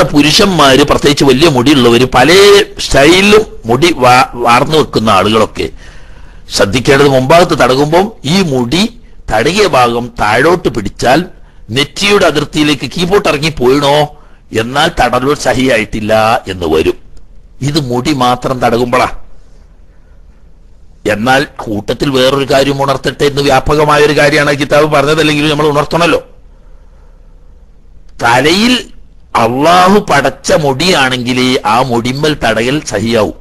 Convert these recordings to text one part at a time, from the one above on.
ഇന്നത്തെ പുരുഷന്മാര് പ്രത്യേകിച്ച് വലിയ മുടിയുള്ളവര് പല സ്റ്റൈലിലും മുടി വാ- വാർന്നു വെക്കുന്ന ആളുകളൊക്കെ ശ്രദ്ധിക്കേണ്ടത് മുമ്പാകത്ത് തടകുമ്പോൾ ഈ മുടി തടകിയ ഭാഗം താഴോട്ട് പിടിച്ചാൽ നെറ്റിയുടെ അതിർത്തിയിലേക്ക് കീബോർഡ് ഇറങ്ങി പോയിണോ എന്നാൽ തടലൂർ സഹിയായിട്ടില്ല എന്ന് വരും ഇത് മുടി മാത്രം തടകുമ്പോഴാ എന്നാൽ കൂട്ടത്തിൽ വേറൊരു കാര്യം ഉണർത്തട്ടെ എന്ന് വ്യാപകമായ ഒരു കാര്യമാണ് കിതാബ് പറഞ്ഞതല്ലെങ്കിൽ നമ്മൾ ഉണർത്തണമല്ലോ തലയിൽ അള്ളാഹു പടച്ച മുടിയാണെങ്കിൽ ആ മുടിമ്മൽ തടയൽ സഹിയാവും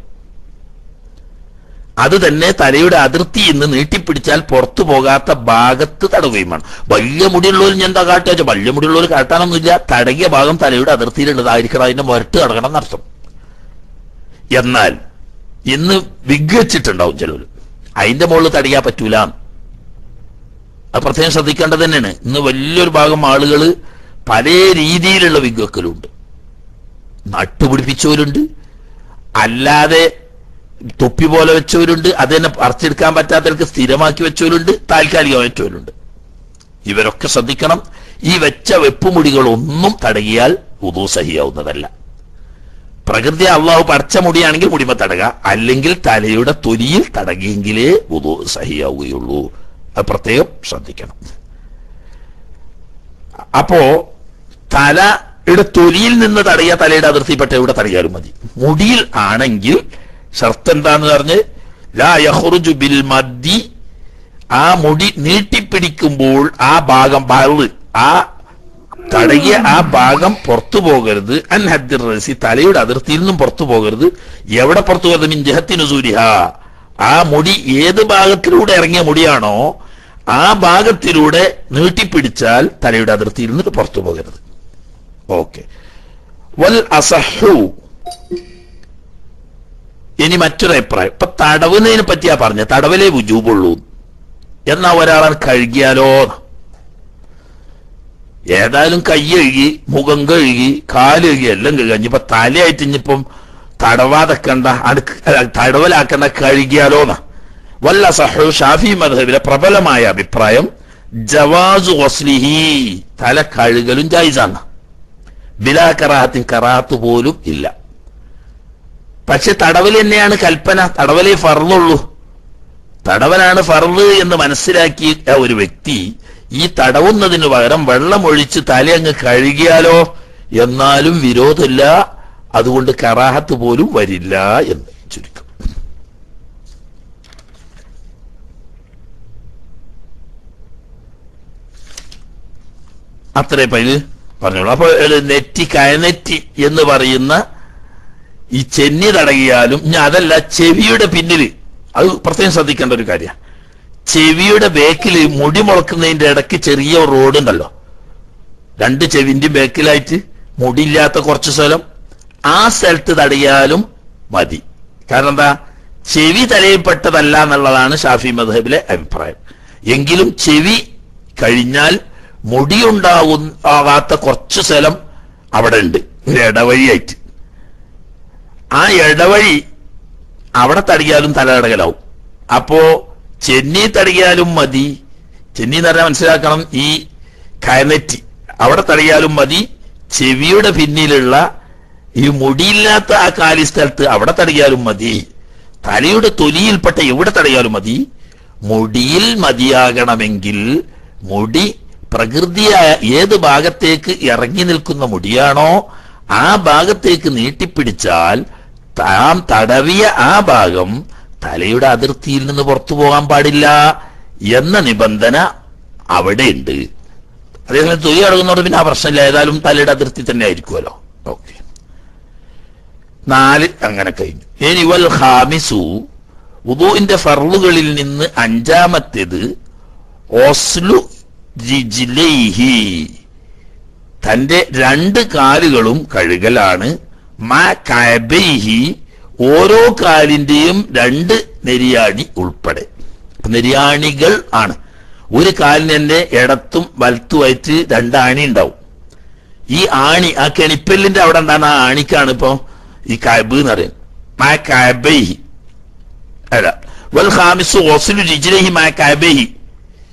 അത് തന്നെ തലയുടെ അതിർത്തി ഇന്ന് നീട്ടിപ്പിടിച്ചാൽ പുറത്തു പോകാത്ത ഭാഗത്ത് തടവുകയും വേണം വലിയ മുടിയുള്ളവർ ഞാൻ എന്താ കാട്ടുക വെച്ചാൽ വലിയ മുടിയുള്ളവർ കാട്ടാനൊന്നുമില്ല തടകിയ ഭാഗം തലയുടെ അതിർത്തിയിലുള്ളതായിരിക്കണം അതിന്റെ മുരട്ട് കടക്കണം എന്നർത്ഥം എന്നാൽ ഇന്ന് വിഗ് വെച്ചിട്ടുണ്ടാവും ചിലവർ അതിന്റെ മുകളിൽ തടയാൻ പറ്റൂല അത് പ്രത്യേകം ശ്രദ്ധിക്കേണ്ടത് തന്നെയാണ് ഇന്ന് വലിയൊരു ഭാഗം ആളുകൾ പല രീതിയിലുള്ള വിഗ് വെക്കലുണ്ട് നട്ടുപിടിപ്പിച്ചവരുണ്ട് അല്ലാതെ തൊപ്പി പോലെ വെച്ചവരുണ്ട് അത് തന്നെ പറിച്ചെടുക്കാൻ പറ്റാത്തവർക്ക് സ്ഥിരമാക്കി വെച്ചവരുണ്ട് താൽക്കാലികം വെച്ചവരുണ്ട് ഇവരൊക്കെ ശ്രദ്ധിക്കണം ഈ വെച്ച വെപ്പുമുടികളൊന്നും തടകിയാൽ ഉദു സഹിയാവുന്നതല്ല പ്രകൃതി അള്ളാഹു പടച്ച മുടിയാണെങ്കിൽ മുടിമ തടക അല്ലെങ്കിൽ തലയുടെ തൊലിയിൽ തടകിയെങ്കിലേ ഉദു സഹിയാവുകയുള്ളൂ അത് പ്രത്യേകം ശ്രദ്ധിക്കണം അപ്പോ തലയുടെ തൊലിയിൽ നിന്ന് തടയ തലയുടെ അതിർത്തിപ്പെട്ട എവിടെ തടയാലും മതി മുടിയിൽ ആണെങ്കിൽ ഷർത്ത് എന്താന്ന് പറഞ്ഞ് ലാ യഹ്റുജു ബിൽ മദ്ദി ആ മുടി നീട്ടിപ്പിടിക്കുമ്പോൾ ആ ഭാഗം ഭാഗത്ത് ആ തടകിയ ആ ഭാഗം പുറത്തു പോകരുത് അൻ ഹദ്ദിർ റസി തലയുടെ അതിർത്തിയിൽ നിന്നും പുറത്തു പോകരുത് എവിടെ പുറത്തു പോകരുത് മിൻ ജഹത്തിന് സൂരിഹ ആ മുടി ഏത് ഭാഗത്തിലൂടെ ഇറങ്ങിയ മുടിയാണോ ആ ഭാഗത്തിലൂടെ നീട്ടിപ്പിടിച്ചാൽ തലയുടെ അതിർത്തിയിൽ നിന്ന് പുറത്തു പോകരുത് ഓക്കെ വൽ അസഹു ഇനി മറ്റൊരു അഭിപ്രായം ഇപ്പൊ തടവുന്നതിനെ പറ്റിയാ പറഞ്ഞ തടവലേ വുജൂബുള്ളൂ എന്നാ ഒരാളെ കഴുകിയാലോ ഏതായാലും കൈ കഴുകി മുഖം കഴുകി കാല് കഴുകി എല്ലാം കഴുകി ഇനിയിപ്പോ തലയായിട്ട് ഇനിയിപ്പം തടവാതെക്കണ്ട അടുക്ക് തടവലാക്കണ്ട കഴുകിയാലോന്നാ വല്ല സഹു ഷാഫി മധബിലെ പ്രബലമായ അഭിപ്രായം ജവാസു വസ്ലിഹി തല കഴുകലും ജായിസാണ് ബിലാ കറാഹത്തിൻ കറാഹത്ത് പോലും ഇല്ല പക്ഷെ തടവൽ തന്നെയാണ് കൽപ്പന തടവലേ ഫർളുള്ളൂ തടവനാണ് ഫർള് എന്ന് മനസ്സിലാക്കിയ ഒരു വ്യക്തി ഈ തടവുന്നതിന് പകരം വെള്ളമൊഴിച്ച് തലയങ്ങ് കഴുകിയാലോ എന്നാലും വിരോധമില്ല അതുകൊണ്ട് കറാഹത്ത് പോലും വരില്ല എന്ന് ചുരുക്കം അത്രേ പൈല് പറഞ്ഞോളൂ അപ്പൊ ഏത് നെറ്റി കയനെറ്റി എന്ന് പറയുന്ന ഈ ചെന്നി തടകിയാലും ഇനി അതല്ല ചെവിയുടെ പിന്നില് അത് പ്രത്യേകം ശ്രദ്ധിക്കേണ്ട ഒരു കാര്യമാണ് ചെവിയുടെ ബേക്കില് മുടി മുളക്കുന്നതിന്റെ ഇടയ്ക്ക് ചെറിയ ഒരു റോഡ് ഉണ്ടല്ലോ രണ്ട് ചെവിന്റെയും ബേക്കിലായിട്ട് മുടിയില്ലാത്ത കുറച്ച് സ്ഥലം ആ സ്ഥലത്ത് തടയാലും മതി കാരണം എന്താ ചെവി തലയിൽപ്പെട്ടതല്ല എന്നുള്ളതാണ് ഷാഫി മധബിലെ അഭിപ്രായം എങ്കിലും ചെവി കഴിഞ്ഞാൽ മുടിയുണ്ടാകാത്ത കുറച്ച് സ്ഥലം അവിടെ ഉണ്ട് ഒരു ഇടവഴിയായിട്ട് ആ ഇടവഴി അവിടെ തടിയാലും തലതടകലാവും അപ്പോ ചെന്നി തടിയാലും മതി ചെന്നി എന്ന് പറഞ്ഞാൽ മനസ്സിലാക്കണം ഈ കയനെറ്റി അവിടെ തടിയാലും മതി ചെവിയുടെ പിന്നിലുള്ള ഈ മുടിയില്ലാത്ത ആ കാലി സ്ഥലത്ത് അവിടെ തടയാലും മതി തലയുടെ തൊലിയിൽപ്പെട്ട എവിടെ തടയാലും മതി മുടിയിൽ മതിയാകണമെങ്കിൽ മുടി പ്രകൃതിയായ ഏത് ഭാഗത്തേക്ക് ഇറങ്ങി നിൽക്കുന്ന മുടിയാണോ ആ ഭാഗത്തേക്ക് നീട്ടിപ്പിടിച്ചാൽ താം തടവിയ ആ ഭാഗം തലയുടെ അതിർത്തിയിൽ നിന്ന് പുറത്തു പോകാൻ പാടില്ല എന്ന നിബന്ധന അവിടെയുണ്ട് അതേസമയം തൊലി അടങ്ങുന്നതോട് പിന്നെ ആ പ്രശ്നമില്ല ഏതായാലും തലയുടെ അതിർത്തി തന്നെ ആയിരിക്കുമല്ലോ ഓക്കെ നാല് അങ്ങനെ കഴിഞ്ഞു ഇനി വൽ ഹാമിസു ഉദുവിന്റെ ഫർളുകളിൽ നിന്ന് അഞ്ചാമത്തേത് ഓസ്ലു ജിജിലൈഹി തന്റെ രണ്ട് കാലുകളും കഴുകലാണ് മാ കബൈഹി ഓരോ കാലിന്റെയും രണ്ട് നെരിയാണി ഉൾപ്പെടെ നെരിയാണികൾ ആണ് ഒരു കാലിന് തന്നെ ഇടത്തും വലത്തുമായിട്ട് രണ്ട് ആണി ഉണ്ടാവും ഈ ആണി ആ കെണിപ്പല്ലിന്റെ അവിടെ എന്താണ് ആ ആണിക്കാണ് ഇപ്പൊ ഈ കബ് എന്ന് പറയുന്നത് മാ കബൈഹി അല്ല വൽ ഖാമിസു ഗസ്ലു രിജ്ലൈഹി മാ കബൈഹി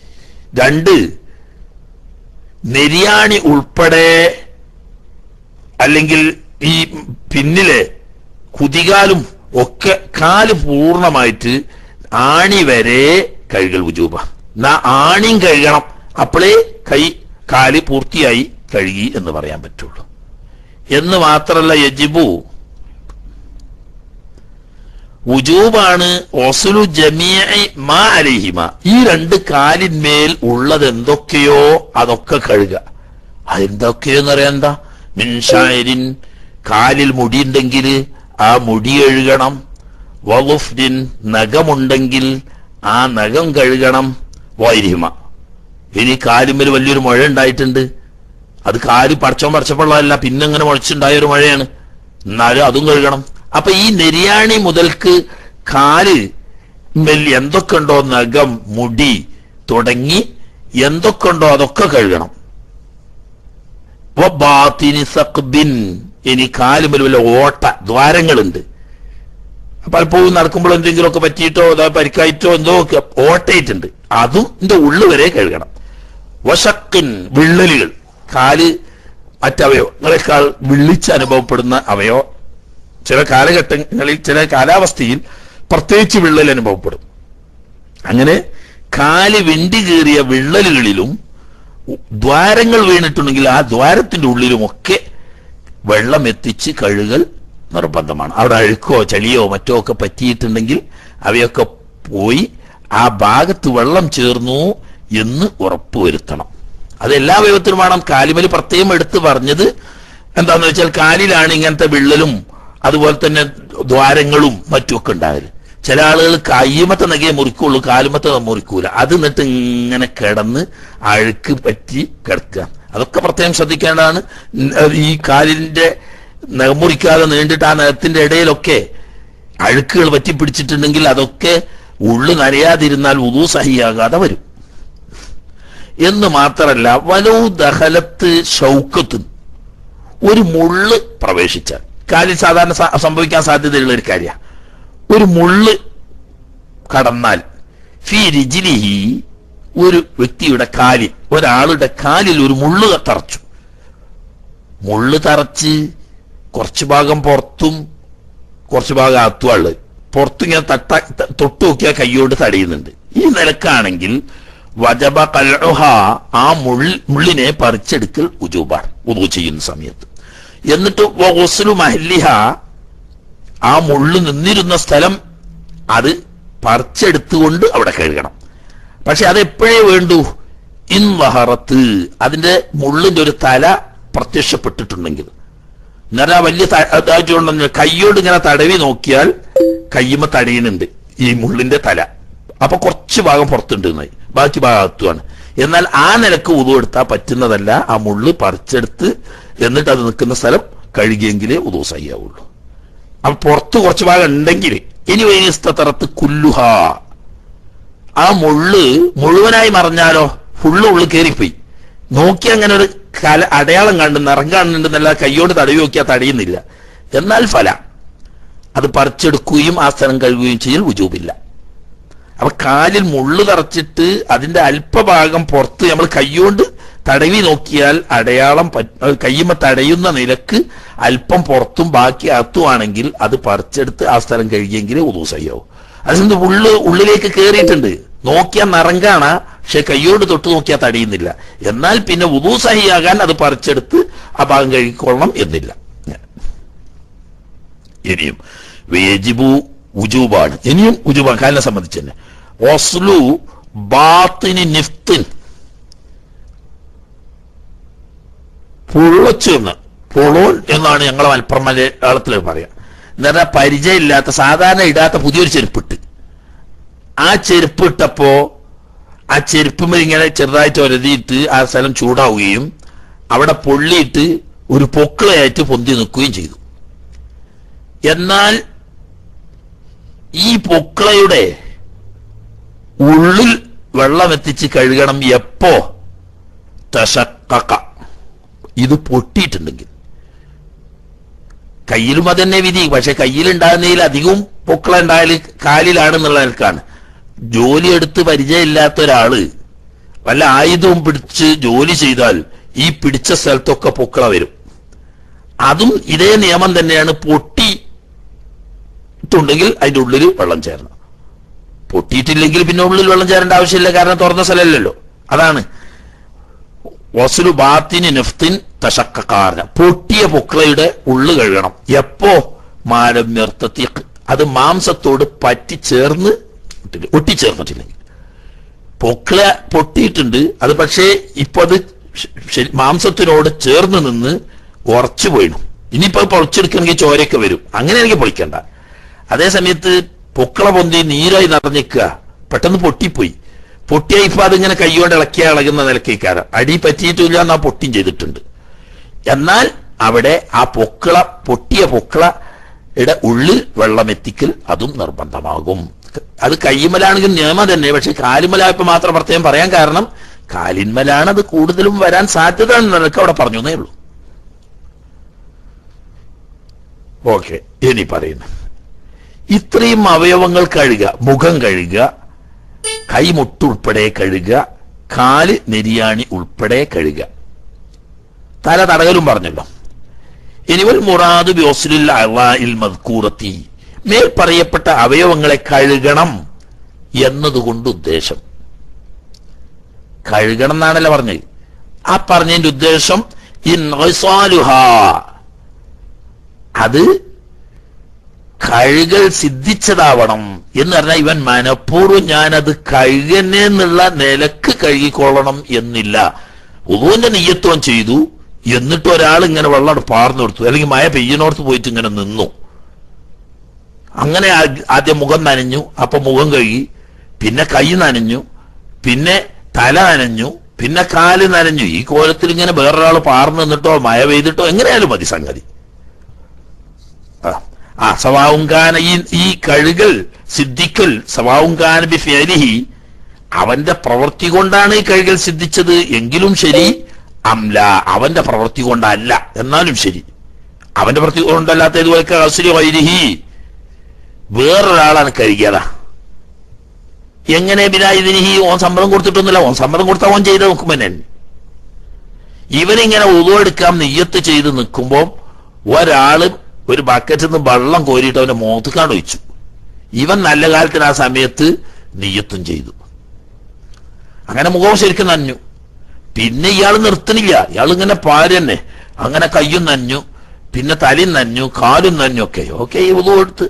രണ്ട് നെരിയാണി ഉൾപ്പെടെ അല്ലെങ്കിൽ ഈ പിന്നിലെ കുതികാലും ഒക്കെ കാല് പൂർണ്ണമായിട്ട് ആണി വരെ കഴുകൽ ഉജൂബ എന്നാ ആണിയും കഴുകണം അപ്പോഴേ കൈ കാല് പൂർത്തിയായി കഴുകി എന്ന് പറയാൻ പറ്റുള്ളൂ എന്ന് മാത്രല്ല യജിബു ഉജൂബാണ് ഒസുലു ജമിയ മാ അലിഹിമ ഈ രണ്ട് കാലിന്മേൽ ഉള്ളത് എന്തൊക്കെയോ അതൊക്കെ കഴുകുക അതെന്തൊക്കെയോന്ന് പറയാൻ എന്താ മിൻഷായരിൻ കാലിൽ മുടിയുണ്ടെങ്കിൽ ആ മുടി കഴുകണം വലുഫ്ദിൻ നഖമുണ്ടെങ്കിൽ ആ നഖം കഴുകണം വൈരിഹിമ ഇനി കാലുമ്മൽ വലിയൊരു മഴ ഉണ്ടായിട്ടുണ്ട് അത് കാല് പടച്ചോൻ പടച്ചപ്പോഴല്ല പിന്നെ അങ്ങനെ മുളച്ചുണ്ടായ ഒരു മഴയാണ് എന്നാലും അതും കഴുകണം അപ്പൊ ഈ നെരിയാണി മുതൽക്ക് കാല് മേൽ എന്തൊക്കെ ഉണ്ടോ നഖം മുടി തുടങ്ങി എന്തൊക്കെ ഉണ്ടോ അതൊക്കെ കഴുകണം വബാത്തിനി സഖ്ബിൻ. ഇനി കാലുമൽ വല്ല ഓട്ട ദ്വാരങ്ങളുണ്ട് പലപ്പോഴും നടക്കുമ്പോൾ എന്തെങ്കിലുമൊക്കെ പറ്റിയിട്ടോ അതാ പരിക്കായിട്ടോ എന്തോ ഒക്കെ ഓട്ടയിട്ടുണ്ട് അതും ഇതിന്റെ ഉള്ളു വരെ കഴുകണം വശക്കിൻ വിള്ളലുകൾ കാല് മറ്റവയവങ്ങളെക്കാൾ വിള്ളിച്ച് അനുഭവപ്പെടുന്ന അവയോ ചില കാലഘട്ടങ്ങളിൽ ചില കാലാവസ്ഥയിൽ പ്രത്യേകിച്ച് വിള്ളൽ അനുഭവപ്പെടും അങ്ങനെ കാല് വെണ്ടി കീറിയ വിള്ളലുകളിലും ദ്വാരങ്ങൾ വീണിട്ടുണ്ടെങ്കിൽ ആ ദ്വാരത്തിന്റെ ഉള്ളിലുമൊക്കെ വെള്ളം എത്തിച്ച് കഴുകൽ നിർബന്ധമാണ് അവിടെ അഴുക്കോ ചളിയോ മറ്റോ ഒക്കെ പറ്റിയിട്ടുണ്ടെങ്കിൽ അവയൊക്കെ പോയി ആ ഭാഗത്ത് വെള്ളം ചേർന്നു എന്ന് ഉറപ്പുവരുത്തണം അത് എല്ലാ വിധത്തിലും വേണം കാലിമൽ പ്രത്യേകം എടുത്ത് പറഞ്ഞത് എന്താന്ന് വെച്ചാൽ കാലിലാണ് ഇങ്ങനത്തെ വിള്ളലും അതുപോലെ തന്നെ ദ്വാരങ്ങളും മറ്റുമൊക്കെ ഉണ്ടാകല് ചില ആളുകൾ കയ്യുമത്തെ നഗയെ മുറിക്കുള്ളൂ കാലുമത്തെ മുറിക്കൂല അത് എന്നിട്ട് ഇങ്ങനെ കിടന്ന് അഴുക്ക് പറ്റി കിടക്കുക അതൊക്കെ പ്രത്യേകം ശ്രദ്ധിക്കേണ്ടതാണ് ഉം, ഈ കാലിന്റെ നഖം മുറിക്കാതെ നീണ്ടിട്ട് ആ നഖത്തിന്റെ ഇടയിലൊക്കെ അഴുക്കുകൾ പറ്റി പിടിച്ചിട്ടുണ്ടെങ്കിൽ അതൊക്കെ ഉള്ളു നനയാതിരുന്നാൽ ഉദു സഹിയാകാതെ വരും എന്ന് മാത്രമല്ല വലോ ദഹലത്ത് ഷൗക്കത്ത് ഒരു മുള്ള് പ്രവേശിച്ചാൽ കാലിൽ സാധാരണ സ- സംഭവിക്കാൻ സാധ്യതയുള്ള ഒരു കാര്യമാണ് ഒരു മുള്ള് കടന്നാൽ ഫി രിജിലിഹി ഒരു വ്യക്തിയുടെ കാലിൽ ഒരാളുടെ കാലിൽ ഒരു മുള്ള് തറച്ചു മുള്ള് തറച്ച് കുറച്ചു ഭാഗം പുറത്തും കുറച്ചു ഭാഗം അത്തുവാള് പുറത്തിങ്ങനെ തട്ട ത- തൊട്ട് നോക്കിയാൽ കൈയോട് തടയുന്നുണ്ട് ഈ നിലക്കാണെങ്കിൽ വജബ കൽഹ ആ മുൾ മുള്ളിനെ പറിച്ചെടുക്കൽ ഉജൂബാർ ഉദു ചെയ്യുന്ന സമയത്ത് എന്നിട്ട് വസ്ലു മഹല്ലിഹ ആ മുള്ളു നിന്നിരുന്ന സ്ഥലം അത് പറിച്ചെടുത്തുകൊണ്ട് അവിടെ കഴുകണം പക്ഷെ അത് എപ്പോഴേ വേണ്ടു ഇൻ വഹറത്ത് അതിന്റെ മുള്ളിന്റെ ഒരു തല പ്രത്യക്ഷപ്പെട്ടിട്ടുണ്ടെങ്കിൽ എന്നാൽ ആ വലിയ ത- ഇതായിട്ടുണ്ടെന്ന് കയ്യോട് ഇങ്ങനെ തടവി നോക്കിയാൽ കയ്യുമ്മ തടയുന്നുണ്ട് ഈ മുള്ളിന്റെ തല അപ്പൊ കുറച്ച് ഭാഗം പുറത്തുണ്ട് എന്നായി ബാക്കി ഭാഗം അകത്തുമാണ് എന്നാൽ ആ നിലക്ക് ഉതു എടുത്താൽ പറ്റുന്നതല്ല ആ മുള്ള് പറിച്ചെടുത്ത് എന്നിട്ട് അത് നിൽക്കുന്ന സ്ഥലം കഴുകിയെങ്കിലേ ഉതു സഹിയാവുള്ളൂ അപ്പൊ പുറത്ത് കുറച്ച് ഭാഗം ഉണ്ടെങ്കിൽ ഇനി വൈനിസ്തറത്ത് കുല്ലുഹ ആ മുള്ള് മുഴുവനായി മറിഞ്ഞാലോ ഫുള്ള് ഉള്ളു കയറിപ്പോയി നോക്കി അങ്ങനെ ഒരു കല അടയാളം കണ്ട് നിറം കാണുന്നുണ്ടെന്നല്ല കൈയോട് തടവി നോക്കിയാൽ തടയുന്നില്ല എന്നാൽ ഫല അത് പറിച്ചെടുക്കുകയും ആ സ്ഥലം കഴുകുകയും ചെയ്യൽ ഉജൂബില്ല അപ്പൊ കാലിൽ മുള്ളു തറച്ചിട്ട് അതിന്റെ അല്പഭാഗം പുറത്ത് നമ്മൾ കൈകൊണ്ട് തടവി നോക്കിയാൽ അടയാളം പറ്റ്- കയ്യുമ്മ തടയുന്ന നിലക്ക് അല്പം പുറത്തും ബാക്കി അകത്തുമാണെങ്കിൽ അത് പറിച്ചെടുത്ത് ആ സ്ഥലം കഴുകിയെങ്കിലേ ഉദൂസയ്യാവും അതിന് ഉള്ളു ഉള്ളിലേക്ക് കയറിയിട്ടുണ്ട് നോക്കിയാൽ നിറം കാണാ പക്ഷെ കയ്യോട് തൊട്ട് നോക്കിയാൽ തടയുന്നില്ല എന്നാൽ പിന്നെ ഉദൂസഹിയാകാൻ അത് പറിച്ചെടുത്ത് ആ ഭാഗം കഴുകിക്കൊള്ളണം എന്നില്ല ഇനിയും വേജിബു ഉജൂബാണ് ഇനിയും ഉജൂബ കാലിനെ സംബന്ധിച്ച് തന്നെ ഒസ്ലു ബാത്തിനി നിഫ്തിൻ പുള്ളച്ചെന്ന് പുളോൻ എന്നാണ് ഞങ്ങളെ മലപ്പുറം മലയാളത്തിൽ പറയാം എന്ന് പറഞ്ഞാൽ പരിചയമില്ലാത്ത സാധാരണ ഇടാത്ത പുതിയൊരു ചെരുപ്പിട്ട് ആ ചെരുപ്പ് ഇട്ടപ്പോ ആ ചെരുപ്പുമ്മ ഇങ്ങനെ ചെറുതായിട്ട് ഒരതിയിട്ട് ആ സ്ഥലം ചൂടാവുകയും അവിടെ പൊള്ളിയിട്ട് ഒരു പൊക്കിളയായിട്ട് പൊന്തി നിൽക്കുകയും ചെയ്തു എന്നാൽ ഈ പൊക്കിളയുടെ ഉള്ളിൽ വെള്ളം എത്തിച്ച് കഴുകണം എപ്പോ തശക്കക്ക ഇത് പൊട്ടിയിട്ടുണ്ടെങ്കിൽ കയ്യിലും അതന്നെ വിധി പക്ഷെ കയ്യിലുണ്ടാകുന്നതിൽ അധികവും പൊക്കള ഉണ്ടായാൽ കാലിലാണെന്നുള്ള നിലക്കാണ് ജോലി എടുത്ത് പരിചയമില്ലാത്ത ഒരാള് വല്ല ആയുധവും പിടിച്ച് ജോലി ചെയ്താൽ ഈ പിടിച്ച സ്ഥലത്തൊക്കെ പൊക്കള വരും അതും ഇതേ നിയമം തന്നെയാണ് പൊട്ടി ട്ടുണ്ടെങ്കിൽ അതിന്റെ ഉള്ളിൽ വെള്ളം ചേരണം പൊട്ടിയിട്ടില്ലെങ്കിൽ പിന്നെ ഉള്ളിൽ വെള്ളം ചേരേണ്ട ആവശ്യമില്ല കാരണം തുറന്ന സ്ഥലമല്ലല്ലോ അതാണ് വസുലു ബാത്തിന് നെഫ്തിൻ തശക്കാരന പൊട്ടിയ പൊക്കളയുടെ ഉള്ളു കഴുകണം എപ്പോ മാലം നിർത്തത്തി അത് മാംസത്തോട് പറ്റി ചേർന്ന് ഒട്ടിച്ചേർന്നിട്ടില്ലെങ്കിൽ പൊക്കള പൊട്ടിയിട്ടുണ്ട് അത് പക്ഷേ ഇപ്പൊ അത് ശ- ശരി- മാംസത്തിനോട് ചേർന്ന് നിന്ന് ഉറച്ചു പോയിടും ഇനിയിപ്പോ അത് പൊളിച്ചെടുക്കണമെങ്കിൽ ചോരയൊക്കെ വരും അങ്ങനെ എനിക്ക് പൊളിക്കണ്ട അതേ സമയത്ത് പൊക്കള പൊന്തി നീരായി നിറഞ്ഞിക്കുക പെട്ടെന്ന് പൊട്ടിപ്പോയി പൊട്ടിയ ഇപ്പൊ അതിങ്ങനെ കൈകൊണ്ട് ഇളക്കിയ ഇളകുന്ന നിലക്കേക്കാരം അടി പറ്റിയിട്ടില്ല എന്നാ പൊട്ടിയും ചെയ്തിട്ടുണ്ട് എന്നാൽ അവിടെ ആ പൊക്കള പൊട്ടിയ പൊക്കളയുടെ ഉള്ളിൽ വെള്ളം എത്തിക്കൽ അതും നിർബന്ധമാകും അത് കയ്യുമലാണെങ്കിൽ നിയമം തന്നെ പക്ഷെ കാലുമലായപ്പോ മാത്രം പ്രത്യേകം പറയാൻ കാരണം കാലിന്മലാണ് അത് കൂടുതലും വരാൻ സാധ്യത എന്ന് നിനക്ക് അവിടെ പറഞ്ഞു എന്നേ ഉള്ളൂ ഓക്കെ ഇനി പറയുന്നു ഇത്രയും അവയവങ്ങൾ കഴുകുക മുഖം കഴുകുക കൈമുട്ടുൾപ്പെടെ കഴുകുക കാല് നെരിയാണി ഉൾപ്പെടെ കഴുകുക തല തടകലും പറഞ്ഞല്ലോ ഇനിവൽ മുറാദ് ബിയോസ്ലിൽ അവാഇൽ മദ്കൂറത്തി മേൽ പറയപ്പെട്ട അവയവങ്ങളെ കഴുകണം എന്നതുകൊണ്ട് ഉദ്ദേശം കഴുകണം എന്നാണല്ലോ പറഞ്ഞത് ആ പറഞ്ഞതിന്റെ ഉദ്ദേശം ഇൻസാലുഹ അത് കഴുകൽ സിദ്ധിച്ചതാവണം എന്ന് പറഞ്ഞാൽ ഇവൻ മനഃപൂർവ്വം ഞാനത് കഴുകനെ എന്നുള്ള നിലക്ക് കഴുകിക്കൊള്ളണം എന്നില്ല ഉദുവിന്റെ നെയ്യത്വം ചെയ്തു എന്നിട്ട് ഒരാൾ ഇങ്ങനെ വെള്ളം പാർന്നു കൊടുത്തു അല്ലെങ്കിൽ മഴ പെയ്യനോർത്ത് പോയിട്ട് ഇങ്ങനെ നിന്നു അങ്ങനെ ആ- ആദ്യം മുഖം നനഞ്ഞു അപ്പൊ മുഖം കഴുകി പിന്നെ കൈ നനഞ്ഞു പിന്നെ തല നനഞ്ഞു പിന്നെ കാല് നനഞ്ഞു ഈ കോലത്തിൽ ഇങ്ങനെ വേറൊരാൾ പാർന്നു നിന്നിട്ടോ മഴ പെയ്തിട്ടോ എങ്ങനെയാലും മതി സംഗതി ആ. ആ സവാവുങ്കാന ഈ ഈ കഴുകൽ സിദ്ധിക്കൽ സവാവുങ്കാന ബി ഫിഅലിഹി അവന്റെ പ്രവൃത്തി കൊണ്ടാണ് ഈ കഴുകൽ സിദ്ധിച്ചത് എങ്കിലും ശരി അംല അവന്റെ പ്രവൃത്തി കൊണ്ടല്ല എന്നാലും ശരി അവന്റെ പ്രവൃത്തി കൊണ്ടല്ലാത്ത ഇതുപോലെ അസുരി വൈരിഹി വേറൊരാളാണ് കഴുകിയതാ എങ്ങനെ ബിനായിദിനിഹി ഓൻ സമ്മതം കൊടുത്തിട്ടൊന്നുമില്ല ഓൻ സമ്മതം കൊടുത്ത ഓൻ ചെയ്ത് നോക്കുമ്പോ തന്നെ ഇവനിങ്ങനെ ഉതുവെടുക്കാൻ നെയ്യത്ത് ചെയ്ത് നിൽക്കുമ്പോ ഒരാള് ഒരു ബക്കറ്റിൽ നിന്ന് വെള്ളം കോരിയിട്ട് അവന്റെ മുഖത്തുകാണ്ട് ഒഴിച്ചു ഇവൻ നല്ല കാലത്തിന് ആ സമയത്ത് നെയ്യത്തും ചെയ്തു അങ്ങനെ മുഖം ശരിക്കും നനഞ്ഞു പിന്നെ ഇയാൾ നിർത്തണില്ല ഇയാൾ ഇങ്ങനെ പാര് തന്നെ അങ്ങനെ കയ്യും നനഞ്ഞു പിന്നെ തലയും നനഞ്ഞു കാലും നനഞ്ഞു ഒക്കെ ഓക്കെ ഈ ഉതു കൊടുത്ത്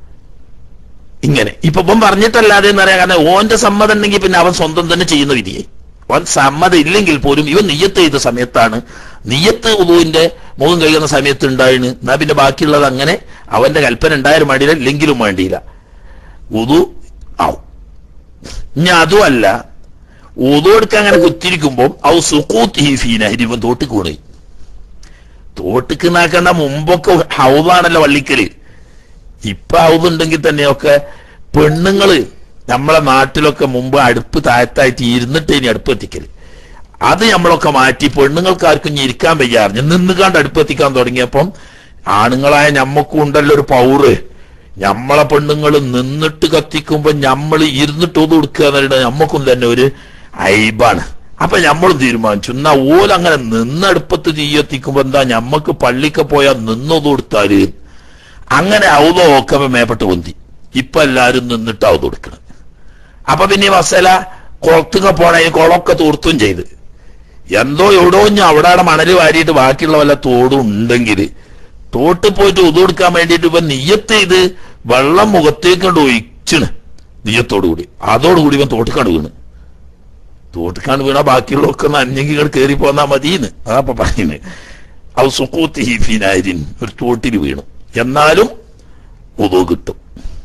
ഇങ്ങനെ ഇപ്പൊ ഇപ്പം പറഞ്ഞിട്ടല്ലാതെ എന്ന് പറയാൻ കാരണം ഓന്റെ സമ്മതം ഉണ്ടെങ്കിൽ പിന്നെ അവൻ സ്വന്തം തന്നെ ചെയ്യുന്ന വിധിയായി അവൻ സമ്മതം ഇല്ലെങ്കിൽ പോലും ഇവൻ നിയ്യത്ത് ചെയ്ത സമയത്താണ് നിയ്യത്ത് ഉദുവിന്റെ മുഖം കഴിയുന്ന സമയത്ത് ഉണ്ടായിന് എന്നാ പിന്നെ ബാക്കിയുള്ളത് അങ്ങനെ അവന്റെ കൽപ്പന ഉണ്ടായാലും വേണ്ടിയില്ല ഇല്ലെങ്കിലും വേണ്ടിയില്ല ഉദു ആവും ഇനി അതുമല്ല ഉദു എടുക്കാൻ അങ്ങനെ കുത്തിരിക്കുമ്പോൾ ഔ സുക്കൂത്ത് ഫീനഹരി ഇവൻ തോട്ടിക്ക് വീണു തോട്ടിക്ക് നാക്കേണ്ട മുമ്പൊക്കെ ഹൗദാണല്ലോ വള്ളിക്കല് ഇപ്പൊ ഹൗദുണ്ടെങ്കിൽ തന്നെയൊക്കെ പെണ്ണുങ്ങള് നമ്മളെ നാട്ടിലൊക്കെ മുമ്പ് അടുപ്പ് താഴത്തായിട്ട് ഇരുന്നിട്ട് ഇനി അടുപ്പ് എത്തിക്കല് അത് നമ്മളൊക്കെ മാറ്റി പെണ്ണുങ്ങൾക്ക് ആർക്കും ഇനി ഇരിക്കാൻ വയ്യാറിഞ്ഞ് നിന്നുകാണ്ട് അടുപ്പ് എത്തിക്കാൻ തുടങ്ങിയപ്പം ആണുങ്ങളായ ഞമ്മക്കും ഉണ്ടല്ലോ ഒരു പൗറ് ഞമ്മളെ പെണ്ണുങ്ങൾ നിന്നിട്ട് കത്തിക്കുമ്പോ നമ്മൾ ഇരുന്നിട്ട് ഒതു കൊടുക്കുക എന്നുള്ളത് ഞമ്മക്കും തന്നെ ഒരു ഐബാണ് അപ്പൊ നമ്മളും തീരുമാനിച്ചു എന്നാ ഓലങ്ങനെ നിന്നടുപ്പത്ത് തീയെത്തിക്കുമ്പോ എന്താ ഞമ്മക്ക് പള്ളിക്ക് പോയാൽ നിന്നൊതു കൊടുത്താല് അങ്ങനെ ഔതോ ഒക്കെ മേപ്പെട്ട് പൊന്തി ഇപ്പൊ എല്ലാരും നിന്നിട്ട് ഔത് കൊടുക്കണം അപ്പൊ പിന്നെ ഈ മസല കുളത്തുക പോണ ഈ കുളമൊക്കെ തൂർത്തും ചെയ്ത് എന്തോ എവിടോ ഞാൻ അവിടെ അവിടെ മണല് വാരിയിട്ട് ബാക്കിയുള്ള വല്ല തോടും ഉണ്ടെങ്കിൽ തോട്ട് പോയിട്ട് ഉതു കൊടുക്കാൻ വേണ്ടിയിട്ട് ഇവൻ നിയ്യത്ത് ചെയ്ത് വെള്ളം മുഖത്തേക്ക് കൊണ്ട് ഒഴിച്ചിണ് നിയ്യത്തോടു കൂടി അതോടുകൂടി ഇവൻ തോട്ടിക്കാണ്ട് വീണ് തോട്ടിക്കാണ്ട് വീണാ ബാക്കിയുള്ളതൊക്കെ നനഞ്ഞെങ്കിൽ ഇങ്ങോട്ട് കയറി പോന്നാ മതിന്ന് അതാ ഇപ്പൊ പറയുന്നത് അത് സുക്കൂത്ത് ഹീഫിനായിരിൻ ഒരു തോട്ടിൽ വീണു എന്നാലും ഉതു കിട്ടും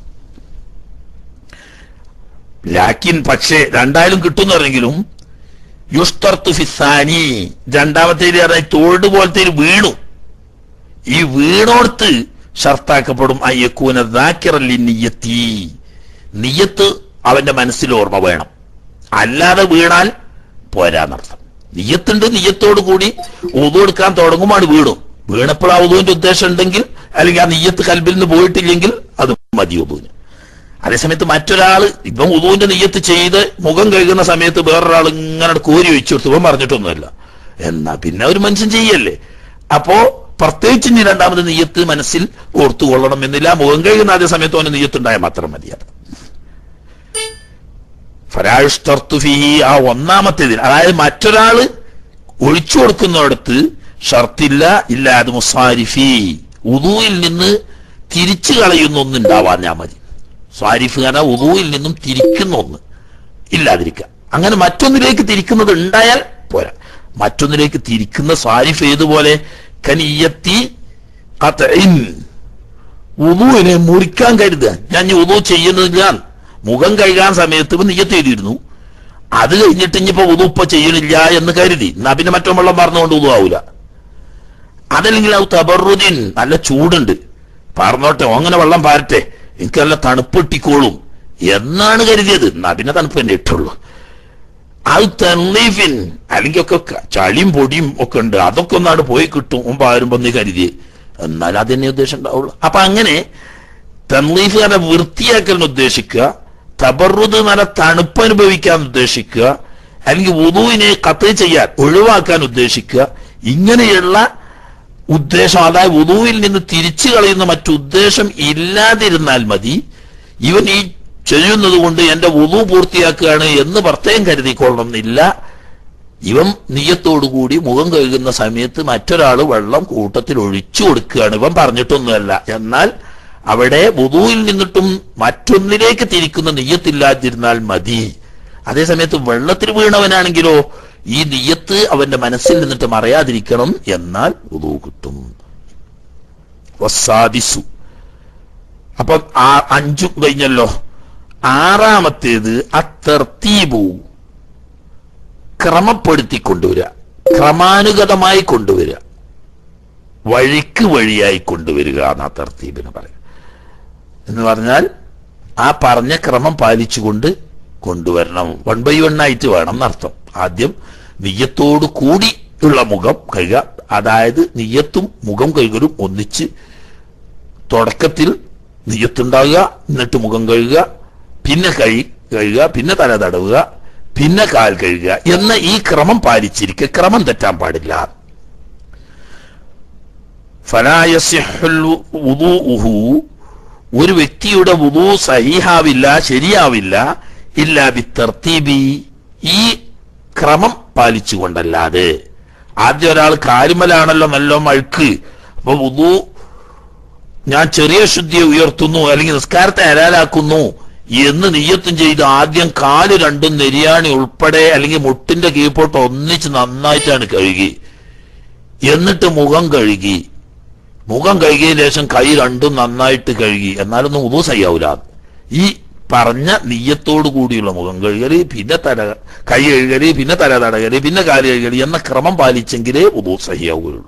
ലാക്കിൻ പക്ഷേ രണ്ടായാലും കിട്ടുന്നറിയെങ്കിലും യുസ്തർത്തു ഫിസാനി രണ്ടാമത്തേത് പറഞ്ഞാൽ തോട് പോലത്തെ ഒരു വീണു ഈ വീണോടത്ത് ഷർത്താക്കപ്പെടും അയ്യക്കൂന ദാക്കിറല്ലി നിയ്യത്തി നിയ്യത്ത് അവന്റെ മനസ്സിൽ ഓർമ്മ വേണം അല്ലാതെ വീണാൽ പോരാന്നർത്ഥം നിയ്യത്തുണ്ട് നിയ്യത്തോടു കൂടി ഊതു എടുക്കാൻ തുടങ്ങുമ്പോൾ വീണു വീണപ്പോൾ ആ ഉതുവിന്റെ ഉദ്ദേശം ഉണ്ടെങ്കിൽ അല്ലെങ്കിൽ ആ നിയ്യത്ത് കൽബിൽ നിന്ന് പോയിട്ടില്ലെങ്കിൽ അത് മതി ഉതുവിന് അതേസമയത്ത് മറ്റൊരാള് ഇപ്പം ഉദുവിന്റെ നെയ്യത്ത് ചെയ്ത് മുഖം കഴുകുന്ന സമയത്ത് വേറൊരാൾ ഇങ്ങനെ കോരി ഒഴിച്ചു കൊടുത്തു ഇവൻ പറഞ്ഞിട്ടൊന്നുമല്ല എന്നാ പിന്നെ ഒരു മനുഷ്യൻ ചെയ്യല്ലേ അപ്പോ പ്രത്യേകിച്ച് ഇനി രണ്ടാമത് നെയ്യത്ത് മനസ്സിൽ ഓർത്തുകൊള്ളണം എന്നില്ല മുഖം കഴുകുന്ന അതേ സമയത്ത് അവന് നെയ്യത്തുണ്ടായാൽ മാത്രം മതി അത് ഫരാഷ്തർത്തു ഫിഹി ആ ഒന്നാമത്തേതിൽ അതായത് മറ്റൊരാള് ഒഴിച്ചു കൊടുക്കുന്നിടത്ത് ഷർത്തില്ല ഇല്ല അത് മുസാരിഫി ഉദുവിൽ നിന്ന് തിരിച്ചു കളയുന്ന ഒന്ന് ഉണ്ടാവാൻ ഞാൻ മതി സ്വാരിഫ് കാരണം ഉദുവിൽ നിന്നും തിരിക്കുന്ന ഒന്ന് ഇല്ലാതിരിക്കുക അങ്ങനെ മറ്റൊന്നിലേക്ക് തിരിക്കുന്നത് ഉണ്ടായാൽ പോരാ മറ്റൊന്നിലേക്ക് തിരിക്കുന്ന സ്വാരിഫ് ഏതുപോലെ കനിയത്തി ഖത്ഇൻ. ഉദുവിനെ മുറിക്കാൻ കരുതുക ഞാൻ ഇനി ഉദു ചെയ്യുന്നില്ല മുഖം കഴുകാൻ സമയത്ത് ഇപ്പൊ നെയ്യത്ത് എഴുതിയിരുന്നു അത് കഴിഞ്ഞിട്ട് ഇനിയിപ്പോ ഉദു ഇപ്പൊ ചെയ്യണില്ല എന്ന് കരുതി എന്നാ പിന്നെ മറ്റോ വെള്ളം പറഞ്ഞുകൊണ്ട് ഉദു ആവൂല അതല്ലെങ്കിൽ ആ തബറുദ്ദീൻ നല്ല ചൂടുണ്ട് പറഞ്ഞോട്ടെ അങ്ങനെ വെള്ളം പാരട്ടെ എനിക്ക് നല്ല തണുപ്പിട്ടിക്കോളും എന്നാണ് കരുതിയത് എന്നാ പിന്നെ തണുപ്പ് തന്നെ ഇട്ടുള്ളൂ അത് തെർലീഫിൻ അല്ലെങ്കിൽ ഒക്കെ ക- ചളിയും പൊടിയും ഒക്കെ ഉണ്ട് അതൊക്കെ ഒന്നാട് പോയി കിട്ടും മുമ്പ് ആരുമ്പോ നീ കരുതി എന്നാൽ അതെന്നെ ഉദ്ദേശം ഉണ്ടാവുള്ളൂ അപ്പൊ അങ്ങനെ തെർലീഫ് നല്ല വൃത്തിയാക്കലിന് ഉദ്ദേശിക്കുക തബറുദ് നല്ല തണുപ്പ് അനുഭവിക്കാൻ ഉദ്ദേശിക്കുക അല്ലെങ്കിൽ വുതുവിനെ കത്ത് ചെയ്യാൻ ഒഴിവാക്കാൻ ഉദ്ദേശിക്കുക ഇങ്ങനെയുള്ള ഉദ്ദേശം അതായത് വുതുവിൽ നിന്ന് തിരിച്ചു കളയുന്ന മറ്റുദ്ദേശം ഇല്ലാതിരുന്നാൽ മതി ഇവൻ ഈ ചെയ്യുന്നത് കൊണ്ട് എന്റെ വുതു പൂർത്തിയാക്കുകയാണ് എന്ന് പ്രത്യേകം കരുതിക്കൊള്ളണമെന്നില്ല ഇവൻ നീയത്തോടുകൂടി മുഖം കഴുകുന്ന സമയത്ത് മറ്റൊരാൾ വെള്ളം കൂട്ടത്തിൽ ഒഴിച്ചു കൊടുക്കുകയാണ് ഇവൻ പറഞ്ഞിട്ടൊന്നുമല്ല എന്നാൽ അവിടെ വുതുവിൽ നിന്നിട്ടും മറ്റൊന്നിലേക്ക് തിരിക്കുന്ന നെയ്യത്തില്ലാതിരുന്നാൽ മതി അതേസമയത്ത് വെള്ളത്തിൽ വീണവനാണെങ്കിലോ ഈ നെയ്യത്ത് അവന്റെ മനസ്സിൽ നിന്നിട്ട് മറയാതിരിക്കണം എന്നാൽ വുതു കിട്ടും വസാദിസു അപ്പൊ ആ അഞ്ചു കഴിഞ്ഞല്ലോ ആറാമത്തേത് അത്തർത്തീബു ക്രമപ്പെടുത്തി കൊണ്ടുവരിക ക്രമാനുഗതമായി കൊണ്ടുവരിക വഴിക്ക് വഴിയായി കൊണ്ടുവരിക എന്ന തർത്തീബിന് പറയും എന്ന് പറഞ്ഞാൽ ആ പറഞ്ഞ ക്രമം പാലിച്ചുകൊണ്ട് കൊണ്ടുവരണം വൺ ബൈ വൺ ആയിട്ട് വേണം എന്നർത്ഥം ആദ്യം നെയ്യത്തോടു കൂടി ഉള്ള മുഖം കഴുകുക അതായത് നെയ്യത്തും മുഖം കഴുകലും ഒന്നിച്ച് തുടക്കത്തിൽ നെയ്യത്തുണ്ടാവുക എന്നിട്ട് മുഖം കഴുകുക പിന്നെ കഴി കഴുകുക പിന്നെ തല തടവുക പിന്നെ കാൽ കഴുകുക എന്ന ഈ ക്രമം പാലിച്ചിരിക്കുക ക്രമം തെറ്റാൻ പാടില്ല ഫലാ യസിഹുൽ വുദൂഉഹു ഒരു വ്യക്തിയുടെ വുദൂ സഹീഹാവില്ല ശരിയാവില്ല ഇല്ല ബിത്തർത്തീബി ഈ ക്രമം പാലിച്ചുകൊണ്ടല്ലാതെ ആദ്യം ഒരാൾ കാലുമലാണല്ലോ നല്ല മഴുക്ക് അപ്പൊ വുദൂ ഞാൻ ചെറിയ ശുദ്ധിയെ ഉയർത്തുന്നു അല്ലെങ്കിൽ നിസ്കാരത്തെ ഹലാലാക്കുന്നു എന്ന് നിയ്യത്തും ചെയ്ത് ആദ്യം കാല് രണ്ടും നെരിയാണി ഉൾപ്പെടെ അല്ലെങ്കിൽ മുട്ടിന്റെ കീഴ്പോട്ട് ഒന്നിച്ച് നന്നായിട്ടാണ് കഴുകി എന്നിട്ട് മുഖം കഴുകി മുഖം കഴുകിയ ശേഷം കൈ രണ്ടും നന്നായിട്ട് കഴുകി എന്നാലൊന്നും ഉദു സയ്യാവൂല ഈ പറഞ്ഞ നീയത്തോടു കൂടിയുള്ള മുഖം കഴുകല് പിന്നെ തല കൈ കഴുകല് പിന്നെ തല തടകല് പിന്നെ കാല് കഴുകല് എന്ന ക്രമം പാലിച്ചെങ്കിലേ ഉദു സഹിയാവുകയുള്ളൂ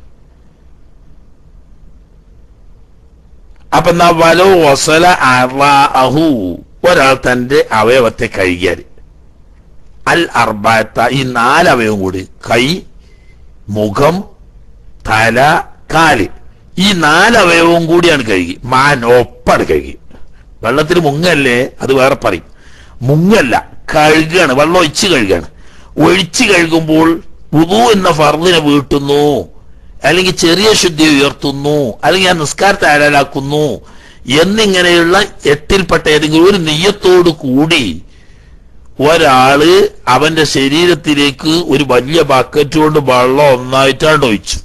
അപ്പൊ എന്നാ വലോ വസല അഹു ഒരാൾ തന്റെ അവയവത്തെ കഴുകിയാൽ അൽ അർബാത്ത ഈ നാലവയവും കൂടി കൈ മുഖം തല കാല് ഈ നാലവയവവും കൂടിയാണ് കഴുകി മാൻ ഒപ്പാണ് കഴുകി വെള്ളത്തിൽ മുങ്ങല്ലേ അത് വേറെ പറയും മുങ്ങല്ല കഴുകാണ് വെള്ളം ഒഴിച്ച് കഴുകാണ് ഒഴിച്ച് കഴുകുമ്പോൾ ഉദു എന്ന ഫർദിനെ വീട്ടുന്നു അല്ലെങ്കിൽ ചെറിയ ശുദ്ധി ഉയർത്തുന്നു അല്ലെങ്കിൽ ആ നിസ്കാരത്തെ അയലാക്കുന്നു എന്നിങ്ങനെയുള്ള എട്ടിൽപ്പെട്ട ഏതെങ്കിലും ഒരു നെയ്യത്തോട് കൂടി ഒരാള് അവന്റെ ശരീരത്തിലേക്ക് ഒരു വലിയ ബക്കറ്റ് കൊണ്ട് വെള്ളം ഒന്നായിട്ടാണ്ട് ഒഴിച്ചു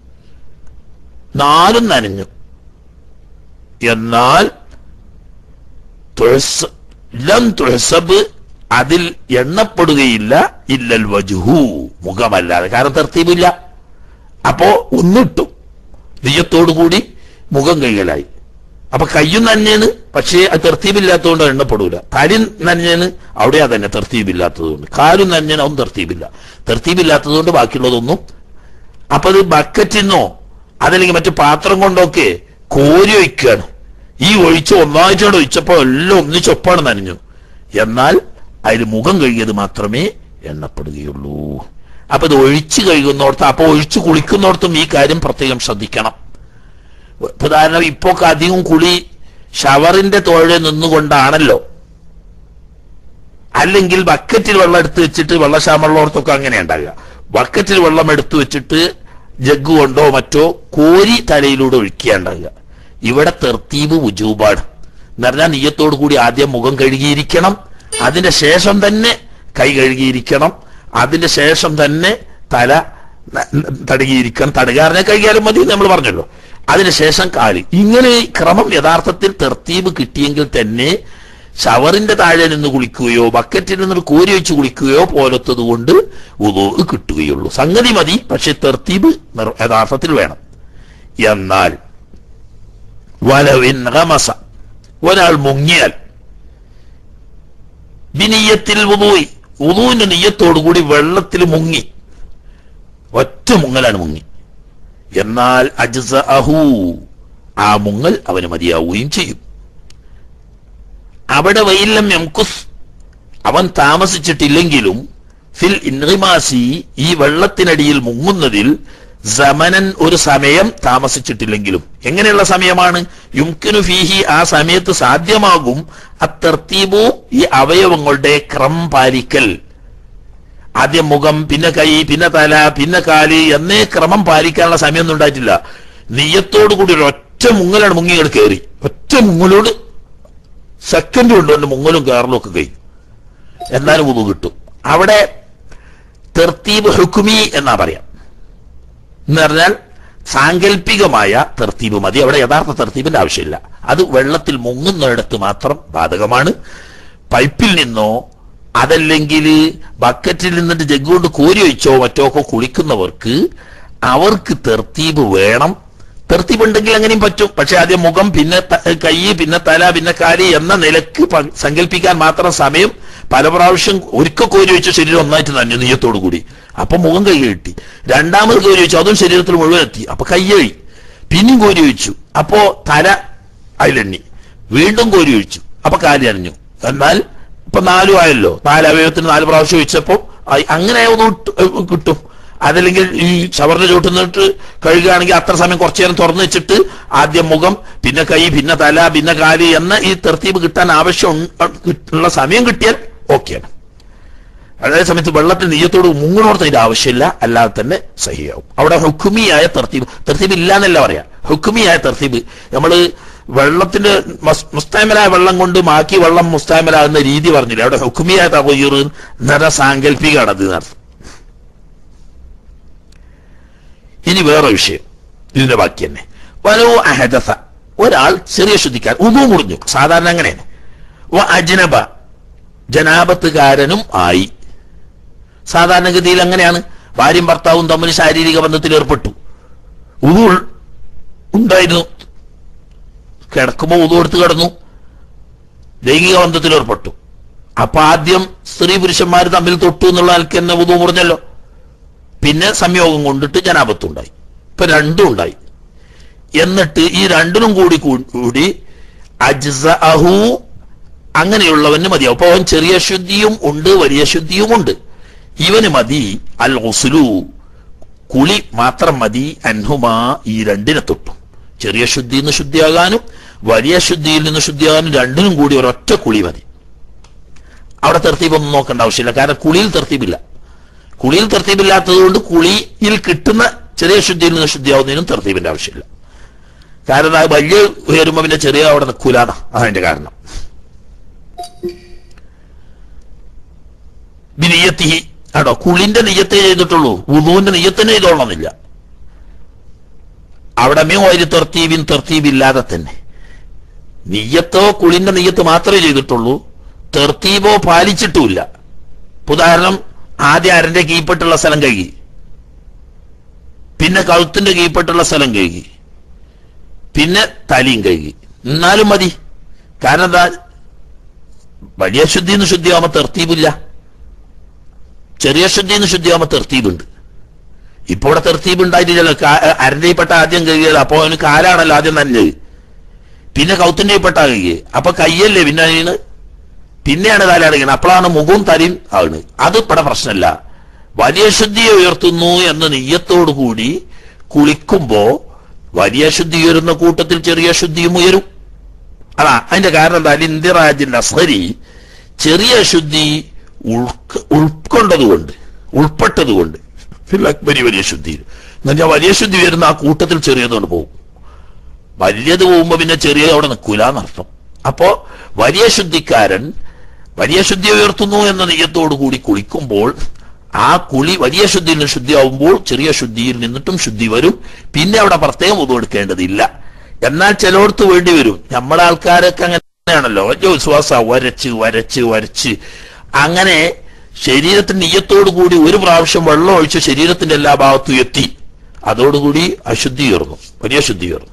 നാലും നനഞ്ഞു എന്നാൽ തുഴസ്- ലം തുഴസബ് അതിൽ എണ്ണപ്പെടുകയില്ല ഇല്ലൽ വജുഹു മുഖമല്ലാതെ കാരണം തർത്തീപില്ല അപ്പോ ഒന്നിട്ടു നെയ്യത്തോടു കൂടി മുഖം കഴുകലായി അപ്പൊ കയ്യും നനഞ്ഞേന് പക്ഷേ അത് തെർത്തീപില്ലാത്തതുകൊണ്ട് എണ്ണപ്പെടൂല തലയും നനഞ്ഞേന് അവിടെ അതന്നെ തെർത്തീപില്ലാത്തതുകൊണ്ട് കാലും നനഞ്ഞേന് അതും തെർത്തീപില്ല തെർത്തീപില്ലാത്തതുകൊണ്ട് ബാക്കിയുള്ളതൊന്നും അപ്പൊ അത് ബക്കറ്റിന്നോ അതല്ലെങ്കിൽ മറ്റു പാത്രം കൊണ്ടൊക്കെ കോരി ഒഴിക്കുകയാണ് ഈ ഒഴിച്ച് ഒന്നായിട്ടാണ് ഒഴിച്ചപ്പോ എല്ലാം ഒന്നിച്ചൊപ്പാണ് നനഞ്ഞു എന്നാൽ അതിൽ മുഖം കഴുകിയത് മാത്രമേ എണ്ണപ്പെടുകയുള്ളൂ അപ്പൊ ഇത് ഒഴിച്ച് കഴുകുന്നോടത്ത് അപ്പൊ ഒഴിച്ച് കുളിക്കുന്നോടത്തും ഈ കാര്യം പ്രത്യേകം ശ്രദ്ധിക്കണം ഇപ്പൊ ഉദാഹരണം ഇപ്പൊ അധികം കുളി ഷവറിന്റെ തോഴെ നിന്നുകൊണ്ടാണല്ലോ അല്ലെങ്കിൽ ബക്കറ്റിൽ വെള്ളം എടുത്ത് വെച്ചിട്ട് വെള്ളക്ഷാമുള്ളവർക്കൊക്കെ അങ്ങനെ ഉണ്ടാകുക ബക്കറ്റിൽ വെള്ളം എടുത്തു വെച്ചിട്ട് ജഗ് കൊണ്ടോ മറ്റോ കോരി തലയിലൂടെ ഒഴിക്കുകയുണ്ടാകുക ഇവിടെ തെർത്തീബ് ഉജൂബാണ് എന്ന് പറഞ്ഞാൽ നീയത്തോടു കൂടി ആദ്യം മുഖം കഴുകിയിരിക്കണം അതിന്റെ ശേഷം തന്നെ കൈ കഴുകിയിരിക്കണം അതിന്റെ ശേഷം തന്നെ തല ന- ന- തടകിയിരിക്കണം തടകാരനെ കഴുകിയാലും മതി നമ്മൾ പറഞ്ഞല്ലോ അതിനുശേഷം കാല് ഇങ്ങനെ ഈ ക്രമം യഥാർത്ഥത്തിൽ തെർത്തീബ് കിട്ടിയെങ്കിൽ തന്നെ ഷവറിന്റെ താഴെ നിന്ന് കുളിക്കുകയോ ബക്കറ്റിൽ നിന്ന് കോരി വെച്ച് കുളിക്കുകയോ പോലത്തത് കൊണ്ട് ഉദോ കിട്ടുകയുള്ളൂ സംഗതി മതി പക്ഷെ തെർത്തീബ് നിർ- യഥാർത്ഥത്തിൽ വേണം എന്നാൽ വലവിൻ റമസ ഒരാൾ മുങ്ങിയാൽ ബിനിയത്തിൽ ഉദൂയി ഉദൂവിന്റെ നീയത്തോടുകൂടി വെള്ളത്തിൽ മുങ്ങി ഒറ്റ മുങ്ങലാണ് മുങ്ങി എന്നാൽ അജ്സ അഹൂ ആ മുങ്ങൽ അവന് മതിയാവുകയും ചെയ്യും അവിടെ വൈലം എംകുസ് അവൻ താമസിച്ചിട്ടില്ലെങ്കിലും ഫിൽ ഇൻറിമാസി ഈ വെള്ളത്തിനടിയിൽ മുങ്ങുന്നതിൽ സമനൻ ഒരു സമയം താമസിച്ചിട്ടില്ലെങ്കിലും എങ്ങനെയുള്ള സമയമാണ് യുംകിനു ഫീഹി ആ സമയത്ത് സാധ്യമാകും അത്തർത്തീബു ഈ അവയവങ്ങളുടെ ക്രം പാലിക്കൽ ആദ്യം മുഖം പിന്നെ കൈ പിന്നെ തല പിന്നെ കാല് എന്നേ ക്രമം പാലിക്കാനുള്ള സമയമൊന്നും ഉണ്ടായിട്ടില്ല നീയത്തോടു കൂടി ഒരു ഒറ്റ മുങ്ങലാണ് മുങ്ങികൾ കയറി ഒറ്റ മുങ്ങലോട് സെക്കൻഡ് കൊണ്ട് കൊണ്ട് മുങ്ങലും കയറലും ഒക്കെ കഴിയും എന്നാലും ഉതു കിട്ടും അവിടെ തെർത്തീബ് ഹുക്കുമി എന്നാ പറയാം എന്ന് പറഞ്ഞാൽ സാങ്കല്പികമായ തെർത്തീബ് മതി അവിടെ യഥാർത്ഥ തെർത്തീബിന്റെ ആവശ്യമില്ല അത് വെള്ളത്തിൽ മുങ്ങുന്നിടത്ത് മാത്രം ബാധകമാണ് പൈപ്പിൽ നിന്നോ അതല്ലെങ്കിൽ ബക്കറ്റിൽ നിന്നിട്ട് ജഗ് കൊണ്ട് കോരി ഒഴിച്ചോ മറ്റോ ഒക്കെ കുളിക്കുന്നവർക്ക് അവർക്ക് തെർത്തീബ് വേണം തെർത്തീബ് ഉണ്ടെങ്കിൽ അങ്ങനെയും പറ്റും പക്ഷെ ആദ്യം മുഖം പിന്നെ ത- കൈ പിന്നെ തല പിന്നെ കാല് എന്ന നിലക്ക് പ- സങ്കല്പിക്കാൻ മാത്രം സമയം പല പ്രാവശ്യം ഒരിക്കൽ കോരി വെച്ച ശരീരം ഒന്നായിട്ട് നനഞ്ഞു നീയത്തോടു കൂടി അപ്പൊ മുഖം കൈ കിട്ടി രണ്ടാമത് കോരി വെച്ചു അതും ശരീരത്തിൽ മുഴുവൻ എത്തി അപ്പൊ കൈ കഴി പിന്നെയും കോരി വെച്ചു അപ്പോ തല അതിലെണ്ണി വീണ്ടും കോരി ഒഴിച്ചു അപ്പൊ കാലി അണിഞ്ഞു എന്നാൽ ഇപ്പൊ നാലും ആയല്ലോ നാല് അവയവത്തിന് നാല് പ്രാവശ്യം ഒഴിച്ചപ്പോ ആയി. അങ്ങനെ ഒന്ന് ഇട്ട് കിട്ടും അതല്ലെങ്കിൽ ഈ ഷവറിന്റെ ചോട്ടുന്നിട്ട് കഴുകുകയാണെങ്കിൽ അത്ര സമയം കുറച്ചു നേരം തുറന്നു വെച്ചിട്ട് ആദ്യം മുഖം പിന്നെ കൈ പിന്നെ തല പിന്നെ കാല് എന്ന ഈ തെർത്തീബ് കിട്ടാൻ ആവശ്യം ഉൺ- ഉള്ള സമയം കിട്ടിയാൽ ഓക്കെയാണ് അതേ സമയത്ത് വെള്ളത്തിൽ നെയ്യത്തോട് മുങ്ങണോർത്ത് അതിന്റെ ആവശ്യമില്ല അല്ലാതെ തന്നെ സഹിയാവും അവിടെ ഹുക്കുമിയായ തർത്തീബ് തർത്തീബ് ഇല്ല എന്നല്ല പറയാ ഹുക്കുമിയായ തർത്തീബ് നമ്മള് വെള്ളത്തിന്റെ മസ്- മുസ്താമലായ വെള്ളം കൊണ്ട് മാക്കി വെള്ളം മുസ്താമലാകുന്ന രീതി പറഞ്ഞില്ല അവിടെ ഹുക്കുമിയായ തകയ്യൂർ നിറ സാങ്കല്പികമാണ് അത് എന്നർത്ഥം ഇനി വേറെ വിഷയം ഇതിന്റെ ബാക്കി തന്നെ വലോ അഹദസ ഒരാൾ ചെറിയ ശുദ്ധിക്കാൻ ഉദു മുറിഞ്ഞു സാധാരണ അങ്ങനെയാണ് വ അജ്നബ ജനാപത്തുകാരനും ആയി സാധാരണഗതിയിൽ അങ്ങനെയാണ് ഭാര്യയും ഭർത്താവും തമ്മിൽ ശാരീരിക ബന്ധത്തിൽ ഏർപ്പെട്ടു ഉദു ഉണ്ടായിരുന്നു കിടക്കുമ്പോൾ ഉദു എടുത്ത് കിടന്നു ലൈംഗിക ബന്ധത്തിൽ ഏർപ്പെട്ടു അപ്പൊ ആദ്യം സ്ത്രീ പുരുഷന്മാർ തമ്മിൽ തൊട്ടു എന്നുള്ള ആൾക്ക് തന്നെ ഉദു മുറിഞ്ഞല്ലോ പിന്നെ സംയോഗം കൊണ്ടിട്ട് ജനാപത്തുണ്ടായി ഇപ്പൊ രണ്ടും ഉണ്ടായി എന്നിട്ട് ഈ രണ്ടിനും കൂടി കൂ- കൂടി അജ്സ അഹു അങ്ങനെയുള്ളവന് മതിയാവും അപ്പൊ അവൻ ചെറിയ ശുദ്ധിയും ഉണ്ട് വലിയ ശുദ്ധിയും ഉണ്ട് ഇവന് മതി അൽ ഉസ്ലു കുളി മാത്രം മതി അൻഹുമാ ഈ രണ്ടിനെ തൊട്ടും ചെറിയ ശുദ്ധിയിൽ നിന്ന് ശുദ്ധിയാകാനും വലിയ ശുദ്ധിയിൽ നിന്ന് ശുദ്ധിയാകാനും രണ്ടിനും കൂടി ഒരൊറ്റ കുളി മതി അവിടെ തെർത്തീബൊന്നും നോക്കേണ്ട ആവശ്യമില്ല കാരണം കുളിയിൽ തെർത്തീബില്ല കുളിയിൽ തെർത്തീബില്ലാത്തത് കൊണ്ട് കുളിയിൽ കിട്ടുന്ന ചെറിയ ശുദ്ധിയിൽ നിന്ന് ശുദ്ധിയാവുന്നതിനും തെർത്തീബിന്റെ ആവശ്യമില്ല കാരണം അത് വലിയ ഉയരുമ്പോ പിന്നെ ചെറിയ അവിടെ നിൽക്കൂലാണ് അതിന്റെ കാരണം ബിനിയത്തിഹി ആണോ കുളിന്റെ നെയ്യത്തേ ചെയ്തിട്ടുള്ളൂ ഉദുവിന്റെ നെയ്യത്തിനെ ചെയ്തോളണമെന്നില്ല അവിടെ മേ ഒരു തെർത്തീബിൻ തെർത്തീബില്ലാതെ തന്നെ നെയ്യത്തോ കുളിന്റെ നെയ്യത്ത് മാത്രമേ ചെയ്തിട്ടുള്ളൂ തെർത്തീബോ പാലിച്ചിട്ടുമില്ല ഉദാഹരണം ആദ്യം അരന്റെ കീഴ്പ്പെട്ടുള്ള സ്ഥലം കഴുകി പിന്നെ കഴുത്തിന്റെ കീഴ്പ്പെട്ടുള്ള സ്ഥലം കഴുകി പിന്നെ തലയും കഴുകി എന്നാലും മതി കാരണം എന്താ വലിയ ശുദ്ധിന്ന് ശുദ്ധിയാവുമ്പോ തെർത്തീബില്ല ചെറിയ ശുദ്ധിന്ന് ശുദ്ധിയാവുമ്പോ തെർത്തീബുണ്ട് ഇപ്പൊ ഇവിടെ തെർത്തീബ് ഉണ്ടായിട്ടില്ലല്ലോ കാ- അരന്റെയിൽപ്പെട്ട ആദ്യം കഴുകിയത് അപ്പൊ അവന് കാലാണല്ലോ ആദ്യം നല്ലത് പിന്നെ കൗത്തിന്റെയിൽപ്പെട്ട കഴുകി അപ്പൊ കയ്യല്ലേ പിന്നെ അതിന് പിന്നെയാണ് തല അടങ്ങുന്നത് അപ്പോഴാണ് മുഖവും തലയും ആണ് അത് ഇവിടെ പ്രശ്നമല്ല വലിയ ശുദ്ധിയെ ഉയർത്തുന്നു എന്ന നെയ്യത്തോടു കൂടി കുളിക്കുമ്പോ വലിയ ശുദ്ധി ഉയരുന്ന കൂട്ടത്തിൽ ചെറിയ ശുദ്ധിയും ഉയരും അതാ അതിന്റെ കാരണം എന്താ ഇന്ദിറാജിന്റെ അസരി ചെറിയ ശുദ്ധി ഉൾക്ക- ഉൾക്കൊണ്ടതുകൊണ്ട് ഉൾപ്പെട്ടതുകൊണ്ട് ഫിൽ അക്ബരി വലിയ ശുദ്ധി എന്നുവെച്ചാൽ വലിയ ശുദ്ധി വരുന്ന ആ കൂട്ടത്തിൽ ചെറിയതുകൊണ്ട് പോകും വലിയത് പോകുമ്പോ പിന്നെ ചെറിയത് അവിടെ നിൽക്കൂല എന്നർത്ഥം അപ്പോ വലിയ ശുദ്ധിക്കാരൻ വലിയ ശുദ്ധി ഉയർത്തുന്നു എന്ന നെയ്യത്തോടു കൂടി കുളിക്കുമ്പോൾ ആ കുളി വലിയ ശുദ്ധിയിൽ നിന്ന് ശുദ്ധിയാവുമ്പോൾ ചെറിയ ശുദ്ധിയിൽ നിന്നിട്ടും ശുദ്ധി വരും പിന്നെ അവിടെ പ്രത്യേകം ഒന്നും എടുക്കേണ്ടതില്ല എന്നാൽ ചിലയിടത്ത് വേണ്ടി വരും നമ്മുടെ ആൾക്കാരൊക്കെ അങ്ങനെയാണല്ലോ വലിയ വിശ്വാസ വരച്ച് വരച്ച് വരച്ച് അങ്ങനെ ശരീരത്തിന്റെ നെയ്യത്തോടു കൂടി ഒരു പ്രാവശ്യം വെള്ളം ഒഴിച്ച് ശരീരത്തിന്റെ എല്ലാ ഭാഗത്തും എത്തി അതോടുകൂടി അശുദ്ധി ഉയർന്നു വലിയ ശുദ്ധി ഉയർന്നു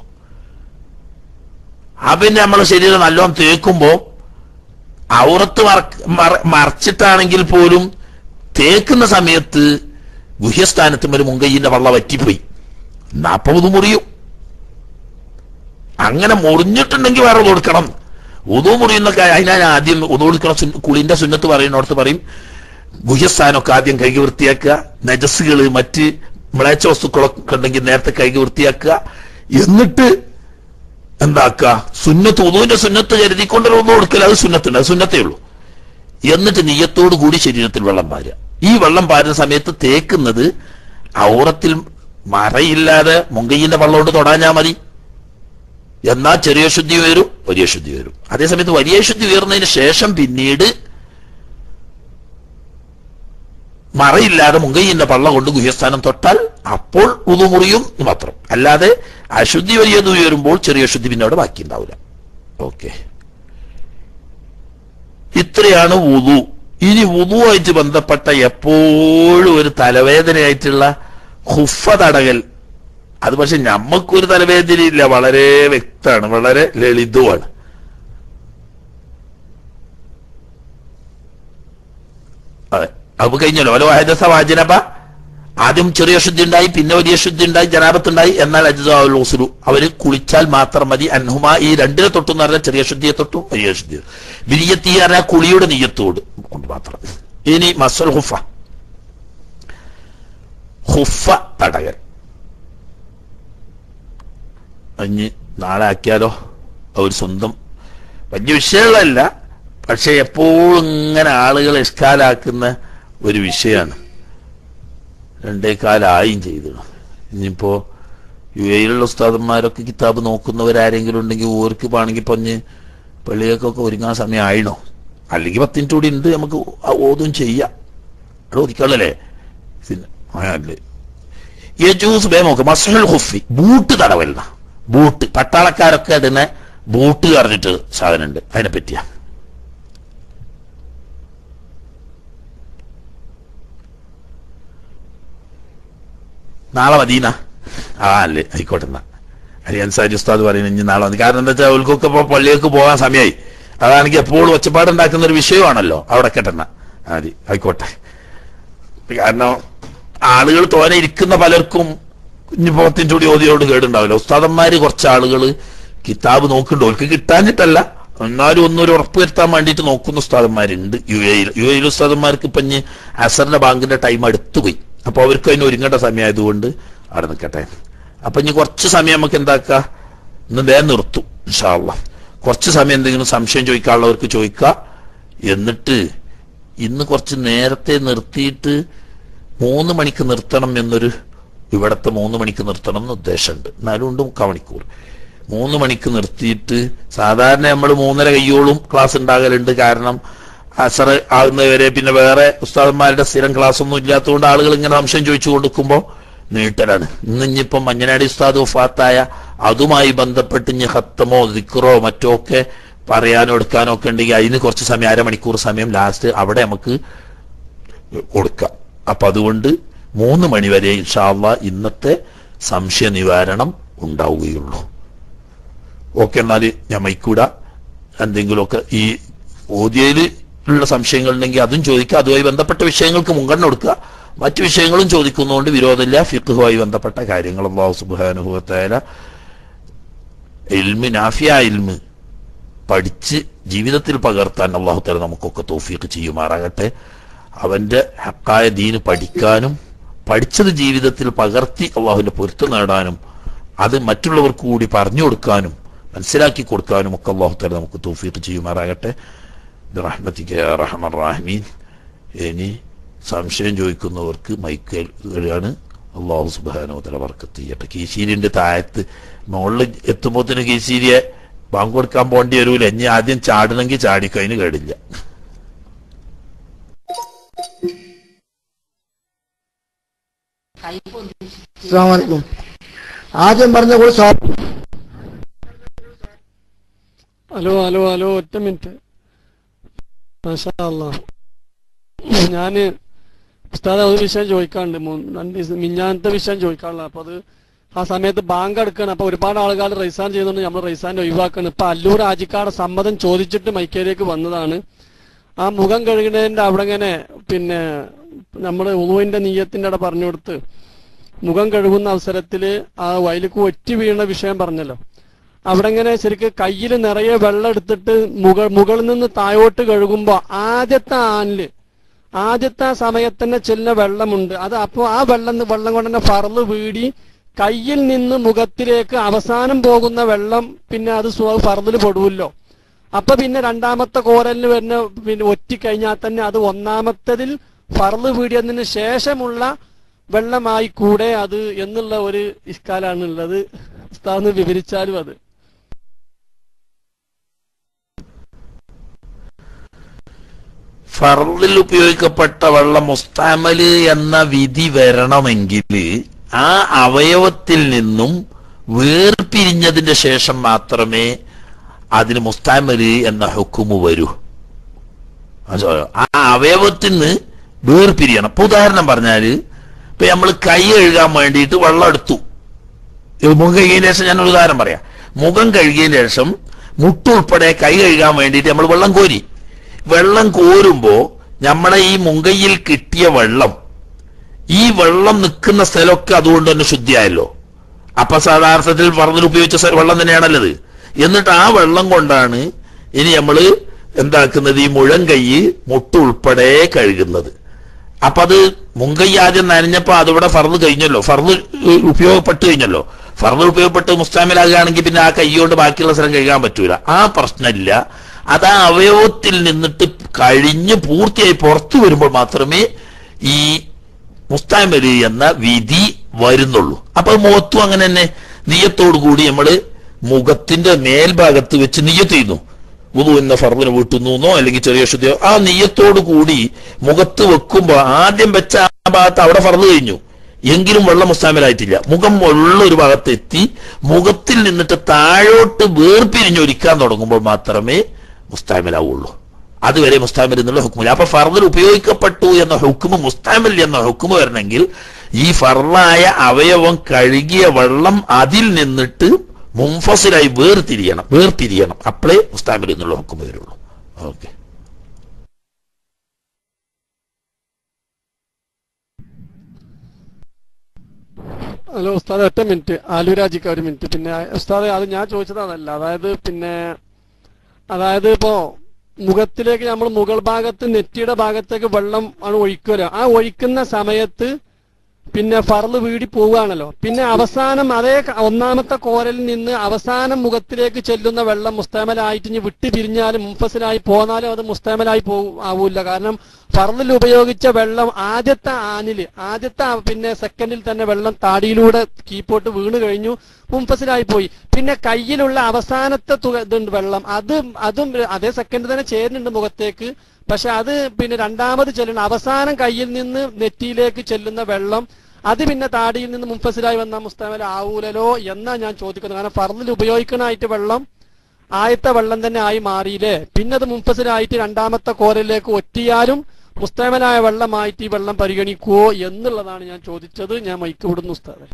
ആ പിന്നെ നമ്മളെ ശരീരം നല്ലോണം തേക്കുമ്പോ ഔറത്ത് മറ- മറ- മറച്ചിട്ടാണെങ്കിൽ പോലും തേക്കുന്ന സമയത്ത് ഗുഹ്യസ്ഥാനത്ത് ഒരു മുങ്കയ്യന്റെ വള്ള വറ്റിപ്പോയി എന്നാ അപ്പൊ ഇത് മുറിയും അങ്ങനെ മുറിഞ്ഞിട്ടുണ്ടെങ്കിൽ വേറെ കൊടുക്കണം ഉതു മുറിയുന്നൊക്കെ അതിനാ ഞാൻ ആദ്യം ഉതു കൊടുക്കണം സുന്ന- കുളിന്റെ സുന്നത്ത് പറയുന്നിടത്ത് പറയും ഗുഹ്യസ്ഥാനമൊക്കെ ആദ്യം കൈകി വൃത്തിയാക്കുക നജസ്സുകള് മറ്റ് മ്ലേച്ച വസ്തുക്കളൊക്കെ ഉണ്ടെങ്കിൽ നേരത്തെ കൈകി വൃത്തിയാക്കുക എന്നിട്ട് എന്താക്കുക സുന്നത്ത് ഉതുവിന്റെ സുന്നത്ത് കരുതിക്കൊണ്ട് ഉതു കൊടുക്കൽ അത് സുന്നത്തുണ്ട് അത് സുന്നത്തേ ഉള്ളൂ എന്നിട്ട് നീയത്തോടു കൂടി ശരീരത്തിൽ വെള്ളം പാരുക ഈ വെള്ളം പാരുന്ന സമയത്ത് തേക്കുന്നത് ഔറത്തിൽ മറയില്ലാതെ മുങ്കയ്യന്റെ വെള്ളം കൊണ്ട് തൊടാഞ്ഞാ മതി എന്നാൽ ചെറിയ ശുദ്ധി ഉയരും വലിയ ശുദ്ധി ഉയരും അതേസമയത്ത് വലിയ ശുദ്ധി ഉയർന്നതിന് ശേഷം പിന്നീട് മറയില്ലാതെ മുങ്കയ്യന്റെ പള്ള കൊണ്ട് ഗുഹ്യസ്ഥാനം തൊട്ടാൽ അപ്പോൾ ഉതുമുറിയും എന്ന് മാത്രം അല്ലാതെ അശുദ്ധി വലിയത് ഉയരുമ്പോൾ ചെറിയ ശുദ്ധി പിന്നെ അവിടെ ബാക്കി ഉണ്ടാവില്ല ഓക്കെ ഇത്രയാണ് വുതു ഇനി വുതുവായിട്ട് ബന്ധപ്പെട്ട എപ്പോഴും ഒരു തലവേദനയായിട്ടുള്ള ഹുഫ തടകൽ അത് പക്ഷെ ഞമ്മക്കൊരു തലവേദനയില്ല വളരെ വ്യക്തമാണ് വളരെ ലളിതവുമാണ് അതെ അപ്പൊ കഴിഞ്ഞല്ലോ ഓരോ ഹൈദസ വാചനപ്പ ആദ്യം ചെറിയ ശുദ്ധി ഉണ്ടായി പിന്നെ വലിയ ശുദ്ധി ഉണ്ടായി ജനാപത്തുണ്ടായി എന്നാൽ അജിദുലു അവര് കുളിച്ചാൽ മാത്രം മതി അൻഹുമ ഈ രണ്ടിനെ തൊട്ടും എന്ന് പറഞ്ഞാൽ ചെറിയ ശുദ്ധിയെ തൊട്ടും വലിയ ശുദ്ധി ബിരിയത്തി പറഞ്ഞാൽ കുളിയുടെ നീയത്തോട് കൊണ്ട് മാത്രം ഇനി മസൽ ഹുഫ ഹുഫ തടകൽ അഞ്ഞ് നാളെ ആക്കിയാലോ അവർ സ്വന്തം വലിയ വിഷയങ്ങളല്ല പക്ഷെ എപ്പോഴും ഇങ്ങനെ ആളുകൾ ഇഷ്കാലാക്കുന്ന ഒരു വിഷയമാണ് രണ്ടേ കാലായും ചെയ്തു ഇനിയിപ്പോ യു എയിലുള്ള ഉസ്താദന്മാരൊക്കെ കിതാബ് നോക്കുന്നവരാരെങ്കിലും ഉണ്ടെങ്കിൽ ഓർക്ക് വേണമെങ്കിൽ പറഞ്ഞ് പള്ളികൾക്കൊക്കെ ഒരുങ്ങാൻ സമയം ആയിണോ അല്ലെങ്കിൽ പത്ത് മിനിറ്റ് കൂടി ഉണ്ട് നമുക്ക് ആ ഓതും ചെയ്യാം അവിടെ ഒതുക്കാളല്ലേ അല്ലേ യജൂസ് ബേ നോക്ക് മസ്ഹൽ ഹുഫി ബൂട്ട് തടവല്ല ബൂട്ട് പട്ടാളക്കാരൊക്കെ ഇടുന്ന ബൂട്ട് പറഞ്ഞിട്ട് സാധനമുണ്ട് അതിനെ പറ്റിയാ നാളെ മദീന ആ അല്ലേ ആയിക്കോട്ടെ എന്നാ അരി അൻസാരി ഉസ്താദ് പറയുന്നത് ഇനി നാളെ മതി കാരണം എന്താ വെച്ചാൽ അവൾക്കൊക്കെ ഇപ്പൊ പള്ളിയൊക്കെ പോകാൻ സമയമായി അതാണെങ്കിൽ എപ്പോഴും ഒച്ചപ്പാടുണ്ടാക്കുന്ന ഒരു വിഷയമാണല്ലോ അവിടെ കെട്ടെന്ന മതി ആയിക്കോട്ടെ കാരണം ആളുകൾ തോനെ ഇരിക്കുന്ന പലർക്കും ഇനിയിപ്പോ പത്തിൻ്റെ കൂടി ഓതിയോട് കേടുണ്ടാവില്ല ഉസ്താദന്മാര് കുറച്ച് ആളുകൾ കിതാബ് നോക്കുന്നുണ്ട് അവർക്ക് കിട്ടാഞ്ഞിട്ടല്ല എന്നാലും ഒന്നൊരു ഉറപ്പ് വരുത്താൻ വേണ്ടിയിട്ട് നോക്കുന്ന ഉസ്താദന്മാരുണ്ട് യു എയിൽ യു എയിൽ ഉസ്താദന്മാർക്ക് ഇപ്പൊ ഇനി അസറിന്റെ ബാങ്കിന്റെ ടൈം അടുത്തുപോയി അപ്പൊ അവർക്ക് അതിന് ഒരുങ്ങേണ്ട സമയമായതുകൊണ്ട് അവിടെ നിൽക്കട്ടെ അപ്പൊ ഇനി കുറച്ച് സമയം നമുക്ക് എന്താക്കുക ഇന്ന് വേഗം നിർത്തും ഇൻഷാല്ല കുറച്ച് സമയം എന്തെങ്കിലും സംശയം ചോദിക്കാനുള്ളവർക്ക് ചോദിക്കുക എന്നിട്ട് ഇന്ന് കുറച്ച് നേരത്തെ നിർത്തിയിട്ട് മൂന്ന് മണിക്ക് നിർത്തണം എന്നൊരു ഇവിടത്തെ മൂന്ന് മണിക്ക് നിർത്തണം എന്ന് ഉദ്ദേശമുണ്ട് എന്നാലും ഉണ്ട് മുക്കാൽ മണിക്കൂർ മൂന്ന് മണിക്ക് നിർത്തിയിട്ട് സാധാരണ നമ്മൾ മൂന്നര കയ്യോളും ക്ലാസ് ഉണ്ടാകലുണ്ട് കാരണം അസർ ആകുന്നവരെ പിന്നെ വേറെ ഉസ്താദന്മാരുടെ സ്ഥിരം ക്ലാസ് ഒന്നും ഇല്ലാത്തതുകൊണ്ട് ആളുകൾ ഇങ്ങനെ സംശയം ചോദിച്ചു കൊടുക്കുമ്പോൾ നീട്ടലാണ് ഇന്ന് ഇനിയിപ്പം മഞ്ഞനാടി ഉസ്താദ് വഫാത്തായ അതുമായി ബന്ധപ്പെട്ട് ഇനി ഹത്തമോ ദിക്റോ മറ്റോ ഒക്കെ പറയാനോ എടുക്കാനോ ഒക്കെ ഉണ്ടെങ്കിൽ അതിന് കുറച്ച് സമയം അരമണിക്കൂർ സമയം ലാസ്റ്റ് അവിടെ നമുക്ക് കൊടുക്കാം അപ്പൊ അതുകൊണ്ട് മൂന്ന് മണിവരെ ഇൻഷാല്ല ഇന്നത്തെ സംശയ നിവാരണം ഉണ്ടാവുകയുള്ളൂ ഓക്കെ എന്നാൽ ഞാൻ മൈക്കൂട എന്തെങ്കിലുമൊക്കെ ഈ ഓദ്യയിൽ ഉള്ള സംശയങ്ങൾ ഉണ്ടെങ്കിൽ അതും ചോദിക്കുക അതുമായി ബന്ധപ്പെട്ട വിഷയങ്ങൾക്ക് മുൻഗണന കൊടുക്കുക മറ്റു വിഷയങ്ങളും ചോദിക്കുന്നതുകൊണ്ട് വിരോധമില്ല ഫിഖുമായി ബന്ധപ്പെട്ട കാര്യങ്ങൾ അള്ളാഹു സുബാനുഭവത്തായ ഇൽമി നാഫിയ ഇൽമ് പഠിച്ച് ജീവിതത്തിൽ പകർത്താൻ അള്ളാഹു തല നമുക്കൊക്കെ തോഫീക്ക് ചെയ്യുമാറാകട്ടെ അവന്റെ ഹക്കായ ദീന് പഠിക്കാനും പഠിച്ചത് ജീവിതത്തിൽ പകർത്തി അള്ളാഹുവിന്റെ പൊരുത്തം നേടാനും അത് മറ്റുള്ളവർക്ക് കൂടി പറഞ്ഞു കൊടുക്കാനും മനസ്സിലാക്കി കൊടുക്കാനും ഒക്കെ അള്ളാഹു തല നമുക്ക് തോഫീക്ക് ചെയ്യുമാറാകട്ടെ റഹ്മത്തിക്ക് റഹ്മൻ റാഹ്മീൻ ഇനി സംശയം ചോദിക്കുന്നവർക്ക് മൈക്കാണ് അള്ളാഹു സുബാനോദര വർക്കത്ത് ചെയ്യട്ടെ കീശീരിന്റെ താഴത്ത് മുകളിൽ എത്തുമ്പോത്തിന് കീശീരിയെ ബാങ്ക് കൊടുക്കാൻ പോണ്ടി വരൂല ഇനി ആദ്യം ചാടണമെങ്കിൽ ചാടിക്കതിന് കേടില്ല അസ്സാമലൈക്കും ആദ്യം പറഞ്ഞ കൂടെ സാർ ഹലോ ഹലോ ഹലോ ഒറ്റ മിനിറ്റ് മാഷാ അല്ലാ ഞാന് ഉസ്താദ് ഒരു വിഷയം ചോദിക്കാണ്ട് മൂ- രണ്ട് ദിവസം മിഞ്ഞാനത്തെ വിഷയം ചോദിക്കാനുള്ള അപ്പൊ അത് ആ സമയത്ത് ബാങ്ക് എടുക്കണം അപ്പൊ ഒരുപാട് ആളുകൾ റൈസാൻ ചെയ്യുന്നുണ്ട് നമ്മൾ റൈസാൻ ഒഴിവാക്കണം ഇപ്പൊ അല്ലൂർ ആജിക്കാരുടെ സമ്മതം ചോദിച്ചിട്ട് മൈക്കേലേക്ക് വന്നതാണ് ആ മുഖം കഴുകുന്നതിന്റെ അവിടെ ഇങ്ങനെ പിന്നെ നമ്മുടെ ഉളുവിന്റെ നീയത്തിന്റെ അവിടെ പറഞ്ഞു കൊടുത്ത് മുഖം കഴുകുന്ന അവസരത്തിൽ ആ വയലിക്ക് ഒറ്റി വീണ വിഷയം പറഞ്ഞല്ലോ അവിടെ ഇങ്ങനെ ശരിക്ക് കയ്യിൽ നിറയെ വെള്ളം എടുത്തിട്ട് മുകൾ മുകളിൽ നിന്ന് താഴോട്ട് കഴുകുമ്പോ ആദ്യത്തെ ആനില് ആദ്യത്തെ ആ സമയത്ത് തന്നെ ചെല്ലുന്ന വെള്ളമുണ്ട് അത് അപ്പോൾ ആ വെള്ളം വെള്ളം കൊണ്ട് തന്നെ ഫറല് വീടി കയ്യിൽ നിന്ന് മുഖത്തിലേക്ക് അവസാനം പോകുന്ന വെള്ളം പിന്നെ അത് ഫറലിൽ പെടുമല്ലോ അപ്പൊ പിന്നെ രണ്ടാമത്തെ കോരലിന് വരുന്ന പിന്നെ ഒറ്റിക്കഴിഞ്ഞാൽ തന്നെ അത് ഒന്നാമത്തതിൽ ഫറല് വീടിയതിന് ശേഷമുള്ള വെള്ളമായി കൂടെ അത് എന്നുള്ള ഒരു ഇഷ്കാലാണ് ഉള്ളത് ഉസ്താദ് വിവരിച്ചാലും അത് ഫർദിൽ ഉപയോഗിക്കപ്പെട്ട വെള്ളം മുസ്താമല് എന്ന വിധി വരണമെങ്കിൽ ആ അവയവത്തിൽ നിന്നും വേർപിരിഞ്ഞതിന്റെ ശേഷം മാത്രമേ അതിന് മുസ്താമല് എന്ന ഹുക്കുമ് വരൂ മനസ്സിലായോ? ആ അവയവത്തിൽ നിന്ന് വേർപിരിയണം ഇപ്പൊ ഉദാഹരണം പറഞ്ഞാല് ഇപ്പൊ നമ്മൾ കൈ കഴുകാൻ വേണ്ടിയിട്ട് വെള്ളം എടുത്തു ഇത് മുഖം കഴുകിയതിന് ശേഷം ഞാൻ ഒരു ഉദാഹരണം പറയാം മുഖം കഴുകിയതിന് ശേഷം മുട്ടുൾപ്പെടെ കൈ കഴുകാൻ വേണ്ടിയിട്ട് നമ്മൾ വെള്ളം കോരി വെള്ളം കോരുമ്പോ നമ്മളെ ഈ മുങ്കയിൽ കിട്ടിയ വെള്ളം ഈ വെള്ളം നിൽക്കുന്ന സ്ഥലമൊക്കെ അതുകൊണ്ട് തന്നെ ശുദ്ധിയായല്ലോ അപ്പൊ സാധാരണത്തിൽ പറഞ്ഞതിൽ ഉപയോഗിച്ച സ്ഥ- വെള്ളം തന്നെയാണല്ലത് എന്നിട്ട് ആ വെള്ളം കൊണ്ടാണ് ഇനി നമ്മള് എന്താക്കുന്നത് ഈ മുഴം കൈ മുട്ടുൾപ്പെടെ കഴുകുന്നത് അപ്പൊ അത് മുങ്കൈ ആദ്യം നനഞ്ഞപ്പോ അതിവിടെ ഫർദ് കഴിഞ്ഞല്ലോ ഫർദ് ഉപയോഗപ്പെട്ട് കഴിഞ്ഞല്ലോ ഫർദ് ഉപയോഗപ്പെട്ട് മുസ്താമിലാകുകയാണെങ്കിൽ പിന്നെ ആ കൈ കൊണ്ട് ബാക്കിയുള്ള സ്ഥലം കഴുകാൻ പറ്റൂല ആ പ്രശ്നമില്ല അത് ആ അവയവത്തിൽ നിന്നിട്ട് കഴിഞ്ഞ് പൂർത്തിയായി പുറത്തു വരുമ്പോൾ മാത്രമേ ഈ മുസ്താമല് എന്ന വിധി വരുന്നുള്ളൂ അപ്പൊ മുഖത്തും അങ്ങനെ തന്നെ നീയത്തോടു കൂടി നമ്മള് മുഖത്തിന്റെ മേൽഭാഗത്ത് വെച്ച് നീയത്ത് ചെയ്യുന്നു വുളു എന്ന ഫർദിന് വീട്ടുന്നു എന്നോ അല്ലെങ്കിൽ ചെറിയ ശുദ്ധിയോ ആ നീയത്തോടു കൂടി മുഖത്ത് വെക്കുമ്പോ ആദ്യം വെച്ച ആ ഭാഗത്ത് അവിടെ ഫർദ് കഴിഞ്ഞു എങ്കിലും വെള്ളം മുസ്താമിലായിട്ടില്ല മുഖം ഉള്ള ഒരു ഭാഗത്ത് എത്തി മുഖത്തിൽ നിന്നിട്ട് താഴോട്ട് വേർപിരിഞ്ഞൊരിക്കാൻ തുടങ്ങുമ്പോൾ മാത്രമേ മുസ്താമിലാവുള്ളൂ അതുവരെ മുസ്താമിൽ എന്നുള്ള ഹുക്കുമില്ല അപ്പൊ ഫർദിൽ ഉപയോഗിക്കപ്പെട്ടു എന്ന ഹുക്കുമ് മുസ്താമിൽ എന്ന ഹുക്കുമ് വരണമെങ്കിൽ ഈ ഫർലായ അവയവം കഴുകിയ വെള്ളം അതിൽ നിന്നിട്ട് മുംഫസിലായി വേർതിരിയണം വേർപിരിയണം അപ്പോഴേ മുസ്താമിൽ എന്നുള്ള ഹുക്കുമ് വരുള്ളൂ ഓക്കെ ഹലോ ഉസ്താദ് ഒറ്റ മിനിറ്റ് ആലുരാജിക്ക ഒരു മിനിറ്റ് പിന്നെ ഉസ്താദ് അത് ഞാൻ ചോദിച്ചത് അതല്ല അതായത് പിന്നെ അതായത് ഇപ്പോ മുഖത്തിലേക്ക് നമ്മൾ മുകൾ ഭാഗത്ത് നെറ്റിയുടെ ഭാഗത്തേക്ക് വെള്ളം ആണ് ഒഴിക്കുക ആ ഒഴിക്കുന്ന സമയത്ത് പിന്നെ ഫർള് വീടി പോവുകയാണല്ലോ പിന്നെ അവസാനം അതേ ക- ഒന്നാമത്തെ കോരലിൽ നിന്ന് അവസാനം മുഖത്തിലേക്ക് ചെല്ലുന്ന വെള്ളം മുസ്താമലായിട്ട് ഇനി വിട്ടു പിരിഞ്ഞാലും മുഫസിലായി പോന്നാലും അത് മുസ്താമലായി പോ ആവൂല കാരണം ഫർളിൽ ഉപയോഗിച്ച വെള്ളം ആദ്യത്തെ ആനില് ആദ്യത്തെ ആ പിന്നെ സെക്കൻഡിൽ തന്നെ വെള്ളം താടിയിലൂടെ കീപ്പോട്ട് വീണ് കഴിഞ്ഞു മുംഫസിലായി പോയി പിന്നെ കയ്യിലുള്ള അവസാനത്തെ തുക ഇതുണ്ട് വെള്ളം അത് അതും അതേ സെക്കൻഡ് തന്നെ ചേരുന്നുണ്ട് മുഖത്തേക്ക് പക്ഷെ അത് പിന്നെ രണ്ടാമത് ചെല്ലുന്ന അവസാനം കയ്യിൽ നിന്ന് നെറ്റിയിലേക്ക് ചെല്ലുന്ന വെള്ളം അത് പിന്നെ താടിയിൽ നിന്ന് മുംഫസിലായി വന്ന മുസ്താമല ആവൂലല്ലോ എന്നാ ഞാൻ ചോദിക്കുന്നത് കാരണം ഫർദിൽ ഉപയോഗിക്കണായിട്ട് വെള്ളം ആയത്തെ വെള്ളം തന്നെ ആയി മാറിയില്ലേ പിന്നെ അത് മുംഫസിലായിട്ട് രണ്ടാമത്തെ കോരലിലേക്ക് ഒറ്റിയാലും മുസ്താമലായ വെള്ളമായിട്ട് ഈ വെള്ളം പരിഗണിക്കുവോ എന്നുള്ളതാണ് ഞാൻ ചോദിച്ചത് ഞാൻ മൈക്ക് വിടുന്നു ഉസ്താദെ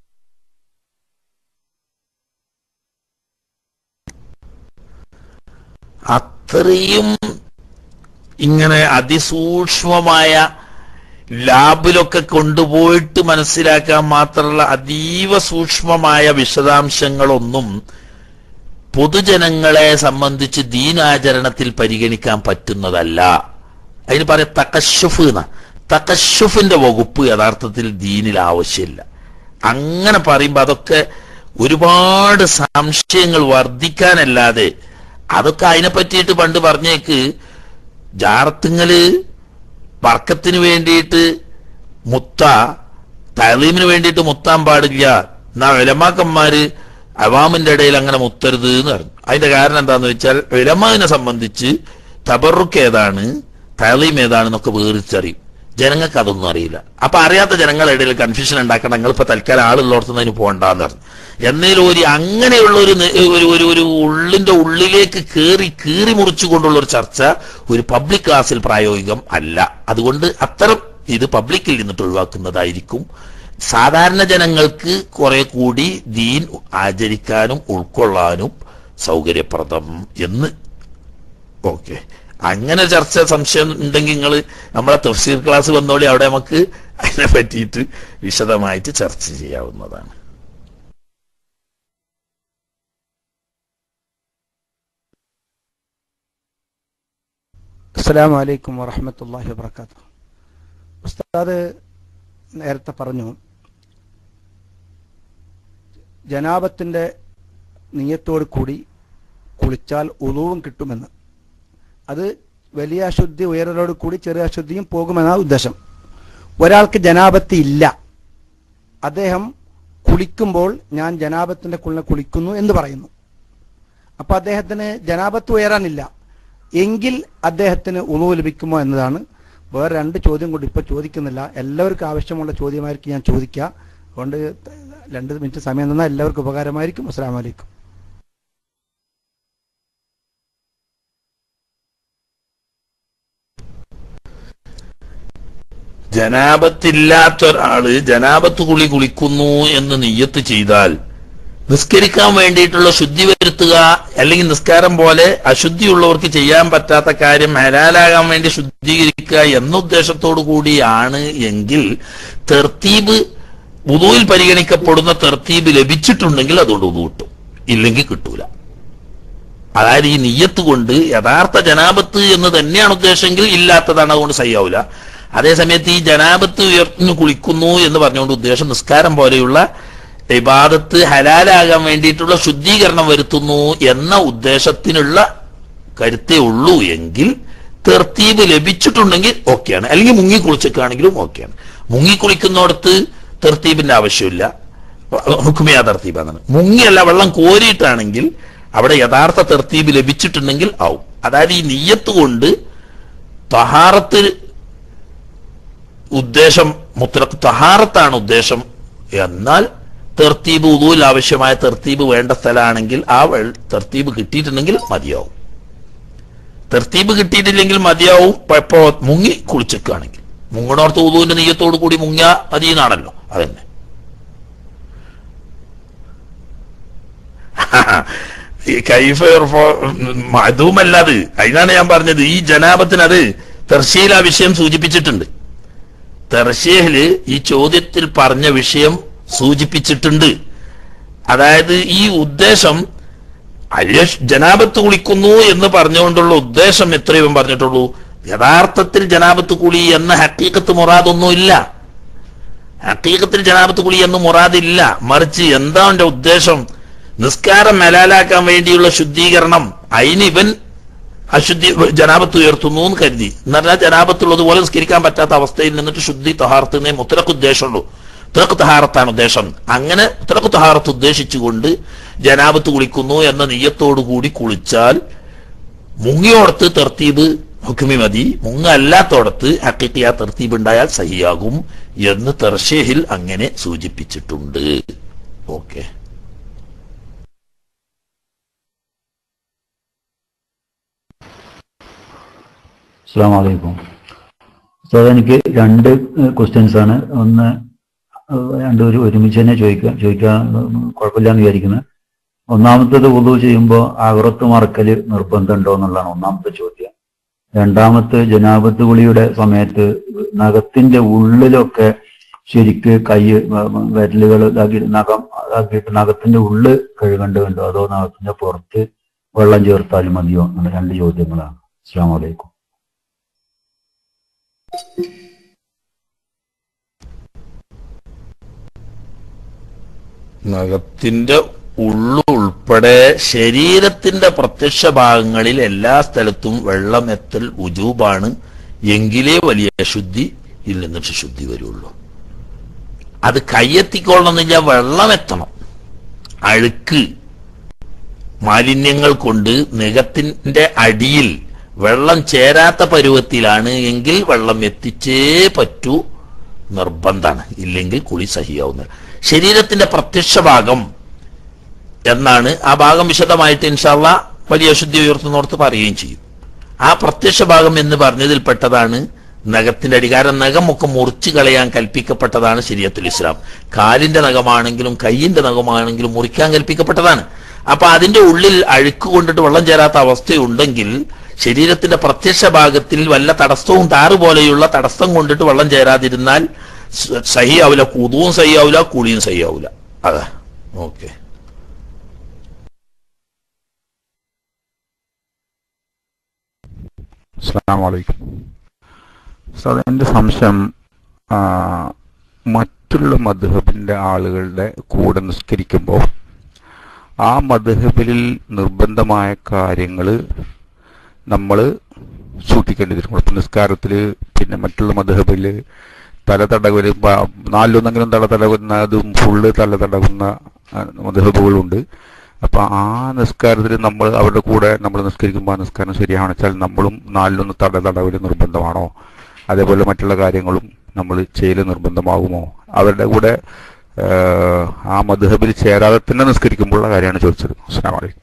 അത്രയും ഇങ്ങനെ അതിസൂക്ഷ്മമായ ലാബിലൊക്കെ കൊണ്ടുപോയിട്ട് മനസ്സിലാക്കാൻ മാത്രമുള്ള അതീവ സൂക്ഷ്മമായ വിശദാംശങ്ങളൊന്നും പൊതുജനങ്ങളെ സംബന്ധിച്ച് ദീനാചരണത്തിൽ പരിഗണിക്കാൻ പറ്റുന്നതല്ല അതിന് പറയാം തക്കശുഫ് എന്ന തക്കശുഫിന്റെ വകുപ്പ് യഥാർത്ഥത്തിൽ ദീനിൽ ആവശ്യമില്ല അങ്ങനെ പറയുമ്പോ അതൊക്കെ ഒരുപാട് സംശയങ്ങൾ വർദ്ധിക്കാനല്ലാതെ അതൊക്കെ അതിനെ പറ്റിയിട്ട് പണ്ട് പറഞ്ഞേക്ക് ജാറത്തുങ്ങള് വർക്കത്തിന് വേണ്ടിയിട്ട് മുത്ത തലീമിന് വേണ്ടിയിട്ട് മുത്താൻ പാടില്ല എന്നാ വിലമാക്കന്മാര് അവാമിന്റെ ഇടയിൽ അങ്ങനെ മുത്തരുത് എന്ന് പറഞ്ഞു അതിന്റെ കാരണം എന്താന്ന് വെച്ചാൽ വിലമാവിനെ സംബന്ധിച്ച് തബറുക്ക് ഏതാണ് തലീം ഏതാണെന്നൊക്കെ വേറിച്ചറിയും ജനങ്ങൾക്ക് അതൊന്നും അറിയില്ല അപ്പൊ അറിയാത്ത ജനങ്ങളുടെ ഇടയിൽ കൺഫ്യൂഷൻ ഉണ്ടാക്കണം നിങ്ങൾ ഇപ്പൊ തൽക്കാലം ആളുള്ളോടത്തുനിന്ന് അതിന് പോകണ്ടെന്ന് പറഞ്ഞു എന്നേലും ഒരു അങ്ങനെയുള്ള ഒരു നെ- ഒരു ഒരു ഒരു ഉള്ളിന്റെ ഉള്ളിലേക്ക് കീറി കീറി മുറിച്ചു കൊണ്ടുള്ള ഒരു ചർച്ച ഒരു പബ്ലിക് ക്ലാസ്സിൽ പ്രായോഗികം അല്ല അതുകൊണ്ട് അത്തരം ഇത് പബ്ലിക്കിൽ നിന്നിട്ട് ഒഴിവാക്കുന്നതായിരിക്കും സാധാരണ ജനങ്ങൾക്ക് കുറെ കൂടി ദീൻ ആചരിക്കാനും ഉൾക്കൊള്ളാനും സൗകര്യപ്രദം എന്ന് ഓക്കെ അങ്ങനെ ചർച്ച സംശയം ഉണ്ടെങ്കിൽ നിങ്ങൾ നമ്മളെ തഫ്സീർ ക്ലാസ് വന്നോളി അവിടെ നമുക്ക് അതിനെ പറ്റിയിട്ട് വിശദമായിട്ട് ചർച്ച ചെയ്യാവുന്നതാണ് അസ്സലാമു അലൈക്കും വറഹമത്തല്ലാഹി വബർക്കാത്തു ഉസ്താദ് നേരത്തെ പറഞ്ഞു ജനാപത്തിന്റെ നീയത്തോട് കൂടി കുളിച്ചാൽ ഉളവും കിട്ടുമെന്ന് അത് വലിയ അശുദ്ധി ഉയരലോട് കൂടി ചെറിയ അശുദ്ധിയും പോകുമെന്നാണ് ഉദ്ദേശം ഒരാൾക്ക് ജനാപത്ത് ഇല്ല അദ്ദേഹം കുളിക്കുമ്പോൾ ഞാൻ ജനാപത്തിന്റെ കുളിനെ കുളിക്കുന്നു എന്ന് പറയുന്നു അപ്പൊ അദ്ദേഹത്തിന് ജനാപത്ത് ഉയരാനില്ല എങ്കിൽ അദ്ദേഹത്തിന് ഉളവ് ലഭിക്കുമോ എന്നതാണ് വേറെ രണ്ട് ചോദ്യം കൊണ്ട് ഇപ്പൊ ചോദിക്കുന്നില്ല എല്ലാവർക്കും ആവശ്യമുള്ള ചോദ്യമായിരിക്കും ഞാൻ ചോദിക്കുക അതുകൊണ്ട് രണ്ട് മിനിറ്റ് സമയം തന്നാൽ എല്ലാവർക്കും ഉപകാരമായിരിക്കും അസ്സാം വലൈക്കും ജനാപത്തില്ലാത്ത ഒരാള് ജനാപത്ത് കുളി കുളിക്കുന്നു എന്ന് നിയ്യത്ത് ചെയ്താൽ നിസ്കരിക്കാൻ വേണ്ടിയിട്ടുള്ള ശുദ്ധി വരുത്തുക അല്ലെങ്കിൽ നിസ്കാരം പോലെ അശുദ്ധിയുള്ളവർക്ക് ചെയ്യാൻ പറ്റാത്ത കാര്യം ഹലാലാകാൻ വേണ്ടി ശുദ്ധീകരിക്കുക എന്ന ഉദ്ദേശത്തോടു കൂടിയാണ് എങ്കിൽ തെർത്തീബ് ഉദുവിൽ പരിഗണിക്കപ്പെടുന്ന തെർത്തീബ് ലഭിച്ചിട്ടുണ്ടെങ്കിൽ അതുകൊണ്ട് ഉദു കിട്ടും ഇല്ലെങ്കിൽ കിട്ടൂല അതായത് ഈ നിയ്യത്ത് കൊണ്ട് യഥാർത്ഥ ജനാപത്ത് എന്ന് തന്നെയാണ് ഉദ്ദേശമെങ്കിൽ ഇല്ലാത്തതാണ് അതുകൊണ്ട് സയ്യാവൂല അതേസമയത്ത് ഈ ജനാപത്ത് ഉയർന്നു കുളിക്കുന്നു എന്ന് പറഞ്ഞുകൊണ്ട് ഉദ്ദേശം നിസ്കാരം പോലെയുള്ള ഇബാദത്ത് ഹലാലാകാൻ വേണ്ടിയിട്ടുള്ള ശുദ്ധീകരണം വരുത്തുന്നു എന്ന ഉദ്ദേശത്തിനുള്ള കരുത്തേ ഉള്ളൂ എങ്കിൽ തെർത്തീബ് ലഭിച്ചിട്ടുണ്ടെങ്കിൽ ഓക്കെയാണ് അല്ലെങ്കിൽ മുങ്ങി കുളിച്ചൊക്കെയാണെങ്കിലും ഓക്കെയാണ് മുങ്ങി കുളിക്കുന്നിടത്ത് തെർത്തീബിന്റെ ആവശ്യമില്ല ഹുക്കുമിയ തെർത്തീബാണ് മുങ്ങിയല്ല വെള്ളം കോരിയിട്ടാണെങ്കിൽ അവിടെ യഥാർത്ഥ തെർത്തീബ് ലഭിച്ചിട്ടുണ്ടെങ്കിൽ ആവും അതായത് ഈ നീയത്ത് കൊണ്ട് തഹാറത്ത് ഉദ്ദേശം മുത്തലക്ക് തഹാറത്താണ് ഉദ്ദേശം എന്നാൽ തെർത്തീബ് ഉദൂൽ ആവശ്യമായ തെർത്തീബ് വേണ്ട സ്ഥലമാണെങ്കിൽ ആ വെൾ- തെർത്തീബ് കിട്ടിയിട്ടുണ്ടെങ്കിൽ മതിയാവും തെർത്തീബ് കിട്ടിയിട്ടില്ലെങ്കിൽ മതിയാവും ഇപ്പൊ ഇപ്പോ മുങ്ങി കുളിച്ചേക്കാണെങ്കിൽ മുങ്ങണോർത്ത് ഉദൂവിന്റെ നെയ്യത്തോടു കൂടി മുങ്ങിയ മതിയെന്നാണല്ലോ അതന്നെ ഈ കൈഫ അതുമല്ല അത് അതിനാണ് ഞാൻ പറഞ്ഞത് ഈ ജനാപത്തിന് അത് തെർശയിൽ ആ വിഷയം സൂചിപ്പിച്ചിട്ടുണ്ട് തെർശേഹില് ഈ ചോദ്യത്തിൽ പറഞ്ഞ വിഷയം സൂചിപ്പിച്ചിട്ടുണ്ട് അതായത് ഈ ഉദ്ദേശം അയ്യഷ് ജനാപത്ത് കുളിക്കുന്നു എന്ന് പറഞ്ഞുകൊണ്ടുള്ള ഉദ്ദേശം എത്രയും പറഞ്ഞിട്ടുള്ളൂ യഥാർത്ഥത്തിൽ ജനാപത്ത് കുളി എന്ന ഹക്കീക്കത്ത് മുറാദൊന്നുമില്ല ഹക്കീക്കത്തിൽ ജനാപത്ത് കുളി എന്ന് മുറാദില്ല മറിച്ച് എന്താ അവന്റെ ഉദ്ദേശം നിസ്കാരം മലാലാക്കാൻ വേണ്ടിയുള്ള ശുദ്ധീകരണം അതിന് ഇവൻ അശുദ്ധി ജനാപത്ത് ഉയർത്തുന്നു എന്ന് കരുതി എന്ന് പറഞ്ഞാൽ ജനാപത്തുള്ളതുപോലെ നിസ്കരിക്കാൻ പറ്റാത്ത അവസ്ഥയിൽ നിന്നിട്ട് ശുദ്ധി തഹാർത്തുന്നേ മുത്തലക്ക് ഉദ്ദേശമുള്ളൂ മുത്തലക്ക് തഹാറത്താണ് ഉദ്ദേശം അങ്ങനെ മുത്തലക്ക് തഹാറത്ത് ഉദ്ദേശിച്ചുകൊണ്ട് ജനാപത്ത് കുളിക്കുന്നു എന്ന നെയ്യത്തോടു കൂടി കുളിച്ചാൽ മുങ്ങിയോടത്ത് തെർത്തീബ് ഹുക്കുമി മതി മുങ്ങല്ലാത്തോടത്ത് ഹക്കിക്ക് ആ തെർത്തീബ് ഉണ്ടായാൽ സഹിയാകും എന്ന് തെർഷേഹിൽ അങ്ങനെ സൂചിപ്പിച്ചിട്ടുണ്ട് ഓക്കെ അസ്സാം വലൈക്കും സാർ എനിക്ക് രണ്ട് ക്വസ്റ്റ്യൻസ് ആണ് ഒന്ന് ഏഹ് രണ്ട് ഒരു ഒരുമിച്ച് തന്നെ ചോദിക്കാം ചോദിക്കാൻ ഉം, കുഴപ്പമില്ലാന്ന് വിചാരിക്കുന്നത് ഒന്നാമത്തേത് ഉദു ചെയ്യുമ്പോൾ അകറത്ത് മറക്കല് നിർബന്ധമുണ്ടോ എന്നുള്ളതാണ് ഒന്നാമത്തെ ചോദ്യം രണ്ടാമത്തെ ജനാപത്ത് കുളിയുടെ സമയത്ത് നഖത്തിന്റെ ഉള്ളിലൊക്കെ ശരിക്ക് കൈ വിരലുകൾ ഇതാക്കി നഖം ഇതാക്കിയിട്ട് നഖത്തിന്റെ ഉള്ളിൽ കഴുകേണ്ടതുണ്ടോ അതോ നഖത്തിന്റെ പുറത്ത് വെള്ളം ചേർത്താലും മതിയോ എന്നുള്ള രണ്ട് ചോദ്യങ്ങളാണ് അസ്സാം വലൈക്കും നഖത്തിന്റെ ഉള്ളുൾപ്പെടെ ശരീരത്തിന്റെ പ്രത്യക്ഷ ഭാഗങ്ങളിൽ എല്ലാ സ്ഥലത്തും വെള്ളം എത്തൽ ഉജൂബാണ് എങ്കിലേ വലിയ ശുദ്ധി ഇൽ നിന്നിട്ട് ശുദ്ധി വരുള്ളൂ അത് കയ്യെത്തിക്കൊള്ളണമെന്നില്ല വെള്ളം എത്തണം അഴുക്ക് മാലിന്യങ്ങൾ കൊണ്ട് നഖത്തിന്റെ അടിയിൽ വെള്ളം ചേരാത്ത പരുവത്തിലാണ് എങ്കിൽ വെള്ളം എത്തിച്ചേ പറ്റൂ നിർബന്ധാണ് ഇല്ലെങ്കിൽ കുളി സഹിയാവുന്നത് ശരീരത്തിന്റെ പ്രത്യക്ഷ ഭാഗം എന്നാണ് ആ ഭാഗം വിശദമായിട്ട് ഇൻഷാല്ല വലിയ ശുദ്ധി ഉയർത്തുന്നോർത്ത് പറയുകയും ചെയ്യും ആ പ്രത്യക്ഷ ഭാഗം എന്ന് പറഞ്ഞതിൽപ്പെട്ടതാണ് നഖത്തിന്റെ അടി കാരണം നഖമൊക്കെ മുറിച്ചു കളയാൻ കൽപ്പിക്കപ്പെട്ടതാണ് ശരീരത്തുൽ ഇസ്ലാം കാലിന്റെ നഖമാണെങ്കിലും കയ്യിന്റെ നഖമാണെങ്കിലും മുറിക്കാൻ കൽപ്പിക്കപ്പെട്ടതാണ് അപ്പൊ അതിന്റെ ഉള്ളിൽ അഴുക്ക് കൊണ്ടിട്ട് വെള്ളം ചേരാത്ത അവസ്ഥയുണ്ടെങ്കിൽ ശരീരത്തിന്റെ പ്രത്യക്ഷ ഭാഗത്തിൽ വല്ല തടസ്സവും താറ് പോലെയുള്ള തടസ്സം കൊണ്ടിട്ട് വെള്ളം ചേരാതിരുന്നാൽ സ- സഹിയാവില്ല കുതുവും സഹിയാവില്ല കുളിയും സഹിയാവില്ല അതാ ഓക്കെ അസ്സാം വലൈക്കും സാർ എൻ്റെ സംശയം ആ, മറ്റുള്ള മധുഹബിൻ്റെ ആളുകളുടെ കൂടെ നിസ്കരിക്കുമ്പോൾ ആ മധുഹബിൽ നിർബന്ധമായ കാര്യങ്ങൾ നമ്മൾ സൂക്ഷിക്കേണ്ടതിരിക്കും ഇപ്പം നിസ്കാരത്തിൽ പിന്നെ മറ്റുള്ള മധുഹബിൽ തല തടവൽ നാലിലൊന്നെങ്കിലും തല തടവുന്നതും ഫുള്ള് തല തടവുന്ന മധുഹബുകളുണ്ട് അപ്പൊ ആ നിസ്കാരത്തിൽ നമ്മൾ അവരുടെ കൂടെ നമ്മൾ നിസ്കരിക്കുമ്പോൾ ആ നിസ്കാരം ശരിയാണെന്ന് വെച്ചാൽ നമ്മളും നാലിലൊന്ന് തട തടവിൽ നിർബന്ധമാണോ അതേപോലെ മറ്റുള്ള കാര്യങ്ങളും നമ്മൾ ചെയ്യൽ നിർബന്ധമാകുമോ അവരുടെ കൂടെ ആ, ആ മധുഹബിൽ ചേരാതെ തന്നെ നിസ്കരിക്കുമ്പോഴുള്ള കാര്യമാണ് ചോദിച്ചത് അസ്സാം വലൈക്കും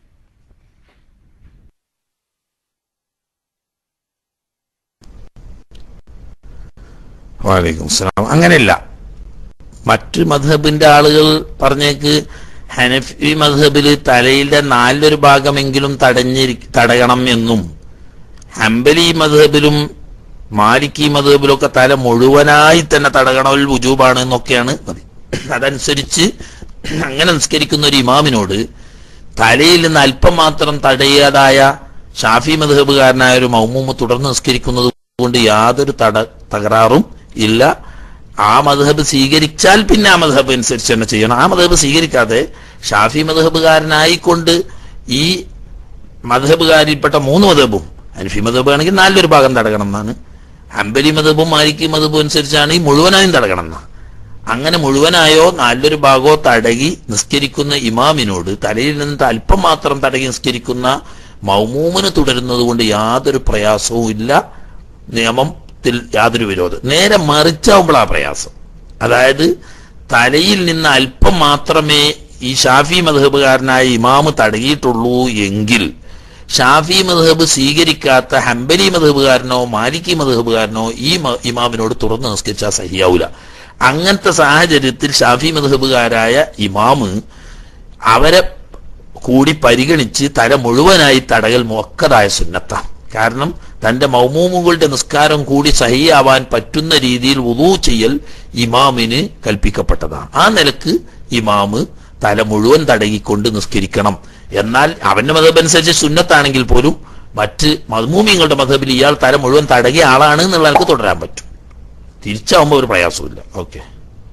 വാലേക്കും സ്ലാം അങ്ങനെയല്ല മറ്റു മധബിന്റെ ആളുകൾ പറഞ്ഞേക്ക് ഹനഫി മധബില് തലയിലെ നാലൊരു ഭാഗമെങ്കിലും തടഞ്ഞിരി തടയണം എന്നും ഹംബലി മധബിലും മാലിക്കി മധബിലും ഒക്കെ തല മുഴുവനായി തന്നെ തടകണൽ വുജൂബാണ് എന്നൊക്കെയാണ് മതി അതനുസരിച്ച് അങ്ങനെ നിസ്കരിക്കുന്ന ഒരു ഇമാമിനോട് തലയിൽ നിന്ന് അല്പം മാത്രം തടയാതായ ഷാഫി മധബുകാരനായ ഒരു മൗമൂമ് തുടർന്ന് നിസ്കരിക്കുന്നത് കൊണ്ട് യാതൊരു തട തകരാറും ഇല്ല ആ മധബ് സ്വീകരിച്ചാൽ പിന്നെ ആ മധബ് അനുസരിച്ച് തന്നെ ചെയ്യണം ആ മധബ് സ്വീകരിക്കാതെ ഷാഫി മധബുകാരനായിക്കൊണ്ട് ഈ മധബുകാരിൽപ്പെട്ട മൂന്ന് മധബും അൻഫി മധബ് ആണെങ്കിൽ നാലൊരു ഭാഗം തടകണം എന്നാണ് ഹംബലി മധബും മാലിക്കി മധബും അനുസരിച്ചാണ് ഈ മുഴുവനായും തടകണം എന്നാണ് അങ്ങനെ മുഴുവനായോ നാലൊരു ഭാഗമോ തടകി നിസ്കരിക്കുന്ന ഇമാമിനോട് തലയിൽ നിന്ന് അല്പം മാത്രം തടകി നിസ്കരിക്കുന്ന മൗമൂമിന് തുടരുന്നത് കൊണ്ട് യാതൊരു പ്രയാസവും ഇല്ല നിയമത്തിൽ യാതൊരു വിരോധം നേരെ മറിച്ചാവുമ്പോഴാ പ്രയാസം അതായത് തലയിൽ നിന്ന് അല്പം മാത്രമേ ഈ ഷാഫി മധബുകാരനായ ഇമാമ് തടകിയിട്ടുള്ളൂ എങ്കിൽ ഷാഫി മധബ് സ്വീകരിക്കാത്ത ഹംബലി മധബുകാരനോ മാലിക്കി മധബുകാരനോ ഈ മ- ഇമാമിനോട് തുറന്ന് നിസ്കരിച്ചാൽ സഹിയാവൂല അങ്ങനത്തെ സാഹചര്യത്തിൽ ഷാഫി മധബുകാരായ ഇമാമ് അവരെ കൂടി പരിഗണിച്ച് തല മുഴുവനായി തടകൽ മുക്കതായ സുന്നത്താണ് കാരണം തന്റെ മൗമൂമുകളുടെ നിസ്കാരം കൂടി സഹിയാവാൻ പറ്റുന്ന രീതിയിൽ ഉദൂ ചെയ്യൽ ഇമാമിന് കൽപ്പിക്കപ്പെട്ടതാണ് ആ നിലക്ക് ഇമാമ് തല മുഴുവൻ തടകിക്കൊണ്ട് നിസ്കരിക്കണം എന്നാൽ അവന്റെ മതബ് അനുസരിച്ച് സുന്നത്താണെങ്കിൽ പോലും മറ്റ് മധുമൂമിങ്ങളുടെ മതബിൽ ഇയാൾ തല മുഴുവൻ തടകിയ ആളാണ് എന്നുള്ള ആൾക്ക് തുടരാൻ പറ്റും തിരിച്ചാവുമ്പോൾ ഒരു പ്രയാസമില്ല ഓക്കെ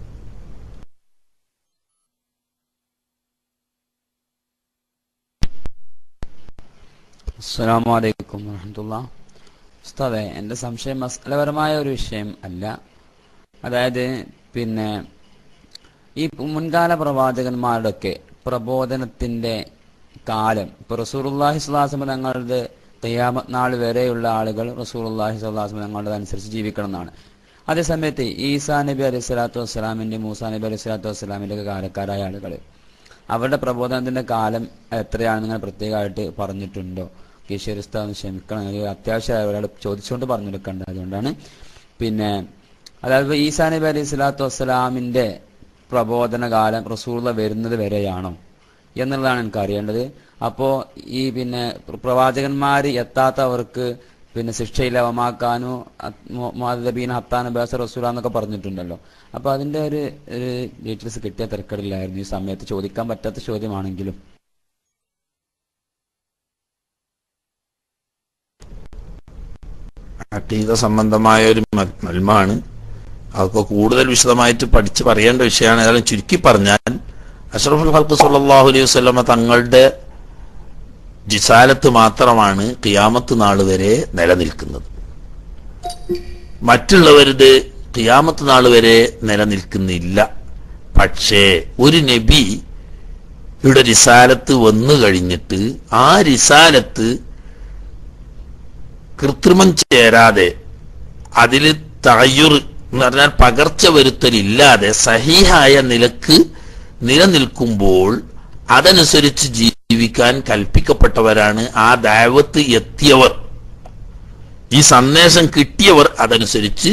അസ്സലാമു അലൈക്കും വറഹമത്തുള്ള ഉസ്താദെ എൻ്റെ സംശയം മസലപരമായ ഒരു വിഷയം അല്ല അതായത് പിന്നെ ഈ മുൻകാല പ്രവാചകന്മാരുടെയൊക്കെ പ്രബോധനത്തിന്റെ കാലം ഇപ്പൊ റസൂറുല്ലാഹി സ്വലാസ്മ തങ്ങളുടെ തയ്യാമത് നാൾ വരെയുള്ള ആളുകൾ റസൂറുല്ലാഹി സ്വലാസ്മ തങ്ങളുടെ അനുസരിച്ച് ജീവിക്കണം എന്നാണ് അതേസമയത്ത് ഈസാ നബി അലൈഹി സ്വലാത്തു വസ്സലാമിന്റെ മൂസാ നബി അലൈഹി സ്വലാത്തു വസ്സലാമിന്റെ ഒക്കെ കാലക്കാരായ ആളുകൾ അവരുടെ പ്രബോധനത്തിന്റെ കാലം എത്രയാണെന്ന് നിങ്ങൾ പ്രത്യേകമായിട്ട് പറഞ്ഞിട്ടുണ്ടോ കിഷോർ ഉസ്താദ് ക്ഷമിക്കണം ഒരു അത്യാവശ്യമായ ഒരാൾ ചോദിച്ചുകൊണ്ട് പറഞ്ഞെടുക്കേണ്ട അതുകൊണ്ടാണ് പിന്നെ അതായത് ഈസാ നബി അലൈഹി സ്വലാത്തു വസ്സലാമിന്റെ പ്രബോധന കാലം റസൂള്ള വരുന്നത് വരെയാണോ എന്നുള്ളതാണ് എനിക്ക് അറിയേണ്ടത് അപ്പോ ഈ പിന്നെ പ്രവാചകന്മാര് എത്താത്തവർക്ക് പിന്നെ ശിക്ഷയില്ല വമാക്കാനു മാതബീൻ ഹത്താന ബേസ റസൂല എന്നൊക്കെ പറഞ്ഞിട്ടുണ്ടല്ലോ അപ്പൊ അതിന്റെ ഒരു ഒരു ഡീറ്റെയിൽസ് കിട്ടിയ തിരക്കടില്ലായിരുന്നു ഈ സമയത്ത് ചോദിക്കാൻ പറ്റാത്ത ചോദ്യമാണെങ്കിലും അട്ടീക സംബന്ധമായ ഒരു മൽമാണ് അതൊക്കെ കൂടുതൽ വിശദമായിട്ട് പഠിച്ച് പറയേണ്ട വിഷയമാണ് ഏതായാലും ചുരുക്കി പറഞ്ഞാൽ അഷ്റഫുൽ ഹൽക്ക് സല്ലാഹു അലൈഹി വസ്ലമ തങ്ങളുടെ ജിസാലത്ത് മാത്രമാണ് ഖിയാമത്ത് നാൾ വരെ നിലനിൽക്കുന്നത് മറ്റുള്ളവരുടെ ഖിയാമത്ത് നാൾ വരെ നിലനിൽക്കുന്നില്ല പക്ഷേ ഒരു നബി ഇവിടെ റിസാലത്ത് വന്നു കഴിഞ്ഞിട്ട് ആ റിസാലത്ത് കൃത്രിമം ചേരാതെ അതിൽ തയ്യുർ എന്ന് പറഞ്ഞാൽ പകർച്ച വരുത്തലില്ലാതെ സഹിഹായ നിലക്ക് നിലനിൽക്കുമ്പോൾ അതനുസരിച്ച് ജീവിക്കാൻ കൽപ്പിക്കപ്പെട്ടവരാണ് ആ ദൈവത്ത് എത്തിയവർ ഈ സന്ദേശം കിട്ടിയവർ അതനുസരിച്ച്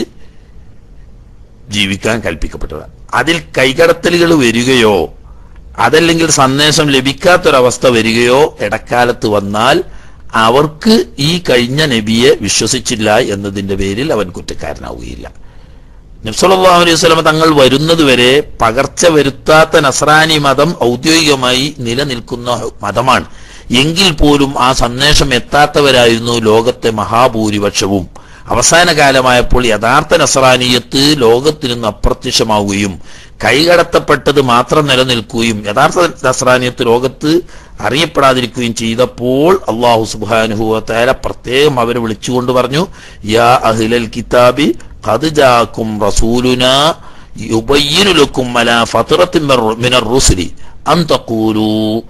ജീവിക്കാൻ കൽപ്പിക്കപ്പെട്ടവർ അതിൽ കൈകടത്തലുകൾ വരികയോ അതല്ലെങ്കിൽ സന്ദേശം ലഭിക്കാത്തൊരവസ്ഥ വരികയോ ഇടക്കാലത്ത് വന്നാൽ അവർക്ക് ഈ കഴിഞ്ഞ നബിയെ വിശ്വസിച്ചില്ല എന്നതിന്റെ പേരിൽ അവൻ കുറ്റക്കാരനാവുകയില്ല നബ്സല്ലാഹു അലൈഹി സ്വലമ തങ്ങൾ വരുന്നതുവരെ പകർച്ച വരുത്താത്ത നസ്രാനി മതം ഔദ്യോഗികമായി നിലനിൽക്കുന്ന മതമാണ് എങ്കിൽ പോലും ആ സന്ദേശം എത്താത്തവരായിരുന്നു ലോകത്തെ മഹാഭൂരിപക്ഷവും അവസാന കാലമായപ്പോൾ യഥാർത്ഥ നസ്രാനീയത്ത് ലോകത്തിൽ നിന്ന് അപ്രത്യക്ഷമാവുകയും കൈകടത്തപ്പെട്ടത് മാത്രം നിലനിൽക്കുകയും യഥാർത്ഥ നസ്രാനീയത്ത് ലോകത്ത് അറിയപ്പെടാതിരിക്കുകയും ചെയ്തപ്പോൾ അള്ളാഹു സുബാനുഹുവല പ്രത്യേകം അവരെ വിളിച്ചുകൊണ്ട് പറഞ്ഞു യാ അഹ്ലൽ കിതാബി ഖദ് ജാക്കും റസൂലുന യുബയ്യിനു ലക്കും അലാ ഫത്രത്തിൻ മിനർ റുസുലി അൻ തഖൂലൂ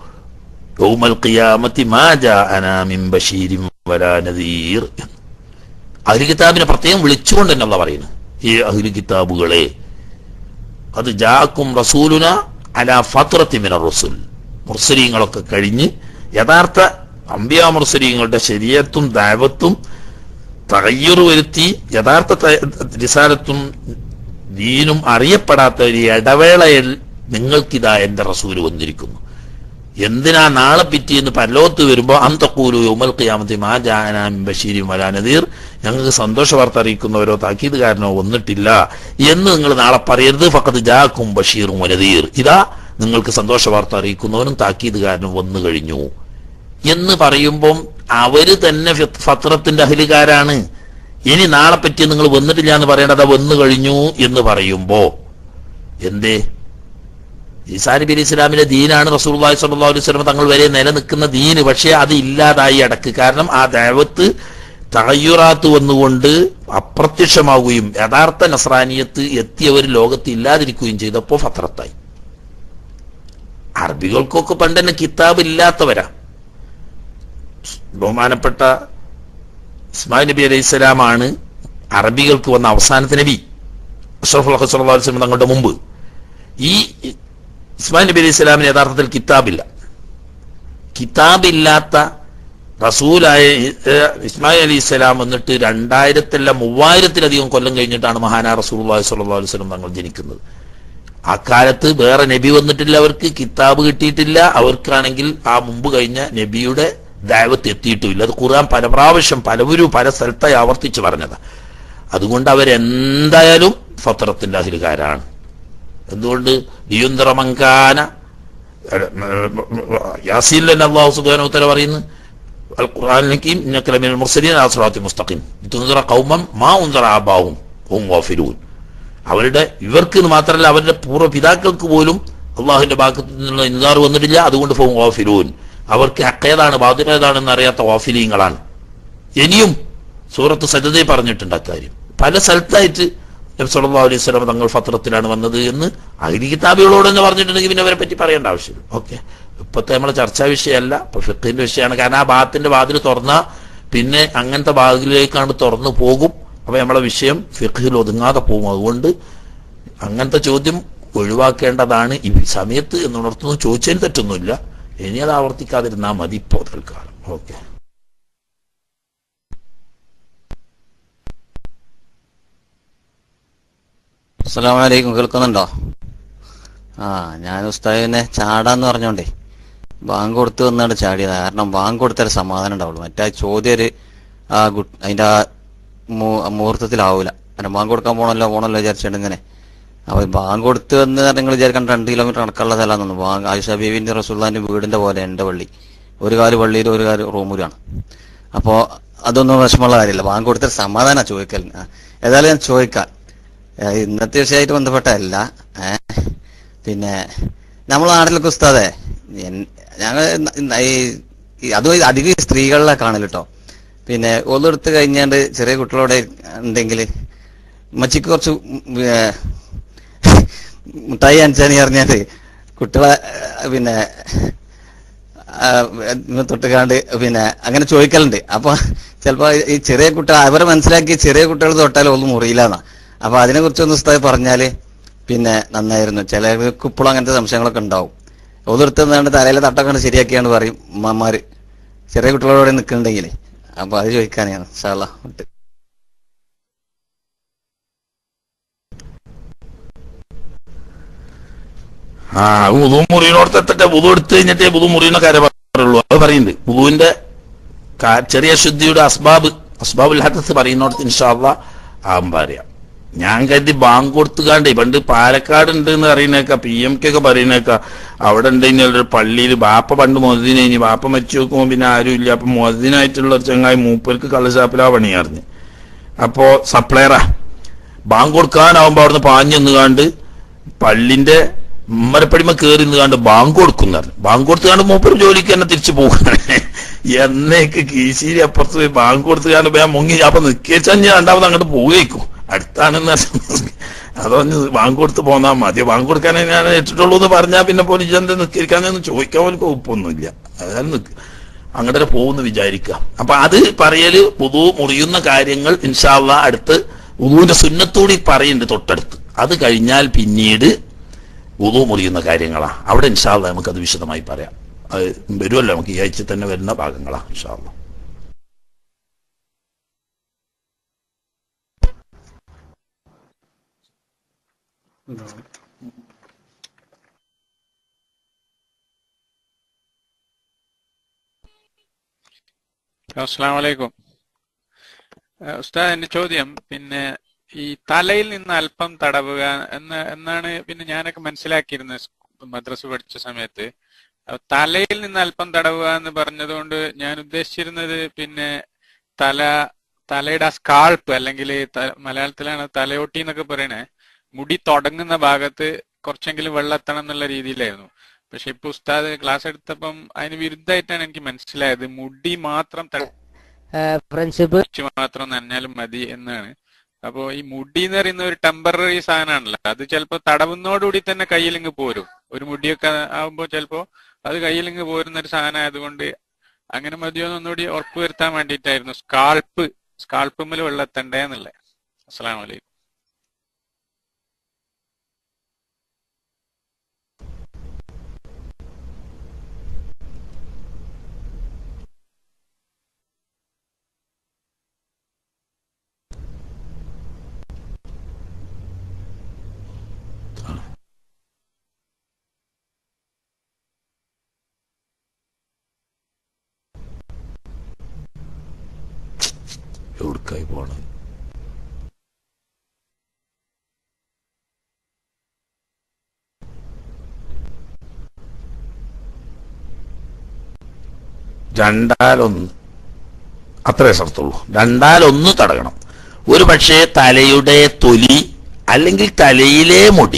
യൗമൽ ഖിയാമത്തി മാ ജാഅനാ മിൻ ബശീരിൻ വലാ നദീർ അഹ്ലു കിതാബിനെ പ്രത്യേകം വിളിച്ചുകൊണ്ട് തന്നെ അല്ല പറയുന്നു ഈ അഹ്ലു കിതാബുകളെ അത് ജാക്കും റസൂലുന അലാ ഫത്രത്തി മിനർ റസുൽ മുർസലീങ്ങളൊക്കെ കഴിഞ്ഞ് യഥാർത്ഥ അമ്പിയ മുർസലീങ്ങളുടെ ശരീരത്തും ദൈവത്തും തകയ്യുർ വരുത്തി യഥാർത്ഥ ത- റിസാലത്തും ദീനും അറിയപ്പെടാത്ത ഒരു ഇടവേളയിൽ നിങ്ങൾക്കിതാ എന്റെ റസൂല് വന്നിരിക്കുന്നു എന്തിനാ നാളെ പിറ്റേന്ന് പരലോകത്ത് വരുമ്പോ അന്തക്കൂലു ഉമൽ ഖിയാമത്തി മാ ജാനാം ബഷീരും വലാ നദീർ ഞങ്ങൾക്ക് സന്തോഷ വാർത്ത അറിയിക്കുന്നവരോ താക്കീതുകാരനോ വന്നിട്ടില്ല എന്ന് നിങ്ങൾ നാളെ പറയരുത് ഫക്കത്ത് ജാക്കും ബഷീറും വനദീർ ഇതാ നിങ്ങൾക്ക് സന്തോഷ വാർത്ത അറിയിക്കുന്നവനും താക്കീതുകാരനും വന്നു കഴിഞ്ഞു എന്ന് പറയുമ്പം അവര് തന്നെ ഫി- ഫത്രത്തിന്റെ അഹിലുകാരാണ് ഇനി നാളെ പറ്റി നിങ്ങൾ വന്നിട്ടില്ല എന്ന് പറയേണ്ടത് വന്നു കഴിഞ്ഞു എന്ന് പറയുമ്പോ എന്തേ ഈസാ നബി അലി ഇസ്ലാമിലെ ദീനാണ് റസൂൽ സല്ലല്ലാഹു അലൈഹി വസല്ലം തങ്ങൾ വരെ നിലനിൽക്കുന്ന ദീന് പക്ഷേ അത് ഇല്ലാതായി അടക്ക് കാരണം ആ ദൈവത്ത് തകയ്യുറാത്ത് വന്നുകൊണ്ട് അപ്രത്യക്ഷമാവുകയും യഥാർത്ഥ നസ്രാനിയത്ത് എത്തിയവർ ലോകത്ത് ഇല്ലാതിരിക്കുകയും ചെയ്തപ്പോൾ ഫത്രത്തായി അറബികൾക്കൊക്കെ പണ്ട് തന്നെ കിതാബ് ഇല്ലാത്തവരാ ബഹുമാനപ്പെട്ട ഇസ്മായിൽ നബി അലൈഹി സ്വലാമാണ് അറബികൾക്ക് വന്ന അവസാനത്തെ നബി അഷ്റഫുൽ അലൈഹി വസല്ലം തങ്ങളുടെ മുമ്പ് ഈ ഇസ്മായിൽ നബി അലൈഹി സ്വലാമിന് യഥാർത്ഥത്തിൽ കിതാബില്ല കിതാബില്ലാത്ത റസൂലായ ഏഹ്, ഇസ്മായിൽ അലി ഇസ്ലാം വന്നിട്ട് രണ്ടായിരത്തല്ല മൂവായിരത്തിലധികം കൊല്ലം കഴിഞ്ഞിട്ടാണ് മഹാനാ റസൂൽ സല്ലല്ലാഹു അലൈഹി വസല്ലം തങ്ങൾ ജനിക്കുന്നത് ആ കാലത്ത് വേറെ നബി വന്നിട്ടില്ല അവർക്ക് കിതാബ് കിട്ടിയിട്ടില്ല അവർക്കാണെങ്കിൽ ആ മുമ്പ് കഴിഞ്ഞ നബിയുടെ ദൈവത്ത് എത്തിയിട്ടുമില്ല അത് ഖുർആൻ പല പ്രാവശ്യം പലവരും പല സ്ഥലത്തായി ആവർത്തിച്ച് പറഞ്ഞതാ അതുകൊണ്ട് അവരെന്തായാലും ഫത്രത്തിന്റെ അഹിലുകാരാണ് എന്തുകൊണ്ട് ലിയുന്തറമങ്കാന യാസീൻ തന്നെ അള്ളാഹു സുബാന ഉത്തര പറയുന്നു القرآن الحكيم إنك لمن المرسلين على صراط مستقيم لتنذر قوما ما أنذر آباؤهم وهم غافلون അവരുടെ ഇവർക്ക് എന്ന് മാത്രമല്ല അവരുടെ പൂർവ്വ പിതാക്കൾക്ക് പോലും അള്ളാഹുവിന്റെ ഭാഗത്തു നിന്നുള്ള ഇൻകാർ വന്നിട്ടില്ല അതുകൊണ്ട് ഫോം ഓഫിലൂൻ അവർക്ക് ഹക്കേതാണ് ബാധ്യതേതാണെന്ന് അറിയാത്ത ഓഫിലീങ്ങളാണ് ഇനിയും സൂറത്ത് സജതയെ പറഞ്ഞിട്ടുണ്ട് അക്കാര്യം പല സ്ഥലത്തായിട്ട് നബി സല്ലല്ലാഹു അലൈഹി വസല്ലം തങ്ങൾ ഫത്രത്തിലാണ് വന്നത് എന്ന് അഹിലി കിതാബികളോട് തന്നെ പറഞ്ഞിട്ടുണ്ടെങ്കിൽ പിന്നെ അവരെ പറ്റി പറയേണ്ട ആവശ്യമില്ല ഓക്കെ ഇപ്പോഴത്തെ നമ്മളെ ചർച്ചാ വിഷയമല്ല ഇപ്പൊ ഫിഖിന്റെ വിഷയമാണ് കാരണം ആ ഭാഗത്തിന്റെ വാതിൽ തുറന്ന പിന്നെ അങ്ങനത്തെ ഭാഗത്തിലേക്കാണ് തുറന്നു പോകും അപ്പൊ നമ്മളെ വിഷയം ഫിഖിൽ ഒതുങ്ങാതെ പോകും അതുകൊണ്ട് അങ്ങനത്തെ ചോദ്യം ഒഴിവാക്കേണ്ടതാണ് ഈ സമയത്ത് എന്നുണർത്തുന്നു ചോദിച്ചതിന് തെറ്റൊന്നുമില്ല ഇനി അത് ആവർത്തിക്കാതിരുന്നാൽ മതി ഇപ്പോ തൽക്കാലം ഓക്കെ അസ്സലാമു അലൈക്കും കേൾക്കുന്നുണ്ടോ ആ ഞാൻ ഉസ്താദിനെ ചാടാന്ന് പറഞ്ഞോണ്ടേ ബാങ്ക് കൊടുത്ത് വന്നാണ് ചാടിയത് കാരണം ബാങ്ക് കൊടുത്താൽ സമാധാനം ഉണ്ടാവുള്ളൂ മറ്റേ ആ ചോദ്യം ഒരു ആ ഗുഡ് അതിന്റെ ആ മൂ- മുഹൂർത്തത്തിലാവൂല കാരണം ബാങ്ക് കൊടുക്കാൻ പോണല്ലോ പോണല്ലോ വിചാരിച്ചിട്ട് ഇങ്ങനെ അപ്പൊ ബാങ്ക് കൊടുത്ത് വന്ന് നിങ്ങൾ വിചാരിക്കാൻ രണ്ട് കിലോമീറ്റർ നടക്കാനുള്ള സ്ഥലമാണെന്നു ബാങ്ക് ആയിഷ ബീവിന്റെ റസൂള്ളാന്റെ വീടിന്റെ പോലെ എന്റെ പള്ളി ഒരു കാല് പള്ളിയിൽ ഒരു കാല് റൂമിലാണ് അപ്പോ അതൊന്നും വിഷമമുള്ള കാര്യമില്ല ബാങ്ക് കൊടുത്താൽ സമാധാനം ചോദിക്കൽ ആ, ഏതായാലും ഞാൻ ചോദിക്കാം ഏ, ഇന്നത്തെ വിഷയമായിട്ട് ബന്ധപ്പെട്ടല്ല ഏ പിന്നെ നമ്മളെ നാട്ടിലൊക്കെ ഉസ്താദേ എൻ- ഞങ്ങൾ ഇന്ന- ഈ ഈ അതും അധികം ഈ സ്ത്രീകളിലെ കാണല് കേട്ടോ പിന്നെ ഒന്നെടുത്ത് കഴിഞ്ഞാണ്ട് ചെറിയ കുട്ടികളോടെ ഉണ്ടെങ്കിൽ മച്ചിക്ക് കുറച്ച് ഉം, ഏ, മുട്ടായി അഞ്ചാനി പറഞ്ഞാല് കുട്ടികളെ ഏ, പിന്നെ ആ, ഇങ്ങനെ തൊട്ടുകാണ്ട് പിന്നെ അങ്ങനെ ചോദിക്കലുണ്ട് അപ്പൊ ചിലപ്പോ ഈ ചെറിയ കുട്ടികൾ അവരെ മനസ്സിലാക്കി ചെറിയ കുട്ടികൾ തൊട്ടാൽ ഒന്നും മുറിയില്ലാന്നാ അപ്പൊ അതിനെ കുറിച്ചൊന്ന് ഉസ്താദ് പറഞ്ഞാല് പിന്നെ നന്നായിരുന്നു ചിലർക്ക് ഇപ്പോഴും അങ്ങനത്തെ സംശയങ്ങളൊക്കെ ഉണ്ടാവും ഒതെടുത്തുകൊണ്ട് തലയിലെ തട്ടൊക്കെ കണ്ട് ശരിയാക്കിയാണ് പറയും ഉമ്മമാര് ചെറിയ കുട്ടികളോടെ നിൽക്കുന്നുണ്ടെങ്കിലേ അപ്പൊ അത് ചോദിക്കാനാണ് സാല വിട്ട് ആ വുതു മുറിയിനോടത്ത് എത്തട്ടെ വുതു എടുത്തു കഴിഞ്ഞിട്ടേ വുതു മുറിയുന്ന കാര്യം പറയുള്ളൂ അത് പറയുന്നുണ്ട് വുതുവിന്റെ കാ- ചെറിയ ശുദ്ധിയുടെ അസ്ബാബ് അസ്ബാബുൽ ഹദസ് പറയുന്നിടത്ത് ഇൻഷാല്ല ആകും പറയാം ഞാൻ കരുതി ബാങ്ക് കൊടുത്തുകാണ്ടേ പണ്ട് പാലക്കാട് ഉണ്ട് എന്ന് പറയുന്നേക്ക പി എം കെ ഒക്കെ പറയുന്നേക്ക അവിടെ ഉണ്ടെങ്കിൽ ഒരു പള്ളിയിൽ ബാപ്പ പണ്ട് മൊഹദ്ദീൻ കഴിഞ്ഞ് ബാപ്പ മരിച്ചു നോക്കുമ്പോൾ പിന്നെ ആരും ഇല്ല അപ്പൊ മൊഹദ്ദീനായിട്ടുള്ള ഒരു ചങ്ങായി മൂപ്പർക്ക് കള്ളശാപ്പിലാ പണിയാറിഞ്ഞ് അപ്പോ സപ്ലയറാ ബാങ്ക് കൊടുക്കാനാവുമ്പോ അവിടുന്ന് പാഞ്ഞു നിന്നുകാണ്ട് പള്ളിന്റെ മരപ്പടിമ കയറി നിന്നുകാണ്ട് ബാങ്ക് കൊടുക്കുന്ന ബാങ്ക് കൊടുത്തുകാണ്ട് മൂപ്പര് ജോലിക്ക് തന്നെ തിരിച്ചു പോകുകയാണ് എന്നേക്ക് കീശേരി അപ്പുറത്ത് പോയി ബാങ്ക് കൊടുത്തുകാണ്ട് ഞാൻ മുങ്ങി അപ്പൊ നിക്കേച്ചാൽ ഞാൻ രണ്ടാമത് അങ്ങോട്ട് പോവുകയ്ക്കും അടുത്താണെന്ന് അതോഞ്ഞ് ബാങ്ക് കൊടുത്ത് പോന്നാ മതി ബാങ്ക് കൊടുക്കാനേ ഞാൻ ഏറ്റിട്ടുള്ളൂ എന്ന് പറഞ്ഞാൽ പിന്നെ പോലീസ് എന്താ നിസ്കരിക്കാനൊന്നും ചോദിക്കാൻ പോലും ഉപ്പൊന്നുമില്ല അതായത് നിക്ക് അങ്ങനെ പോകുന്നു വിചാരിക്കുക അപ്പൊ അത് പറയല് പുതു മുറിയുന്ന കാര്യങ്ങൾ ഇൻഷാല്ല അടുത്ത് ഉദുവിന്റെ സുന്നത്തോടി പറയുന്നുണ്ട് തൊട്ടടുത്ത് അത് കഴിഞ്ഞാൽ പിന്നീട് ഉദു മുറിയുന്ന കാര്യങ്ങളാ അവിടെ ഇൻഷാല്ല നമുക്കത് വിശദമായി പറയാം അത് വരുമല്ലോ നമുക്ക് ഈ ആഴ്ച തന്നെ വരുന്ന ഭാഗങ്ങളാ ഇൻഷാല്ല അസ്സാം വലൈക്കും ഉസ്താദ് എന്റെ ചോദ്യം പിന്നെ ഈ തലയിൽ നിന്ന് അല്പം തടവുക എന്ന് എന്നാണ് പിന്നെ ഞാനൊക്കെ മനസ്സിലാക്കിയിരുന്നത് സ് മദ്രസ പഠിച്ച സമയത്ത് അപ്പൊ തലയിൽ നിന്ന് അല്പം തടവുക എന്ന് പറഞ്ഞതുകൊണ്ട് ഞാൻ ഉദ്ദേശിച്ചിരുന്നത് പിന്നെ തല തലയുടെ ആ സ്കാൾപ്പ് അല്ലെങ്കിൽ ത- മലയാളത്തിലാണ് തലയോട്ടി എന്നൊക്കെ പറയണേ മുടി തുടങ്ങുന്ന ഭാഗത്ത് കുറച്ചെങ്കിലും വെള്ളം എത്തണം എന്നുള്ള രീതിയിലായിരുന്നു പക്ഷെ ഇപ്പൊ ഉസ്താദ് ക്ലാസ് എടുത്തപ്പം അതിന് വിരുദ്ധമായിട്ടാണ് എനിക്ക് മനസ്സിലായത് മുടി മാത്രം ത- ഫ്രണ്ട്ഷിപ്പ് കുറച്ച് മാത്രം നനഞ്ഞാലും മതി എന്നാണ് അപ്പോ ഈ മുടി എന്ന് പറയുന്ന ഒരു ടെമ്പററി സാധനമാണല്ലോ അത് ചിലപ്പോ തടവുന്നതോടുകൂടി തന്നെ കയ്യിലിങ്ങ് പോരും ഒരു മുടിയൊക്കെ ആവുമ്പോ ചിലപ്പോ അത് കയ്യിലിങ്ങ് പോരുന്ന ഒരു സാധനം ആയതുകൊണ്ട് അങ്ങനെ മതിയോ എന്ന് ഒന്നുകൂടി ഉറപ്പ് വരുത്താൻ വേണ്ടിയിട്ടായിരുന്നു സ്കാൾപ്പ് സ്കാൾപ്പുമ്മൽ വെള്ളത്തണ്ടേ എന്നുള്ളത് അസ്സലാമു അലൈക്കും എവിടേക്കായി പോണത് രണ്ടാലൊന്ന് അത്രേ സ്ഥലത്തുള്ളൂ രണ്ടാലൊന്ന് തടകണം ഒരു പക്ഷേ തലയുടെ തൊലി അല്ലെങ്കിൽ തലയിലെ മുടി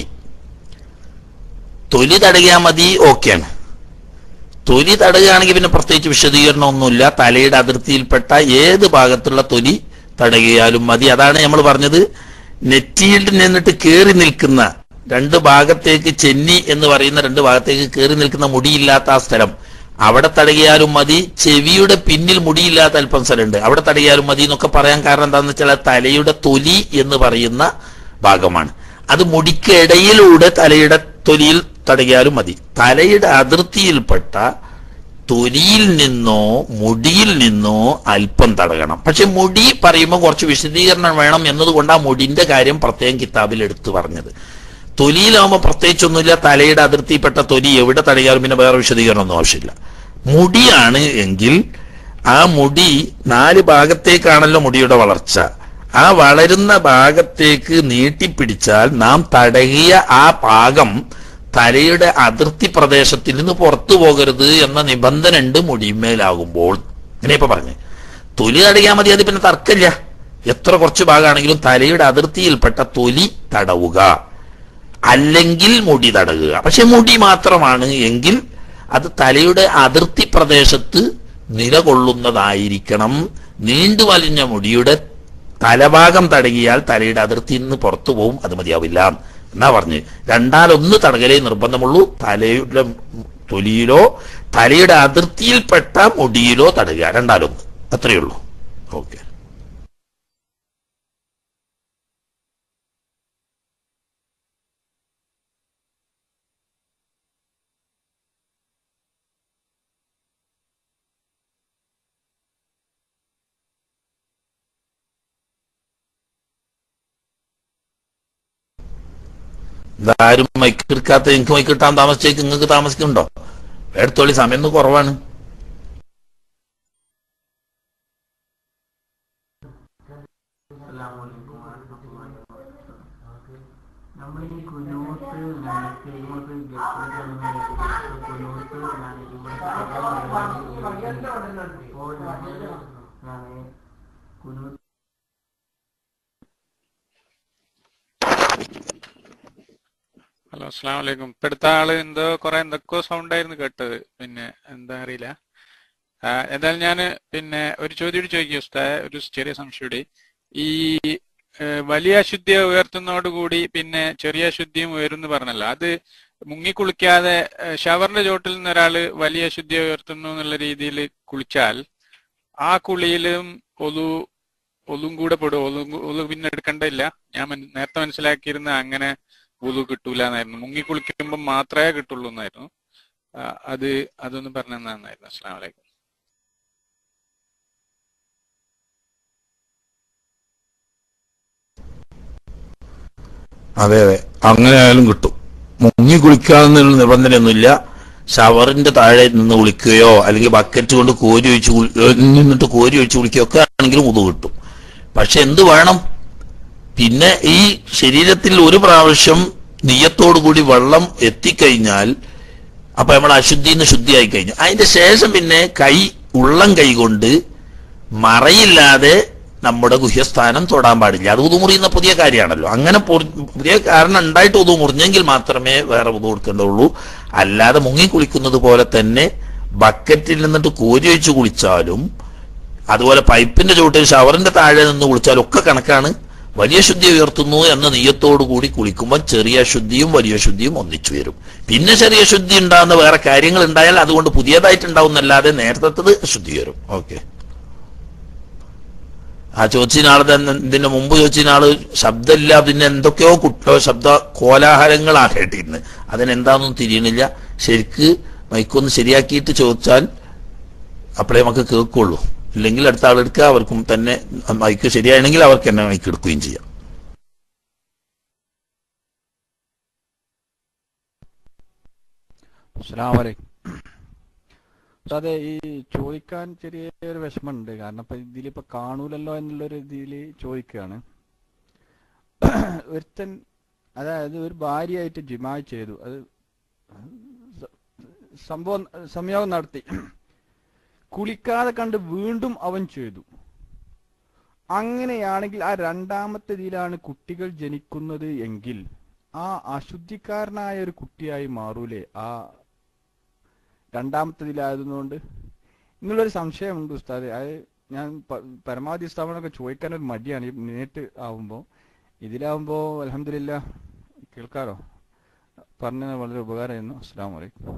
തൊലി തടകിയാൽ മതി ഓക്കെയാണ് തൊലി തടയുകയാണെങ്കിൽ പിന്നെ പ്രത്യേകിച്ച് വിശദീകരണം ഒന്നുമില്ല തലയുടെ അതിർത്തിയിൽപ്പെട്ട ഏത് ഭാഗത്തുള്ള തൊലി തടകിയാലും മതി അതാണ് നമ്മൾ പറഞ്ഞത് നെറ്റിയിൽ നിന്നിട്ട് കയറി നിൽക്കുന്ന രണ്ട് ഭാഗത്തേക്ക് ചെന്നി എന്ന് പറയുന്ന രണ്ട് ഭാഗത്തേക്ക് കയറി നിൽക്കുന്ന മുടിയില്ലാത്ത ആ സ്ഥലം അവിടെ തടകിയാലും മതി ചെവിയുടെ പിന്നിൽ മുടിയില്ലാത്ത അല്പം സ്ഥലമുണ്ട് അവിടെ തടകിയാലും മതി എന്നൊക്കെ പറയാൻ കാരണം എന്താണെന്ന് വെച്ചാൽ അത് തലയുടെ തൊലി എന്ന് പറയുന്ന ഭാഗമാണ് അത് മുടിക്കിടയിലൂടെ തലയുടെ തൊലിയിൽ തടകിയാലും മതി തലയുടെ അതിർത്തിയിൽപ്പെട്ട തൊലിയിൽ നിന്നോ മുടിയിൽ നിന്നോ അല്പം തടകണം പക്ഷെ മുടി പറയുമ്പോൾ കുറച്ച് വിശദീകരണം വേണം എന്നതുകൊണ്ട് ആ മുടിന്റെ കാര്യം പ്രത്യേകം കിതാബിൽ എടുത്തു പറഞ്ഞത് തൊലിയിലാവുമ്പോൾ പ്രത്യേകിച്ചൊന്നുമില്ല തലയുടെ അതിർത്തിയിൽപ്പെട്ട തൊലി എവിടെ തടയാലും പിന്നെ വേറെ വിശദീകരണമൊന്നും ആവശ്യമില്ല മുടിയാണ് എങ്കിൽ ആ മുടി നാല് ഭാഗത്തേക്കാണല്ലോ മുടിയുടെ വളർച്ച ആ വളരുന്ന ഭാഗത്തേക്ക് നീട്ടിപ്പിടിച്ചാൽ നാം തടകിയ ആ ഭാഗം തലയുടെ അതിർത്തി പ്രദേശത്തിൽ നിന്ന് പുറത്തു പോകരുത് എന്ന നിബന്ധന ഉണ്ട് മുടിമേലാകുമ്പോൾ ഇങ്ങനെ ഇപ്പൊ പറഞ്ഞു തൊലി തടയാൻ മതി അത് പിന്നെ തർക്കമില്ല എത്ര കുറച്ച് ഭാഗമാണെങ്കിലും തലയുടെ അതിർത്തിയിൽപ്പെട്ട തൊലി തടവുക അല്ലെങ്കിൽ മുടി തടകുക പക്ഷെ മുടി മാത്രമാണ് എങ്കിൽ അത് തലയുടെ അതിർത്തി പ്രദേശത്ത് നിലകൊള്ളുന്നതായിരിക്കണം നീണ്ടു വലിഞ്ഞ മുടിയുടെ തലഭാഗം തടകിയാൽ തലയുടെ അതിർത്തിയിൽ നിന്ന് പുറത്തു പോവും അത് മതിയാവില്ല എന്നാ പറഞ്ഞ് രണ്ടാലൊന്ന് തടകലേ നിർബന്ധമുള്ളൂ തലയുടെ തൊലിയിലോ തലയുടെ അതിർത്തിയിൽപ്പെട്ട മുടിയിലോ തടയുക രണ്ടാലൊന്ന് അത്രയേ ഉള്ളൂ ഓക്കെ ഇതാരും മൈക്കെടുക്കാത്ത എനിക്ക് മൈക്ക് കിട്ടാൻ താമസിച്ചേക്ക് നിങ്ങൾക്ക് താമസിക്കുന്നുണ്ടോ എടുത്തോളി സമയം ഒന്ന് കുറവാണ് നമ്മൾ ഈ കുനൂത്ത് ചെയ്യുന്നത് കുനൂത്ത് കുനൂത്ത് ഹലോ അസ്സാം വലൈക്കും ഇപ്പൊ അടുത്ത ആള് എന്തോ കുറെ എന്തൊക്കെയോ സൗണ്ട് ആയിരുന്നു കേട്ടത് പിന്നെ എന്താ അറിയില്ല ആ, എന്തായാലും ഞാൻ പിന്നെ ഒരു ചോദ്യം കൂടി ചോദിക്കും ഉസ്താദ് ഒരു ചെറിയ സംശയം കൂടി ഈ ഏഹ്, വലിയ അശുദ്ധിയെ ഉയർത്തുന്നതോടുകൂടി പിന്നെ ചെറിയ അശുദ്ധിയും ഉയരുന്നു പറഞ്ഞല്ലോ അത് മുങ്ങി കുളിക്കാതെ ഏഹ്, ഷവറിന്റെ ചോട്ടിൽ നിന്ന് ഒരാള് വലിയ അശുദ്ധിയെ ഉയർത്തുന്നു എന്നുള്ള രീതിയിൽ കുളിച്ചാൽ ആ കുളിയിലും ഒതു ഒതും കൂടെ പെടും ഒതു ഒതു പിന്നെ എടുക്കേണ്ടതില്ല ഞാൻ മൻ- നേരത്തെ മനസ്സിലാക്കിയിരുന്ന അങ്ങനെ വുളു കിട്ടൂല എന്നായിരുന്നു മുങ്ങി കുളിക്കുമ്പോൾ മാത്രമേ കിട്ടുള്ളൂ എന്നായിരുന്നു ആ, അത് അതൊന്ന് പറഞ്ഞു തന്നായിരുന്നു അസ്സാം വലൈക്കും അതെ അതെ അങ്ങനെ ആയാലും കിട്ടും മുങ്ങി കുളിക്കാന്നുള്ള നിബന്ധനയൊന്നുമില്ല ഷവറിന്റെ താഴെ നിന്ന് കുളിക്കുകയോ അല്ലെങ്കിൽ ബക്കറ്റ് കൊണ്ട് കോരി ഒഴിച്ച് കുളി- ഏ, നിന്നിട്ട് കോരി ഒഴിച്ച് കുളിക്കുകയോ ഒക്കെ ആണെങ്കിലും ഉതു കിട്ടും പക്ഷെ എന്ത് വേണം പിന്നെ ഈ ശരീരത്തിൽ ഒരു പ്രാവശ്യം നീയത്തോടു കൂടി വെള്ളം എത്തിക്കഴിഞ്ഞാൽ അപ്പൊ നമ്മൾ അശുദ്ധിന്ന് ശുദ്ധിയായി കഴിഞ്ഞു അതിന്റെ ശേഷം പിന്നെ കൈ ഉള്ളം കൈ കൊണ്ട് മറയില്ലാതെ നമ്മുടെ ഗുഹ്യസ്ഥാനം തൊടാൻ പാടില്ല അത് ഉതു മുറിയുന്ന പുതിയ കാര്യമാണല്ലോ അങ്ങനെ പൊറി- പുതിയ കാരണം ഉണ്ടായിട്ട് ഉതു മുറിഞ്ഞെങ്കിൽ മാത്രമേ വേറെ ഉതു കൊടുക്കേണ്ടതുള്ളൂ അല്ലാതെ മുങ്ങി കുളിക്കുന്നത് പോലെ തന്നെ ബക്കറ്റിൽ നിന്നിട്ട് കോരി ഒഴിച്ച് കുളിച്ചാലും അതുപോലെ പൈപ്പിന്റെ ചുവട്ടിൽ ഷവറിന്റെ താഴെ നിന്ന് കുളിച്ചാലും ഒക്കെ കണക്കാണ് വലിയ ശുദ്ധി ഉയർത്തുന്നു എന്ന നെയ്യത്തോടു കൂടി കുളിക്കുമ്പോൾ ചെറിയ ശുദ്ധിയും വലിയ ശുദ്ധിയും ഒന്നിച്ചു വരും പിന്നെ ചെറിയ ശുദ്ധി ഉണ്ടാകുന്ന വേറെ കാര്യങ്ങൾ ഉണ്ടായാൽ അതുകൊണ്ട് പുതിയതായിട്ട് ഉണ്ടാവുന്നല്ലാതെ നേരത്തത് ശുദ്ധി വരും ഓക്കെ ആ ചോദിച്ചനാള് തന്നെ ഇതിന്റെ മുമ്പ് ചോദിച്ചനാള് ശബ്ദമില്ല പിന്നെ എന്തൊക്കെയോ കുട്ടോ ശബ്ദ കോലാഹലങ്ങളാ കേട്ടിരുന്നത് അതിനെന്താണെന്നും തിരിയണില്ല ശരിക്ക് മൈക്കൊന്ന് ശരിയാക്കിയിട്ട് ചോദിച്ചാൽ അപ്പോഴേ നമുക്ക് കേൾക്കുള്ളൂ ഇല്ലെങ്കിൽ അടുത്ത ആളെടുക്കുക അവർക്കും തന്നെ മൈക്ക് ശരിയാണെങ്കിൽ അവർക്ക് തന്നെ മൈക്ക് എടുക്കുകയും ചെയ്യാം അസ്സലാമലൈക്കും അതെ ഈ ചോദിക്കാൻ ചെറിയ ഒരു വിഷമമുണ്ട് കാരണം ഇപ്പൊ ഇതിലിപ്പോ കാണൂലല്ലോ എന്നുള്ളൊരു ഇതിൽ ചോദിക്കുകയാണ് ഒരുത്തൻ അതായത് ഒരു ഭാര്യയായിട്ട് ജിമാ ചെയ്തു അത് സ- സംഭവം സംയോഗം നടത്തി കുളിക്കാതെ കണ്ട് വീണ്ടും അവൻ ചെയ്തു അങ്ങനെയാണെങ്കിൽ ആ രണ്ടാമത്തെ ഇതിലാണ് കുട്ടികൾ ജനിക്കുന്നത് എങ്കിൽ ആ അശുദ്ധിക്കാരനായ ഒരു കുട്ടിയായി മാറൂലേ ആ രണ്ടാമത്തതിലായതുകൊണ്ട് നിങ്ങളൊരു സംശയമുണ്ട് ഉസ്താദ് അത് ഞാൻ പ- പരമാവധി ഉസ്താദിനൊക്കെ ചോദിക്കാൻ ഒരു മടിയാണ് ഈ നേരിട്ട് ആവുമ്പോൾ ഇതിലാവുമ്പോൾ അലഹമില്ല കേൾക്കാറോ പറഞ്ഞത് വളരെ ഉപകാരമായിരുന്നു അസ്സാം വലൈക്കും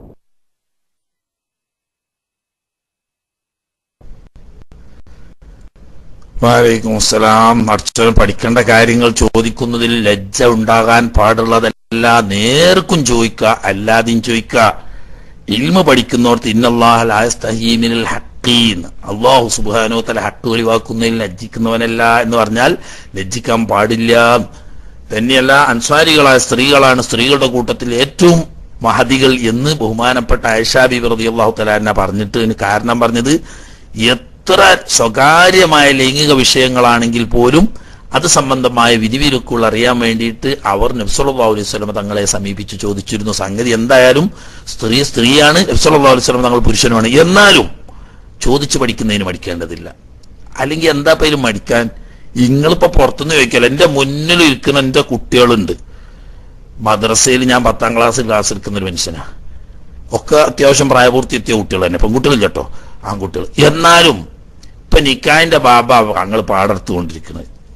വാലൈക്കും അസ്സലാം അർച്ചന പഠിക്കേണ്ട കാര്യങ്ങൾ ചോദിക്കുന്നതിൽ ലജ്ജ ഉണ്ടാകാൻ പാടുള്ളതല്ല നേർക്കും ചോദിക്കുക അല്ലാതെയും ചോദിക്കുക ഇൽമ പഠിക്കുന്നോർത്ത് ഇന്നല്ലാഹീമിനൽ ഹക്കീൻ അള്ളാഹു സുബാനോ തല ഹക്ക് ഒഴിവാക്കുന്നതിൽ ലജ്ജിക്കുന്നവനല്ല എന്ന് പറഞ്ഞാൽ ലജ്ജിക്കാൻ പാടില്ല തന്നെയല്ല അൻസാരികളായ സ്ത്രീകളാണ് സ്ത്രീകളുടെ കൂട്ടത്തിൽ ഏറ്റവും മഹതികൾ എന്ന് ബഹുമാനപ്പെട്ട ആയിഷാ ബിബി റതി അള്ളാഹു തലാന പറഞ്ഞിട്ട് ഇതിന് കാരണം പറഞ്ഞത് എത്ര സ്വകാര്യമായ ലൈംഗിക വിഷയങ്ങളാണെങ്കിൽ പോലും അത് സംബന്ധമായ വിധിവിലക്കുകൾ അറിയാൻ വേണ്ടിയിട്ട് അവർ നബ്സല്ലാ അലൈഹി സ്വലമ തങ്ങളെ സമീപിച്ച് ചോദിച്ചിരുന്നു സംഗതി എന്തായാലും സ്ത്രീ സ്ത്രീയാണ് നബ്സല്ലാ അലൈഹി സ്വലമ തങ്ങൾ പുരുഷനുമാണ് എന്നാലും ചോദിച്ചു പഠിക്കുന്നതിന് മടിക്കേണ്ടതില്ല അല്ലെങ്കിൽ എന്താ പേരും മടിക്കാൻ നിങ്ങളിപ്പോ പുറത്തുനിന്ന് ചോദിക്കല എന്റെ മുന്നിൽ ഇരിക്കുന്ന എന്റെ കുട്ടികളുണ്ട് മദ്രസയിൽ ഞാൻ പത്താം ക്ലാസ് ക്ലാസ് എടുക്കുന്ന ഒരു മനുഷ്യനാ ഒക്കെ അത്യാവശ്യം പ്രായപൂർത്തി എത്തിയ കുട്ടികൾ തന്നെ പെൺകുട്ടികളില്ല കേട്ടോ ആൺകുട്ടികൾ എന്നാലും ഇപ്പൊ നിക്കാന്റെ ബാബ ഞങ്ങൾ പാടെടുത്തുകൊണ്ടിരിക്കുന്നത്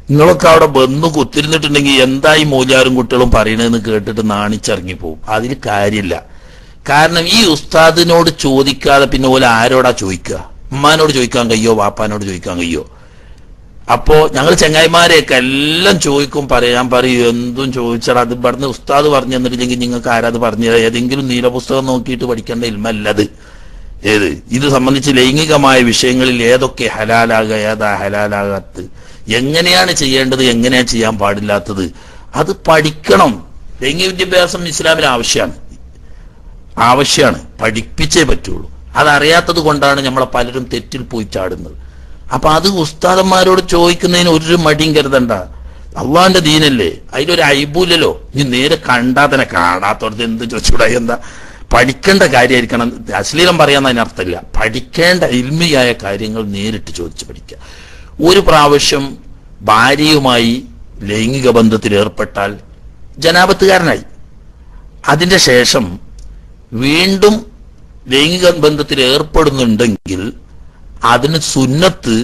നിങ്ങളൊക്കെ അവിടെ വന്ന് കുത്തിരുന്നിട്ടുണ്ടെങ്കിൽ എന്തായി മൂല്യാരും കുട്ടികളും പറയണതെന്ന് കേട്ടിട്ട് നാണിച്ചിറങ്ങി പോകും അതിൽ കാര്യമില്ല കാരണം ഈ ഉസ്താദിനോട് ചോദിക്കാതെ പിന്നെ ഓല ആരോടാ ചോദിക്കുക ഉമ്മാനോട് ചോദിക്കാൻ കഴിയോ വാപ്പാനോട് ചോദിക്കാൻ കഴിയോ അപ്പോ ഞങ്ങൾ ചെങ്ങായിമാരെയൊക്കെ എല്ലാം ചോദിക്കും പറയാൻ പറയും എന്തും ചോദിച്ചാൽ അത് ഇവിടുന്ന് ഉസ്താദ് പറഞ്ഞു തന്നിട്ടില്ലെങ്കിൽ നിങ്ങൾക്ക് ആരാത് പറഞ്ഞു തരാം ഏതെങ്കിലും നീലപുസ്തകം നോക്കിയിട്ട് പഠിക്കേണ്ട ഇൽമല്ലത് ഏത് ഇത് സംബന്ധിച്ച് ലൈംഗികമായ വിഷയങ്ങളിൽ ഏതൊക്കെ ഹലാലാകുക ഏതാ ഹലാലാകാത്തത് എങ്ങനെയാണ് ചെയ്യേണ്ടത് എങ്ങനെയാണ് ചെയ്യാൻ പാടില്ലാത്തത് അത് പഠിക്കണം ലൈംഗിക വിദ്യാഭ്യാസം ഇസ്ലാമിന് ആവശ്യമാണ് ആവശ്യമാണ് പഠിപ്പിച്ചേ പറ്റുള്ളൂ അതറിയാത്തത് കൊണ്ടാണ് നമ്മളെ പലരും തെറ്റിൽ പോയി ചാടുന്നത് അപ്പൊ അത് ഉസ്താദന്മാരോട് ചോദിക്കുന്നതിന് ഒരു മടിയും കരുതണ്ട അള്ളാന്റെ ദീനല്ലേ അതിലൊരു അയിബൂലല്ലോ നീ നേരെ കണ്ടാ തന്നെ കാണാത്തോടത്ത് എന്ത് ചോദിച്ചൂടാ എന്താ പഠിക്കേണ്ട കാര്യമായിരിക്കണം അശ്ലീലം പറയാൻ അതിന് അർത്ഥമില്ല പഠിക്കേണ്ട ഇൽമിയായ കാര്യങ്ങൾ നേരിട്ട് ചോദിച്ച് പഠിക്കുക ഒരു പ്രാവശ്യം ഭാര്യയുമായി ലൈംഗിക ബന്ധത്തിൽ ഏർപ്പെട്ടാൽ ജനാപത്തുകാരനായി അതിന്റെ ശേഷം വീണ്ടും ലൈംഗിക ബന്ധത്തിൽ ഏർപ്പെടുന്നുണ്ടെങ്കിൽ അതിന് സുന്നത്ത്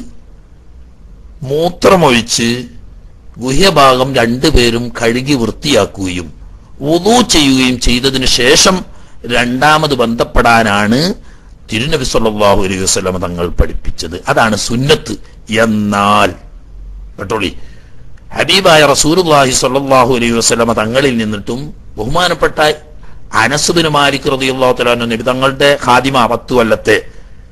മൂത്രമൊഴിച്ച് ഗുഹ്യഭാഗം രണ്ടുപേരും കഴുകി വൃത്തിയാക്കുകയും ഉദു ചെയ്യുകയും ചെയ്തതിനു ശേഷം രണ്ടാമത് ബന്ധപ്പെടാനാണ് തിരുനബി സല്ലല്ലാഹു അലൈഹി വസല്ലം തങ്ങൾ പഠിപ്പിച്ചത് അതാണ് സുന്നത്ത് എന്നാൽ കേട്ടോളി ഹബീബായ റസൂലുള്ളാഹി സ്വല്ലല്ലാഹു അലൈഹി വസല്ലമ തങ്ങളിൽ നിന്നിട്ടും ബഹുമാനപ്പെട്ട അനസുബിന് മാലിക് റളിയല്ലാഹു തആല അൻഹു നബി തങ്ങളുടെ ഖാദിമ പത്തു കൊല്ലത്തെ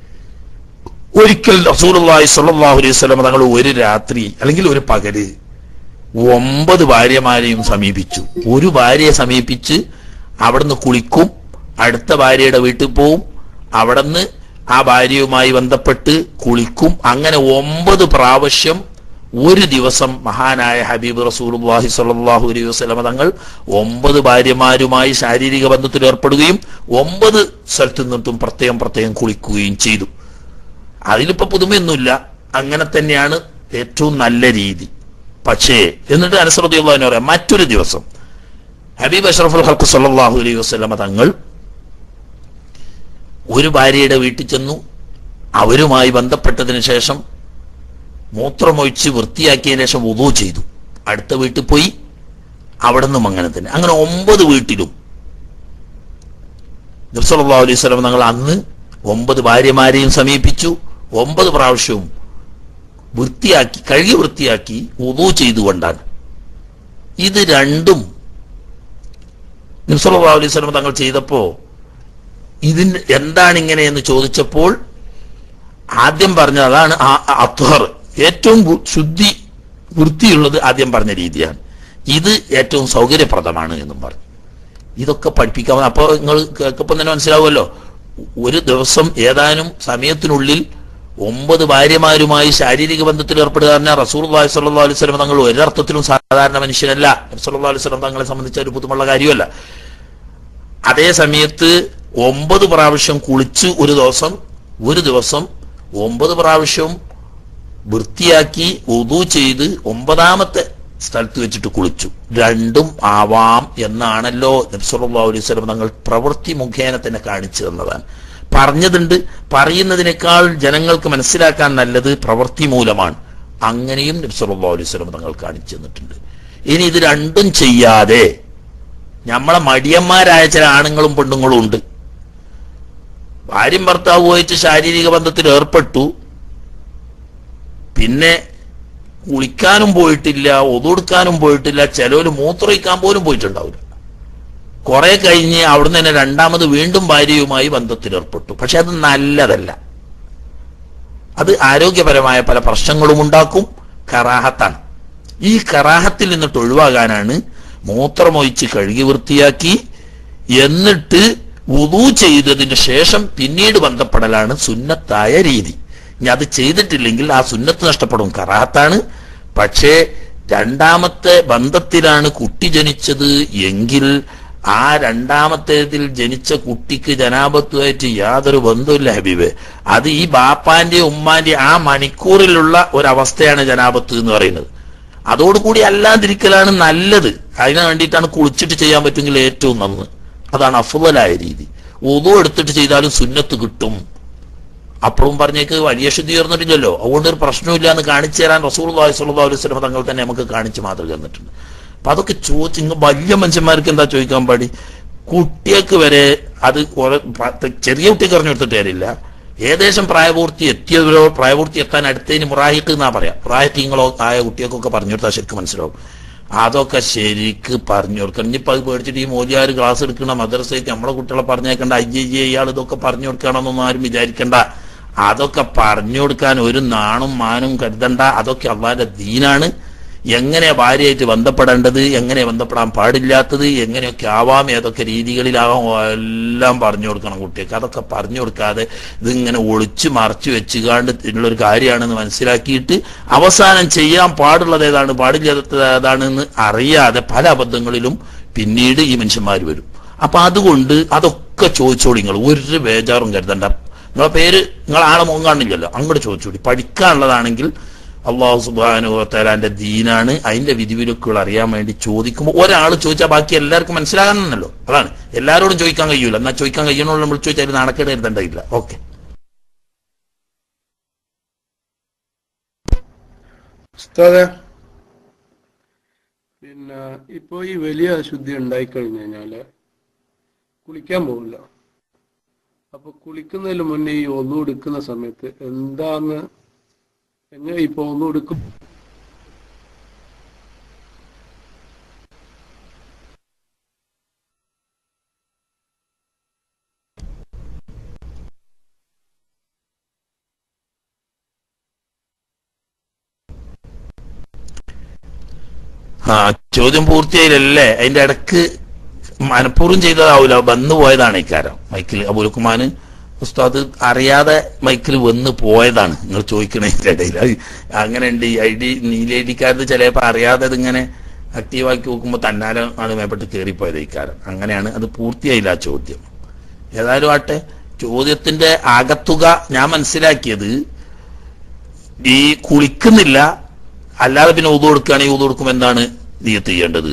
ഒരിക്കൽ റസൂലുള്ളാഹി സ്വല്ലല്ലാഹു അലൈഹി വസല്ലമ തങ്ങൾ ഒരു രാത്രി അല്ലെങ്കിൽ ഒരു പകല് ഒമ്പത് ഭാര്യമാരെയും സമീപിച്ചു ഒരു ഭാര്യയെ സമീപിച്ച് അവിടുന്ന് കുളിക്കും അടുത്ത ഭാര്യയുടെ വീട്ടിൽ പോവും അവിടുന്ന് ആ ഭാര്യയുമായി ബന്ധപ്പെട്ട് കുളിക്കും അങ്ങനെ ഒമ്പത് പ്രാവശ്യം ഒരു ദിവസം മഹാനായ ഹബീബ് റസൂലുള്ളാഹി സ്വല്ലല്ലാഹു അലൈഹി വസല്ലമ തങ്ങൾ ഒമ്പത് ഭാര്യമാരുമായി ശാരീരിക ബന്ധത്തിൽ ഏർപ്പെടുകയും ഒമ്പത് സ്ഥലത്തു നിന്നിട്ടും പ്രത്യേകം പ്രത്യേകം കുളിക്കുകയും ചെയ്തു അതിലിപ്പോ പുതുമയൊന്നുമില്ല അങ്ങനെ തന്നെയാണ് ഏറ്റവും നല്ല രീതി പക്ഷേ എന്നിട്ട് അനുസൃതിയുള്ള പറയാം മറ്റൊരു ദിവസം ഹബീബ് അഷ്റഫുൽ ഹൽക്ക് സല്ലല്ലാഹു അലൈഹി വസല്ലമ തങ്ങൾ ഒരു ഭാര്യയുടെ വീട്ടിൽ ചെന്നു അവരുമായി ബന്ധപ്പെട്ടതിന് ശേഷം മൂത്രമൊഴിച്ച് വൃത്തിയാക്കിയതിനു ശേഷം ഉദു ചെയ്തു അടുത്ത വീട്ടിൽ പോയി അവിടെ നിന്നും അങ്ങനെ തന്നെ അങ്ങനെ ഒമ്പത് വീട്ടിലും നബ്സല്ലാ അലൈഹി സ്വലം തങ്ങൾ അന്ന് ഒമ്പത് ഭാര്യമാരെയും സമീപിച്ചു ഒമ്പത് പ്രാവശ്യവും വൃത്തിയാക്കി കഴുകി വൃത്തിയാക്കി ഉദു ചെയ്തുകൊണ്ടാണ് ഇത് രണ്ടും നബ്സല്ലാ അലൈഹി സ്വലം തങ്ങൾ ചെയ്തപ്പോ ഇതിന് എന്താണ് ഇങ്ങനെ എന്ന് ചോദിച്ചപ്പോൾ ആദ്യം പറഞ്ഞത് അതാണ് ആ അത്ഹർ ഏറ്റവും വൃ- ശുദ്ധി വൃത്തിയുള്ളത് ആദ്യം പറഞ്ഞ രീതിയാണ് ഇത് ഏറ്റവും സൗകര്യപ്രദമാണ് എന്നും പറഞ്ഞു ഇതൊക്കെ പഠിപ്പിക്കാവുന്ന അപ്പോൾ നിങ്ങൾ കേൾക്കപ്പം തന്നെ മനസ്സിലാവുമല്ലോ ഒരു ദിവസം ഏതാനും സമയത്തിനുള്ളിൽ ഒമ്പത് ഭാര്യമാരുമായി ശാരീരിക ബന്ധത്തിൽ ഏർപ്പെടുക പറഞ്ഞാൽ റസൂൽ അലൈഹി സ്വല്ലാ അലൈഹി സ്വലം തങ്ങൾ ഒരർത്ഥത്തിലും സാധാരണ മനുഷ്യനല്ല സല്ലല്ലാഹു അലൈഹി സ്വലം തങ്ങളെ സംബന്ധിച്ച ഒരു പുതുമുള്ള കാര്യമല്ല അതേ സമയത്ത് ഒമ്പത് പ്രാവശ്യം കുളിച്ച് ഒരു ദിവസം ഒരു ദിവസം ഒമ്പത് പ്രാവശ്യം വൃത്തിയാക്കി ഉദു ചെയ്ത് ഒമ്പതാമത്തെ സ്ഥലത്ത് വെച്ചിട്ട് കുളിച്ചു രണ്ടും ആവാം എന്നാണല്ലോ നബ്സല്ലാ അലൈഹി സ്വലം തങ്ങൾ പ്രവൃത്തി മുഖേന തന്നെ കാണിച്ചു തന്നതാണ് പറഞ്ഞതുണ്ട് പറയുന്നതിനേക്കാൾ ജനങ്ങൾക്ക് മനസ്സിലാക്കാൻ നല്ലത് പ്രവൃത്തി മൂലമാണ് അങ്ങനെയും നബ്സല്ലാ അലൈഹി സ്വലം തങ്ങൾ കാണിച്ചു തന്നിട്ടുണ്ട് ഇനി ഇത് രണ്ടും ചെയ്യാതെ നമ്മളെ മടിയന്മാരായ ചില ആണുങ്ങളും പെണ്ണുങ്ങളും ഉണ്ട് ഭാര്യയും ഭർത്താവുമായിട്ട് ശാരീരിക ബന്ധത്തിൽ ഏർപ്പെട്ടു പിന്നെ കുളിക്കാനും പോയിട്ടില്ല ഒതുകൊടുക്കാനും പോയിട്ടില്ല ചിലവര് മൂത്രയിക്കാൻ പോലും പോയിട്ടുണ്ടാവില്ല കുറെ കഴിഞ്ഞ് അവിടുന്ന് തന്നെ രണ്ടാമത് വീണ്ടും ഭാര്യയുമായി ബന്ധത്തിൽ ഏർപ്പെട്ടു പക്ഷെ അത് നല്ലതല്ല അത് ആരോഗ്യപരമായ പല പ്രശ്നങ്ങളും ഉണ്ടാക്കും കറാഹത്താണ് ഈ കറാഹത്തിൽ നിന്നിട്ട് ഒഴിവാകാനാണ് മൂത്രമൊഴിച്ച് കഴുകി വൃത്തിയാക്കി എന്നിട്ട് വുദു ചെയ്തതിന് ശേഷം പിന്നീട് ബന്ധപ്പെടലാണ് സുന്നത്തായ രീതി ഇനി അത് ചെയ്തിട്ടില്ലെങ്കിൽ ആ സുന്നത്ത് നഷ്ടപ്പെടും കറാഹത്താണ് പക്ഷേ രണ്ടാമത്തെ ബന്ധത്തിലാണ് കുട്ടി ജനിച്ചത് എങ്കിൽ ആ രണ്ടാമത്തേതിൽ ജനിച്ച കുട്ടിക്ക് ജനാപത്തുമായിട്ട് യാതൊരു ബന്ധമില്ല ഹബീബ് അത് ഈ ബാപ്പാന്റെ ഉമ്മാന്റെ ആ മണിക്കൂറിലുള്ള ഒരവസ്ഥയാണ് ജനാപത്ത് എന്ന് പറയുന്നത് അതോടുകൂടി അല്ലാതിരിക്കലാണ് നല്ലത് അതിനു വേണ്ടിയിട്ടാണ് കുളിച്ചിട്ട് ചെയ്യാൻ പറ്റുമെങ്കിൽ ഏറ്റവും നന്ന് അതാണ് അഫുതലായ രീതി ഉദു എടുത്തിട്ട് ചെയ്താലും സുന്നത്ത് കിട്ടും അപ്പോഴും പറഞ്ഞേക്ക് വലിയ ശുദ്ധി ഉയർന്നിട്ടില്ലല്ലോ അതുകൊണ്ട് ഒരു പ്രശ്നമില്ല എന്ന് കാണിച്ചു തരാൻ റസൂൽ സല്ലല്ലാഹു അലൈഹി വസല്ലം തങ്ങൾ തന്നെ നമുക്ക് കാണിച്ച് മാതൃക തന്നിട്ടുണ്ട് അപ്പൊ അതൊക്കെ ചോദിച്ച് ഇങ്ങ് വലിയ മനുഷ്യന്മാർക്ക് എന്താ ചോദിക്കാൻ പാടി കുട്ടികൾക്ക് വരെ അത് കുറെ പ- ചെറിയ കുട്ടിക്ക് പറഞ്ഞു കൊടുത്തിട്ട് കാര്യമില്ല ഏകദേശം പ്രായപൂർത്തി എത്തിയവരോ പ്രായപൂർത്തി എത്താൻ അടുത്തതിന് മുറാഹിക്ക് എന്നാ പറയാം പ്രായത്തിങ്ങളോ ആയ കുട്ടികൾക്കൊക്കെ പറഞ്ഞു കൊടുത്താൽ ശരിക്കും മനസ്സിലാവും അതൊക്കെ ശരിക്ക് പറഞ്ഞു കൊടുക്കണം ഇനിയിപ്പോ അത് പേടിച്ചിട്ട് ഈ മോദിയാർ ക്ലാസ് എടുക്കണ മദ്രസയ്ക്ക് നമ്മളെ കുട്ടികളെ പറഞ്ഞേക്കണ്ട അയ്യയ്യ ഇയാൾ ഇതൊക്കെ പറഞ്ഞു കൊടുക്കണമെന്നൊന്നും ആരും വിചാരിക്കണ്ട അതൊക്കെ പറഞ്ഞു കൊടുക്കാൻ ഒരു നാണും മാനും കരുതണ്ട അതൊക്കെ അള്ളാന്റെ ദീനാണ് എങ്ങനെ ഭാര്യയായിട്ട് ബന്ധപ്പെടേണ്ടത് എങ്ങനെ ബന്ധപ്പെടാൻ പാടില്ലാത്തത് എങ്ങനെയൊക്കെ ആവാം ഏതൊക്കെ രീതികളിലാവാം എല്ലാം പറഞ്ഞു കൊടുക്കണം കുട്ടികൾക്ക് അതൊക്കെ പറഞ്ഞു കൊടുക്കാതെ ഇതിങ്ങനെ ഒളിച്ചു മറച്ചു വെച്ചുകാണ്ട് ഉള്ളൊരു കാര്യമാണെന്ന് മനസ്സിലാക്കിയിട്ട് അവസാനം ചെയ്യാൻ പാടുള്ളത് ഏതാണ് പാടില്ലാത്തത് ഏതാണെന്ന് അറിയാതെ പല അബദ്ധങ്ങളിലും പിന്നീട് ഈ മനുഷ്യന്മാർ വരും അപ്പൊ അതുകൊണ്ട് അതൊക്കെ ചോദിച്ചോളി നിങ്ങൾ ഒരു ബേജാറും കരുതണ്ട നിങ്ങളെ പേര് നിങ്ങൾ ആളെ മുഖം കാണില്ലല്ലോ അങ്ങോട്ട് ചോദിച്ചോളി പഠിക്കാനുള്ളതാണെങ്കിൽ അള്ളാഹു സുബാനുഭവത്താലാന്റെ ദീനാണ് അതിന്റെ വിധിവിലക്കുകൾ അറിയാൻ വേണ്ടി ചോദിക്കുമ്പോൾ ഒരാൾ ചോദിച്ചാൽ ബാക്കി എല്ലാവർക്കും മനസ്സിലാകാനല്ലോ അതാണ് എല്ലാവരോടും ചോദിക്കാൻ കഴിയൂല എന്നാൽ ചോദിക്കാൻ കഴിയണമല്ലോ നമ്മൾ ചോദിച്ചാൽ നാണക്കേട് എഴുതേണ്ടതില്ല ഓക്കെ ഉസ്താദെ പിന്നെ ഇപ്പൊ ഈ വലിയ അശുദ്ധി ഉണ്ടായിക്കഴിഞ്ഞു കഴിഞ്ഞാല് കുളിക്കാൻ പോകില്ല അപ്പൊ കുളിക്കുന്നതിന് മുന്നേ ഈ ഒന്നു എടുക്കുന്ന സമയത്ത് എന്താന്ന് എങ്ങനെ ഇപ്പൊ ഒന്നു എടുക്കും ആ ചോദ്യം പൂർത്തിയായില്ലല്ലേ അതിന്റെ ഇടക്ക് മനഃപൂർവ്വം ചെയ്തതാവൂല വന്നു പോയതാണ് ഇക്കാരം മൈക്കിൽ അബുൽക്കുമാന് ഉസ്താദ് അറിയാതെ മൈക്കിൽ വന്ന് പോയതാണ് നിങ്ങൾ ചോദിക്കണതിന്റെ ഇടയിൽ അത് അങ്ങനെ ഉണ്ട് ഈ ഐ ഡി നീല ഐ ഡിക്കാരത് ചിലപ്പോ അറിയാതെ ഇതിങ്ങനെ ആക്റ്റീവാക്കി നോക്കുമ്പോൾ തന്നാലെ ആണ് മേപ്പെട്ട് കയറിപ്പോയത് ഇക്കാരം അങ്ങനെയാണ് അത് പൂർത്തിയായില്ല ആ ചോദ്യം ഏതായാലും ആട്ടെ ചോദ്യത്തിന്റെ ആകത്തുക ഞാൻ മനസ്സിലാക്കിയത് ഈ കുളിക്കുന്നില്ല അല്ലാതെ പിന്നെ ഉതു കൊടുക്കുകയാണെങ്കിൽ ഉതു കൊടുക്കുമ്പോൾ എന്താണ് നീയത്ത് ചെയ്യേണ്ടത്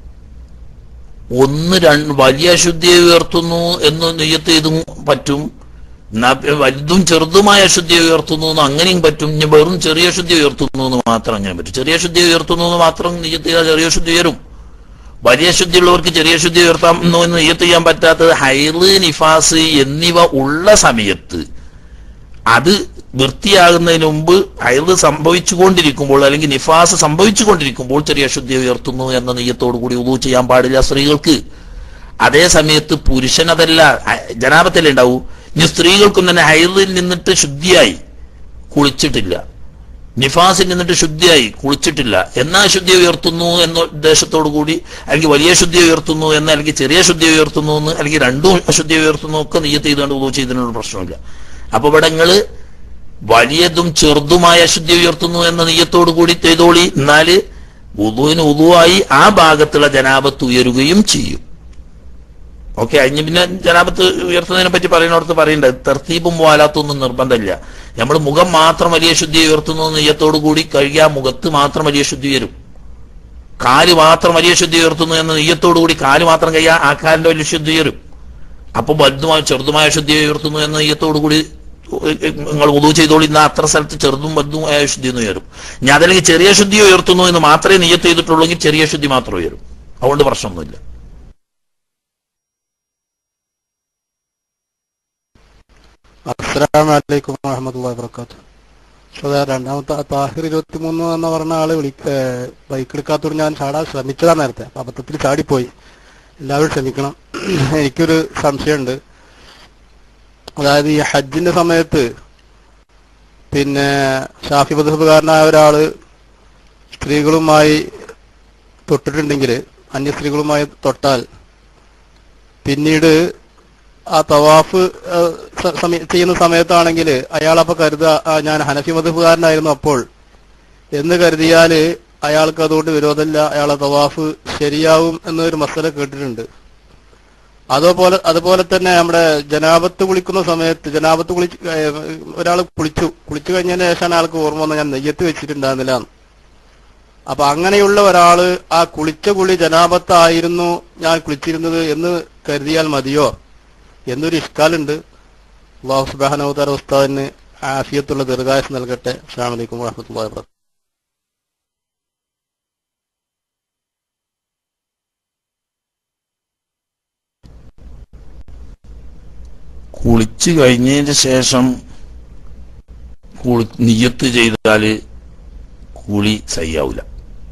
ഒന്ന് രണ്ട് വലിയ അശുദ്ധിയെ ഉയർത്തുന്നു എന്ന് നെയ്യത്ത് ചെയ്തും പറ്റും എന്നാ പിന്നെ വലുതും ചെറുതുമായ അശുദ്ധിയെ ഉയർത്തുന്നു എന്ന് അങ്ങനെയും പറ്റും ഇനി വെറും ചെറിയ ശുദ്ധി ഉയർത്തുന്നു എന്ന് മാത്രം അങ്ങനെ പറ്റും ചെറിയ ശുദ്ധി ഉയർത്തുന്നു എന്ന് മാത്രം നെയ്യത്ത് ചെയ്താൽ ചെറിയ ശുദ്ധി ഉയരും വലിയ ശുദ്ധിയുള്ളവർക്ക് ചെറിയ ശുദ്ധി ഉയർത്താമെന്നോ എന്ന് നെയ്യത്ത് ചെയ്യാൻ പറ്റാത്തത് ഹൈറ് നിഫാസ് എന്നിവ ഉള്ള സമയത്ത് അത് വൃത്തിയാകുന്നതിന് മുമ്പ് അയവ് സംഭവിച്ചുകൊണ്ടിരിക്കുമ്പോൾ അല്ലെങ്കിൽ നിഫാസ് സംഭവിച്ചുകൊണ്ടിരിക്കുമ്പോൾ ചെറിയ അശുദ്ധി ഉയർത്തുന്നു എന്ന നെയ്യത്തോടു കൂടി ഉദു ചെയ്യാൻ പാടില്ല സ്ത്രീകൾക്ക് അതേ സമയത്ത് പുരുഷൻ അതല്ല അ- ജനാപത്തല്ലേ ഉണ്ടാവൂ ഇനി സ്ത്രീകൾക്കും തന്നെ ഹൈറിൽ നിന്നിട്ട് ശുദ്ധിയായി കുളിച്ചിട്ടില്ല നിഫാസിൽ നിന്നിട്ട് ശുദ്ധിയായി കുളിച്ചിട്ടില്ല എന്നാ ശുദ്ധി ഉയർത്തുന്നു എന്ന ഉദ്ദേശത്തോടു കൂടി അല്ലെങ്കിൽ വലിയ ശുദ്ധി ഉയർത്തുന്നു എന്ന് അല്ലെങ്കിൽ ചെറിയ ശുദ്ധി ഉയർത്തുന്നു എന്ന് അല്ലെങ്കിൽ രണ്ടും അശുദ്ധി ഉയർത്തുന്നു ഒക്കെ നെയ്യത്ത് ചെയ്തുകൊണ്ട് ഉദു ചെയ്തതിനൊരു പ്രശ്നമില്ല അപ്പൊ ഇവിടെ നിങ്ങള് വലിയതും ചെറുതുമായ അശുദ്ധി ഉയർത്തുന്നു എന്ന നെയ്യത്തോടു കൂടി ചെയ്തോളി എന്നാല് ഉദുവിന് ഉദുവായി ആ ഭാഗത്തുള്ള ജനാപത്ത് ഉയരുകയും ചെയ്യും ഓക്കെ അതിന് പിന്നെ ജനാപത്ത് ഉയർത്തുന്നതിനെ പറ്റി പറയുന്നിടത്ത് പറയണ്ടത് തെർത്തീബും വാലാത്തൊന്നും നിർബന്ധമില്ല നമ്മൾ മുഖം മാത്രം വലിയ ശുദ്ധി ഉയർത്തുന്നു എന്ന് നെയ്യത്തോടു കൂടി കഴിയാ മുഖത്ത് മാത്രം വലിയ ശുദ്ധി വരും കാല് മാത്രം വലിയ ശുദ്ധി ഉയർത്തുന്നു എന്ന നെയ്യത്തോടു കൂടി കാല് മാത്രം കഴിയാ ആ കാലിന്റെ വലിയ ശുദ്ധി വരും അപ്പൊ വലുതുമായ ചെറുതുമായ ശുദ്ധി ഉയർത്തുന്നു എന്ന നെയ്യത്തോടു കൂടി നിങ്ങൾ ഉദു ചെയ്തോളി ഇന്ന് അത്ര സ്ഥലത്ത് ചെറുതും വലുതുമായ ശുദ്ധി എന്ന് ഉയരും ഞാൻ അതല്ലെങ്കിൽ ചെറിയ ശുദ്ധി ഉയർത്തുന്നു എന്ന് മാത്രമേ നെയ്യത്ത് ചെയ്തിട്ടുള്ളെങ്കിൽ ചെറിയ ശുദ്ധി മാത്രം ഉയരും അതുകൊണ്ട് പ്രശ്നമൊന്നുമില്ല അസ്സലാമു അലൈക്കും വറഹമത്തുള്ളാഹി വബറകാത്തു സോ രണ്ടാമത്തെ താഹിർ ഇരുപത്തി മൂന്ന് എന്ന് പറഞ്ഞ ആള് വിളി ബൈക്ക് എടുക്കാത്തോട് ഞാൻ ചാടാൻ ശ്രമിച്ചതാ നേരത്തെ അപ്പൊ അബദ്ധത്തിൽ ചാടിപ്പോയി എല്ലാവരും ക്ഷമിക്കണം എനിക്കൊരു സംശയമുണ്ട് അതായത് ഈ ഹജ്ജിന്റെ സമയത്ത് പിന്നെ ഷാഫി മധുബുകാരനായ ഒരാള് സ്ത്രീകളുമായി തൊട്ടിട്ടുണ്ടെങ്കിൽ അന്യ സ്ത്രീകളുമായി തൊട്ടാൽ പിന്നീട് ആ തവാഫ് ഏഹ്, സ- സമയ- ചെയ്യുന്ന സമയത്താണെങ്കിൽ അയാൾ അപ്പൊ കരുത ആ, ഞാൻ ഹനഫി മധുബുകാരനായിരുന്നു അപ്പോൾ എന്ന് കരുതിയാല് അയാൾക്ക് അതുകൊണ്ട് വിരോധമില്ല അയാളെ തവാഫ് ശരിയാവും എന്നൊരു മസല കേട്ടിട്ടുണ്ട് അതുപോലെ അതുപോലെ തന്നെ നമ്മുടെ ജനാപത്ത് കുളിക്കുന്ന സമയത്ത് ജനാപത്ത് കുളി ഒരാൾ കുളിച്ചു കുളിച്ചു കഴിഞ്ഞതിന് ശേഷമാണ് ആൾക്ക് ഓർമ്മ വന്നത് ഞാൻ നെയ്യത്ത് വെച്ചിട്ടുണ്ടായിരുന്നില്ല എന്ന്. അപ്പൊ അങ്ങനെയുള്ള ഒരാള് ആ കുളിച്ച കുളി ജനാപത്തായിരുന്നു ഞാൻ കുളിച്ചിരുന്നത് എന്ന് കരുതിയാൽ മതിയോ എന്നൊരു ഇഷ്കാലുണ്ട് അള്ളാഹു സുബാനവതാര ഉസ്താദിന് ആഫിയത്തുള്ള ദീർഘായുസ് നൽകട്ടെ അസ്സാം വലൈക്കും വാഹമത്തല്ലാ വാ കുളിച്ചു കഴിഞ്ഞതിന് ശേഷം കുളി നിയ്യത്ത് ചെയ്താല് കുളി സയ്യാവൂല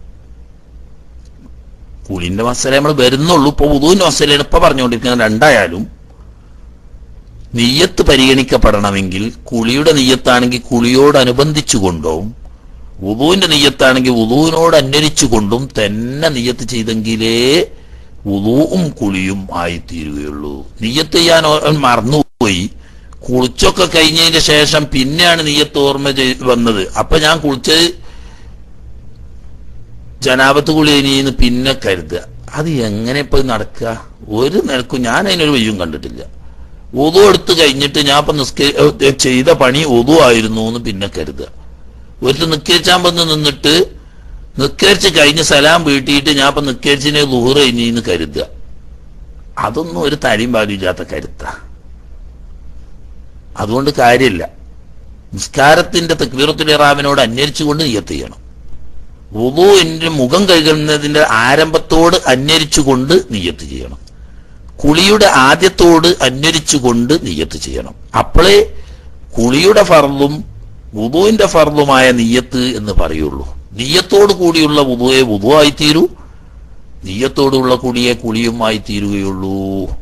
കുളിന്റെ മസല നമ്മൾ വരുന്നുള്ളൂ ഇപ്പൊ ഉദുവിന്റെ മസലയാണ് ഇപ്പൊ പറഞ്ഞുകൊണ്ടിരിക്കുന്നത് രണ്ടായാലും നിയ്യത്ത് പരിഗണിക്കപ്പെടണമെങ്കിൽ കുളിയുടെ നിയ്യത്താണെങ്കിൽ കുളിയോടനുബന്ധിച്ചു കൊണ്ടും ഉദുവിന്റെ നിയ്യത്താണെങ്കിൽ ഉദുവിനോട് അന്വരിച്ചുകൊണ്ടും തന്നെ നിയ്യത്ത് ചെയ്തെങ്കിലേ ഉദുവും കുളിയും ആയിത്തീരുകയുള്ളൂ നിയ്യത്ത് ചെയ്യാൻ അവൻ മറന്നുപോയി കുളിച്ചൊക്കെ കഴിഞ്ഞതിന് ശേഷം പിന്നെയാണ് നീയത്ത് ഓർമ്മ ചെയ്- വന്നത് അപ്പൊ ഞാൻ കുളിച്ചത് ജനാപത്ത് കുളി ഇനിന്ന് പിന്നെ കരുതുക അത് എങ്ങനെ ഇപ്പൊ നടക്കുക ഒരു നിലക്കും ഞാൻ അതിനൊരു വയ്യും കണ്ടിട്ടില്ല ഉതു എടുത്ത് കഴിഞ്ഞിട്ട് ഞാൻ ഇപ്പൊ നിസ്ക ഏ, ചെയ്ത പണി ഉതു ആയിരുന്നു എന്ന് പിന്നെ കരുതുക ഒരു നിസ്കരിച്ചാൻ വന്ന് നിന്നിട്ട് നിസ്കരിച്ച് കഴിഞ്ഞ് സലാം വീട്ടിയിട്ട് ഞാൻ ഇപ്പൊ നിസ്കരിച്ചിനെ ലുഹുറ ഇനിന്ന് കരുതുക അതൊന്നും ഒരു തരിയും പാടില്ലാത്ത കരുത്താ അതുകൊണ്ട് കാര്യമില്ല നിസ്കാരത്തിന്റെ തെക്വീറത്തുൽ ഇറാമിനോട് അന്വരിച്ചുകൊണ്ട് നിയത്ത് ചെയ്യണം വുളുവിന്റെ മുഖം കഴുകുന്നതിന്റെ ആരംഭത്തോട് അന്വരിച്ചുകൊണ്ട് നിയത്ത് ചെയ്യണം കുളിയുടെ ആദ്യത്തോട് അന്വരിച്ചുകൊണ്ട് നിയത്ത് ചെയ്യണം അപ്പോഴേ കുളിയുടെ ഫർളും വുളുവിന്റെ ഫർളുമായ നിയത്ത് എന്ന് പറയുള്ളൂ നിയത്തോട് കൂടിയുള്ള വുളുവെ വുളുവായി തീരൂ നിയത്തോടുള്ള കുളിയെ കുളിയുമായി തീരുകയുള്ളൂ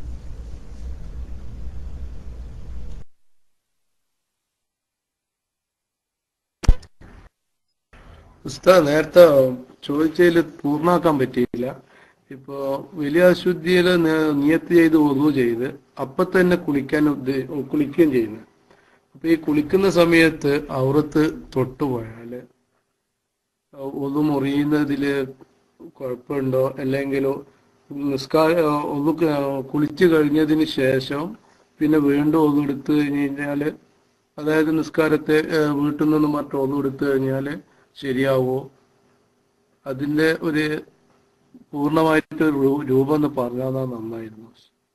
ഉസ്താദ് നേരത്തെ ചോദിച്ചതിൽ പൂർണ്ണാക്കാൻ പറ്റിയില്ല ഇപ്പോ വലിയ അശുദ്ധിയില് ന- നിയത്ത് ചെയ്ത് ഒതു ചെയ്ത് അപ്പൊ തന്നെ കുളിക്കാൻ ഉദ്ദേ- കുളിക്കുകയും ചെയ്യുന്നു അപ്പൊ ഈ കുളിക്കുന്ന സമയത്ത് ഔറത്ത് തൊട്ടുപോയാല് ഒതു മുറിയുന്നതില് കുഴപ്പമുണ്ടോ അല്ലെങ്കിൽ നിസ്കാര ഒന്ന് കുളിച്ചു കഴിഞ്ഞതിന് ശേഷം പിന്നെ വീണ്ടും ഒന്നു എടുത്തു കഴിഞ്ഞ് കഴിഞ്ഞാല് അതായത് നിസ്കാരത്തെ ഏഹ്, വീട്ടിൽ നിന്ന് മറ്റും ഒന്നു എടുത്തു കഴിഞ്ഞാല് ശരിയാവോ അതിന്റെ ഒരു പൂർണ്ണമായിട്ട് രൂ- രൂപം ഒന്ന് പറഞ്ഞാൽ നന്നായിരുന്നു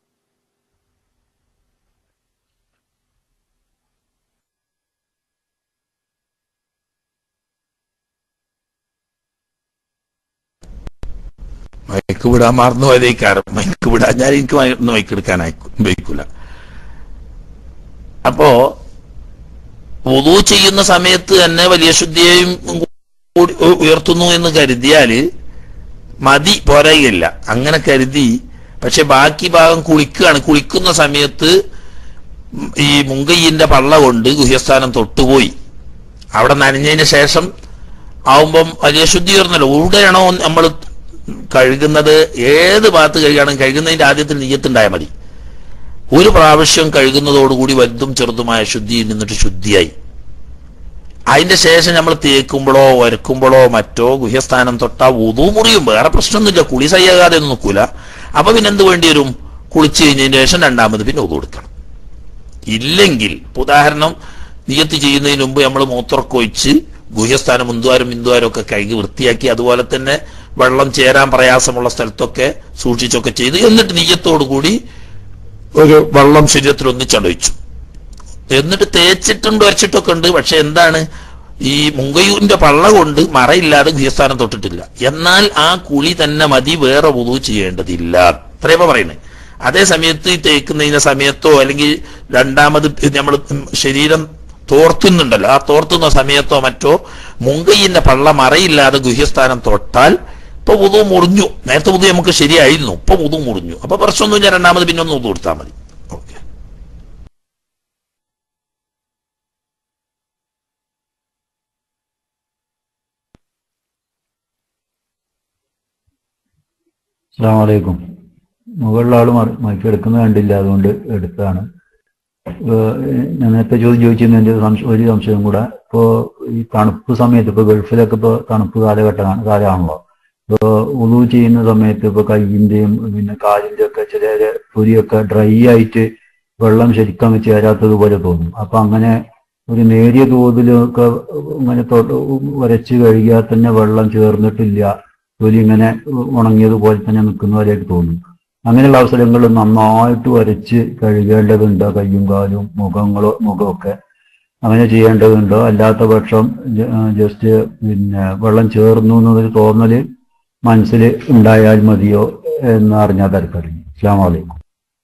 മയക്ക് വിടാൻ മറന്നു പോയതേക്കാരം മയക്ക് വിടാൻ ഞാൻ എനിക്ക് മയ- ഒന്ന് മയക്ക് എടുക്കാൻ ഉപയോഗിക്കൂല അപ്പോ വുളു ചെയ്യുന്ന സമയത്ത് തന്നെ വലിയ ശുദ്ധിയെയും കൂടി ഉ- ഉയർത്തുന്നു എന്ന് കരുതിയാല് മതി പോരായില്ല അങ്ങനെ കരുതി പക്ഷെ ബാക്കി ഭാഗം കുളിക്കുകയാണ് കുളിക്കുന്ന സമയത്ത് ഈ മുങ്കയ്യന്റെ പള്ള കൊണ്ട് ഗുഹ്യസ്ഥാനം തൊട്ടുപോയി അവിടെ നനഞ്ഞതിന് ശേഷം ആവുമ്പം വലിയ ശുദ്ധി ഉയർന്നല്ലോ എവിടെയാണോ നമ്മൾ കഴുകുന്നത് ഏത് ഭാഗത്ത് കഴുകണം കഴുകുന്നതിന്റെ ആദ്യത്തിൽ നീയത്തുണ്ടായാൽ മതി ഒരു പ്രാവശ്യം കഴുകുന്നതോടുകൂടി വലുതും ചെറുതുമായ ശുദ്ധിയിൽ നിന്നിട്ട് ശുദ്ധിയായി അതിന്റെ ശേഷം നമ്മൾ തേക്കുമ്പോഴോ വരക്കുമ്പോഴോ മറ്റോ ഗുഹ്യസ്ഥാനം തൊട്ടാ ഉതു മുറിയും വേറെ പ്രശ്നമൊന്നുമില്ല കുളി സയ്യാകാതെ ഒന്നും നോക്കൂല അപ്പൊ പിന്നെ എന്ത് വേണ്ടി വരും കുളിച്ച് കഴിഞ്ഞതിന് ശേഷം രണ്ടാമത് പിന്നെ ഉതു കൊടുക്കണം ഇല്ലെങ്കിൽ ഇപ്പൊ ഉദാഹരണം നിയത്ത് ചെയ്യുന്നതിന് മുമ്പ് നമ്മൾ മൂത്രമൊക്കെ ഒഴിച്ച് ഗുഹ്യസ്ഥാനം മുന്തുവാരും മിന്തുവാരും ഒക്കെ കഴുകി വൃത്തിയാക്കി അതുപോലെ തന്നെ വെള്ളം ചേരാൻ പ്രയാസമുള്ള സ്ഥലത്തൊക്കെ സൂക്ഷിച്ചൊക്കെ ചെയ്ത് എന്നിട്ട് നീയത്തോടു കൂടി ഒരു വെള്ളം ശരീരത്തിൽ ഒന്നിച്ചടയിച്ചു എന്നിട്ട് തേച്ചിട്ടുണ്ട് വരച്ചിട്ടൊക്കെ ഉണ്ട് പക്ഷെ എന്താണ് ഈ മുങ്കയൂരിന്റെ പള്ള കൊണ്ട് മറയില്ലാതെ ഗൃഹസ്ഥാനം തൊട്ടിട്ടില്ല എന്നാൽ ആ കുളി തന്നെ മതി വേറെ വുളു ചെയ്യേണ്ടതില്ല അത്രയപ്പോ പറയുന്നത് അതേ സമയത്ത് ഈ തേക്കുന്നതിന്റെ സമയത്തോ അല്ലെങ്കിൽ രണ്ടാമത് നമ്മൾ ശരീരം തോർത്തുന്നുണ്ടല്ലോ ആ തോർത്തുന്ന സമയത്തോ മറ്റോ മുങ്കയിന്റെ പള്ള മറയില്ലാതെ ഗുഹ്യസ്ഥാനം തൊട്ടാൽ ഇപ്പൊ ഉതു മുറിഞ്ഞു നേരത്തെ ഉതു നമുക്ക് ശരിയായിരുന്നു ഇപ്പൊ ഉതു മുറിഞ്ഞു അപ്പൊ പ്രശ്നമൊന്നുമില്ല രണ്ടാമത് പിന്നെ ഒന്ന് ഉതു കൊടുത്താൽ മതി അസ്സാം വലൈക്കും മുകളിലുള്ള ആള് മറി- മൈക്ക് എടുക്കുന്നത് കണ്ടില്ല അതുകൊണ്ട് എടുത്തതാണ് ഏഹ് ഞാൻ നേരത്തെ ചോദ്യം ചോദിച്ചിരുന്നു എൻ്റെ സംശയം ഒരു സംശയം കൂടെ ഇപ്പോൾ ഈ തണുപ്പ് സമയത്ത് ഇപ്പോൾ ഗൾഫിലൊക്കെ ഇപ്പോൾ തണുപ്പ് കാലഘട്ടമാണ് കാലമാണല്ലോ ഇപ്പോൾ ഉളു ചെയ്യുന്ന സമയത്ത് ഇപ്പോൾ കയ്യിൻ്റെയും പിന്നെ കാലിൻ്റെ ഒക്കെ ചില പൊരിയൊക്കെ ഡ്രൈ ആയിട്ട് വെള്ളം ശരിക്കും ചേരാത്തതുപോലെ തോന്നും അപ്പം അങ്ങനെ ഒരു നേരിയ തോതിലൊക്കെ ഇങ്ങനെ തൊട്ട് വരച്ച് കഴുകിയാൽ തന്നെ വെള്ളം ചേർന്നിട്ടില്ല തൊലി ഇങ്ങനെ ഉണങ്ങിയതുപോലെ തന്നെ നിൽക്കുന്ന പോലെയായിട്ട് തോന്നും അങ്ങനെയുള്ള അവസരങ്ങളിൽ നന്നായിട്ട് വരച്ച് കഴുകേണ്ടതുണ്ടോ കയ്യും കാലും മുഖങ്ങളോ മുഖമൊക്കെ അങ്ങനെ ചെയ്യേണ്ടതുണ്ടോ അല്ലാത്ത പക്ഷം ജ- ആ, ജസ്റ്റ് പിന്നെ വെള്ളം ചേർന്നു എന്നൊരു തോന്നല് മനസ്സിൽ ഉണ്ടായാൽ മതിയോ എന്ന് അറിഞ്ഞാൽ തരപ്പെടും അസ്ലാം വലൈക്കും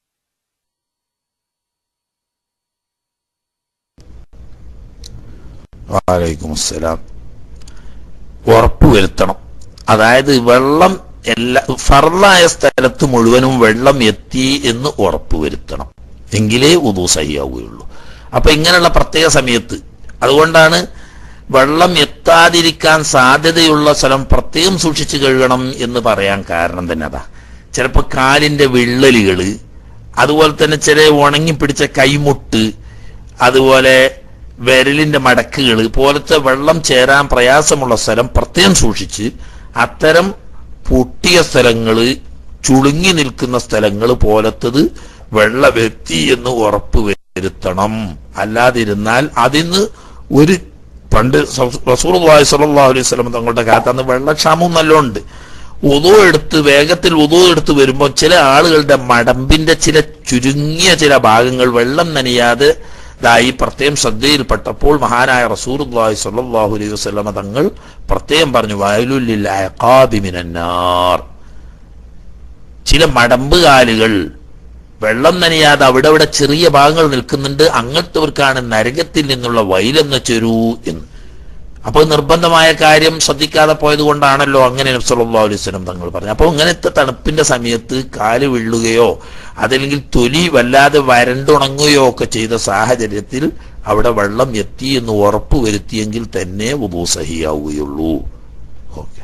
വാലൈക്കും അസ്സലാം ഉറപ്പുവരുത്തണം അതായത് വെള്ളം എല്ലാ ഫർലായ സ്ഥലത്ത് മുഴുവനും വെള്ളം എത്തി എന്ന് ഉറപ്പുവരുത്തണം എങ്കിലേ ഉദു സഹിയാവുകയുള്ളൂ അപ്പൊ ഇങ്ങനെയുള്ള പ്രത്യേക സമയത്ത് അതുകൊണ്ടാണ് വെള്ളം എത്താതിരിക്കാൻ സാധ്യതയുള്ള സ്ഥലം പ്രത്യേകം സൂക്ഷിച്ചു കഴുകണം എന്ന് പറയാൻ കാരണം തന്നെ അതാ ചിലപ്പോൾ കാലിന്റെ വിള്ളലുകള് അതുപോലെ തന്നെ ചില ഉണങ്ങിപ്പിടിച്ച കൈമുട്ട് അതുപോലെ വിരലിന്റെ മടക്കുകൾ പോലത്തെ വെള്ളം ചേരാൻ പ്രയാസമുള്ള സ്ഥലം പ്രത്യേകം സൂക്ഷിച്ച് അത്തരം പൊട്ടിയ സ്ഥലങ്ങള് ചുളുങ്ങി നിൽക്കുന്ന സ്ഥലങ്ങൾ പോലത്തത് വെള്ളമെത്തി എന്ന് ഉറപ്പ് വരുത്തണം അല്ലാതിരുന്നാൽ അതിന്ന് ഒരു പണ്ട് റസൂർ സല്ലല്ലാഹു അലൈഹി വസല്ലം തങ്ങളുടെ കാലത്ത് അന്ന് വെള്ളക്ഷാമവും നല്ലോണ്ട് ഉദു എടുത്ത് വേഗത്തിൽ ഉദു എടുത്ത് വരുമ്പോൾ ചില ആളുകളുടെ മടമ്പിന്റെ ചില ചുരുങ്ങിയ ചില ഭാഗങ്ങൾ വെള്ളം നനയാതെ ഇതായി പ്രത്യേകം ശ്രദ്ധയിൽപ്പെട്ടപ്പോൾ മഹാനായ റസൂർഹി സല്ലാഹു അലൈഹി വസ്ലമ തങ്ങൾ പ്രത്യേകം പറഞ്ഞു വയലുല്ലില്ലാർ ചില മടമ്പ് കാലുകൾ വെള്ളം നനയാതെ അവിടെ അവിടെ ചെറിയ ഭാഗങ്ങൾ നിൽക്കുന്നുണ്ട് അങ്ങനത്തവർക്കാണ് നരകത്തിൽ നിന്നുള്ള വൈലെന്ന് ചെരൂ എന്ന് അപ്പോൾ നിർബന്ധമായ കാര്യം ശ്രദ്ധിക്കാതെ പോയത് കൊണ്ടാണല്ലോ അങ്ങനെ നബ്സല്ലാ അലൈഹി സ്വലം തങ്ങൾ പറഞ്ഞു അപ്പോൾ ഇങ്ങനത്തെ തണുപ്പിന്റെ സമയത്ത് കാല് വീഴുകയോ അതല്ലെങ്കിൽ തൊലി വല്ലാതെ വരണ്ടുണങ്ങുകയോ ഒക്കെ ചെയ്ത സാഹചര്യത്തിൽ അവിടെ വെള്ളം എത്തി എന്ന് ഉറപ്പ് വരുത്തിയെങ്കിൽ തന്നെ ഉദൂ സഹിയാവുകയുള്ളൂ ഓക്കെ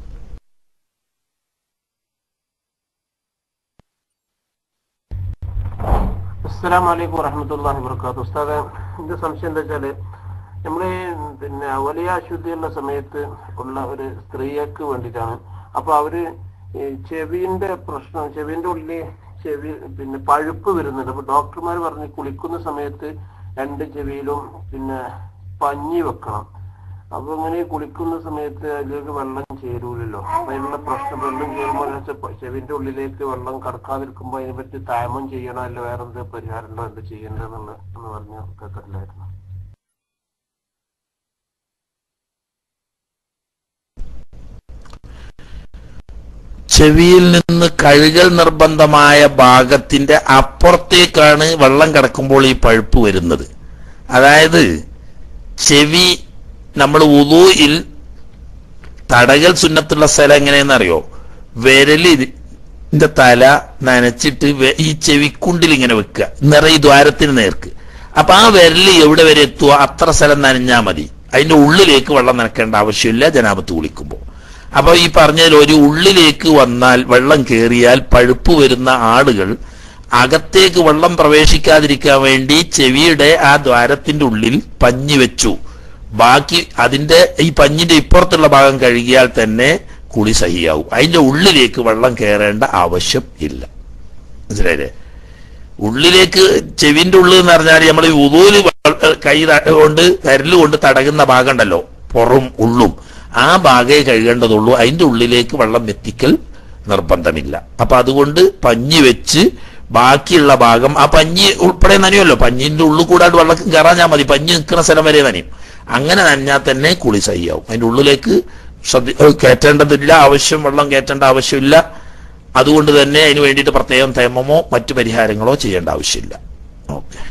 അസ്സലാം വലൈക്കും വറഹമത്തല്ലാഹി വർക്കാത്തു ഉസ്താദെ എന്റെ സംശയം എന്താ വെച്ചാല് നമ്മള് പിന്നെ വലിയ അശുദ്ധിയുള്ള സമയത്ത് ഉള്ള ഒരു സ്ത്രീക്ക് വേണ്ടിയിട്ടാണ് അപ്പൊ അവര് ഈ ചെവിന്റെ പ്രശ്നം ചെവിന്റെ ഉള്ളിൽ ചെവി പിന്നെ പഴുപ്പ് വരുന്നുണ്ട് അപ്പൊ ഡോക്ടർമാർ പറഞ്ഞ് കുളിക്കുന്ന സമയത്ത് രണ്ട് ചെവിയിലും പിന്നെ പഞ്ഞി വെക്കണം അപ്പൊ ഇങ്ങനെ കുളിക്കുന്ന സമയത്ത് അതിലേക്ക് വെള്ളം ചേരൂലല്ലോ അപ്പൊ അതിനുള്ള പ്രശ്നം വെള്ളം ചേരുമ്പോൾ ചെവിന്റെ ഉള്ളിലേക്ക് വെള്ളം കടക്കാതിരിക്കുമ്പോ അതിനെ പറ്റി താമം ചെയ്യണോ അല്ല വേറെ എന്ത് പരിഹാരം ഉണ്ടോ എന്ത് ചെയ്യേണ്ടതെന്നുള്ള എന്ന് പറഞ്ഞ് കേട്ടില്ലായിരുന്നു ചെവിയിൽ നിന്ന് കഴുകൽ നിർബന്ധമായ ഭാഗത്തിന്റെ അപ്പുറത്തേക്കാണ് വെള്ളം കിടക്കുമ്പോൾ ഈ പഴുപ്പ് വരുന്നത് അതായത് ചെവി നമ്മൾ ഉദൂയിൽ തടകൽ സുന്നത്തുള്ള സ്ഥലം എങ്ങനെയെന്നറിയോ വിരലിന്റെ തല നനച്ചിട്ട് വെ- ഈ ചെവിക്കുണ്ടിൽ ഇങ്ങനെ വെക്കുക നിറയെ ദ്വാരത്തിന് നേർക്ക് അപ്പൊ ആ വിരല് എവിടെ വരെ എത്തുക അത്ര സ്ഥലം നനഞ്ഞാൽ മതി അതിന്റെ ഉള്ളിലേക്ക് വെള്ളം നനക്കേണ്ട ആവശ്യമില്ല ജനാപത്ത് കുളിക്കുമ്പോൾ അപ്പൊ ഈ പറഞ്ഞതിൽ ഒരു ഉള്ളിലേക്ക് വന്നാൽ വെള്ളം കയറിയാൽ പഴുപ്പ് വരുന്ന ആളുകൾ അകത്തേക്ക് വെള്ളം പ്രവേശിക്കാതിരിക്കാൻ വേണ്ടി ചെവിയുടെ ആ ദ്വാരത്തിന്റെ ഉള്ളിൽ പഞ്ഞി വെച്ചു ബാക്കി അതിന്റെ ഈ പഞ്ഞിന്റെ ഇപ്പുറത്തുള്ള ഭാഗം കഴുകിയാൽ തന്നെ കുളി സഹിയാവും അതിന്റെ ഉള്ളിലേക്ക് വെള്ളം കയറേണ്ട ആവശ്യം ഇല്ല മനസ്സിലായില്ലേ ഉള്ളിലേക്ക് ചെവിന്റെ ഉള്ളിൽ എന്ന് പറഞ്ഞാൽ നമ്മൾ ഈ ഉദൂല് കൈ ത- കൊണ്ട് കരല് കൊണ്ട് തടകുന്ന ഭാഗം ഉണ്ടല്ലോ പുറം ഉള്ളും ആ ഭാഗമേ കഴുകേണ്ടതുള്ളൂ അതിന്റെ ഉള്ളിലേക്ക് വെള്ളം എത്തിക്കൽ നിർബന്ധമില്ല അപ്പൊ അതുകൊണ്ട് പഞ്ഞി വെച്ച് ബാക്കിയുള്ള ഭാഗം ആ പഞ്ഞി ഉൾപ്പെടെ നനയുമല്ലോ പഞ്ഞിന്റെ ഉള്ളിൽ കൂടാണ്ട് വെള്ളം കയറാഞ്ഞാൽ മതി പഞ്ഞി നിൽക്കുന്ന സ്ഥലം വരെ നനയും അങ്ങനെ നനഞ്ഞാൽ തന്നെ കുളി സഹിയാവും അതിന്റെ ഉള്ളിലേക്ക് ശ്രദ്ധ ഏഹ് കയറ്റേണ്ടതില്ല ആവശ്യം വെള്ളം കയറ്റേണ്ട ആവശ്യമില്ല അതുകൊണ്ട് തന്നെ അതിന് വേണ്ടിയിട്ട് പ്രത്യേകം തേമമോ മറ്റു പരിഹാരങ്ങളോ ചെയ്യേണ്ട ആവശ്യമില്ല ഓക്കെ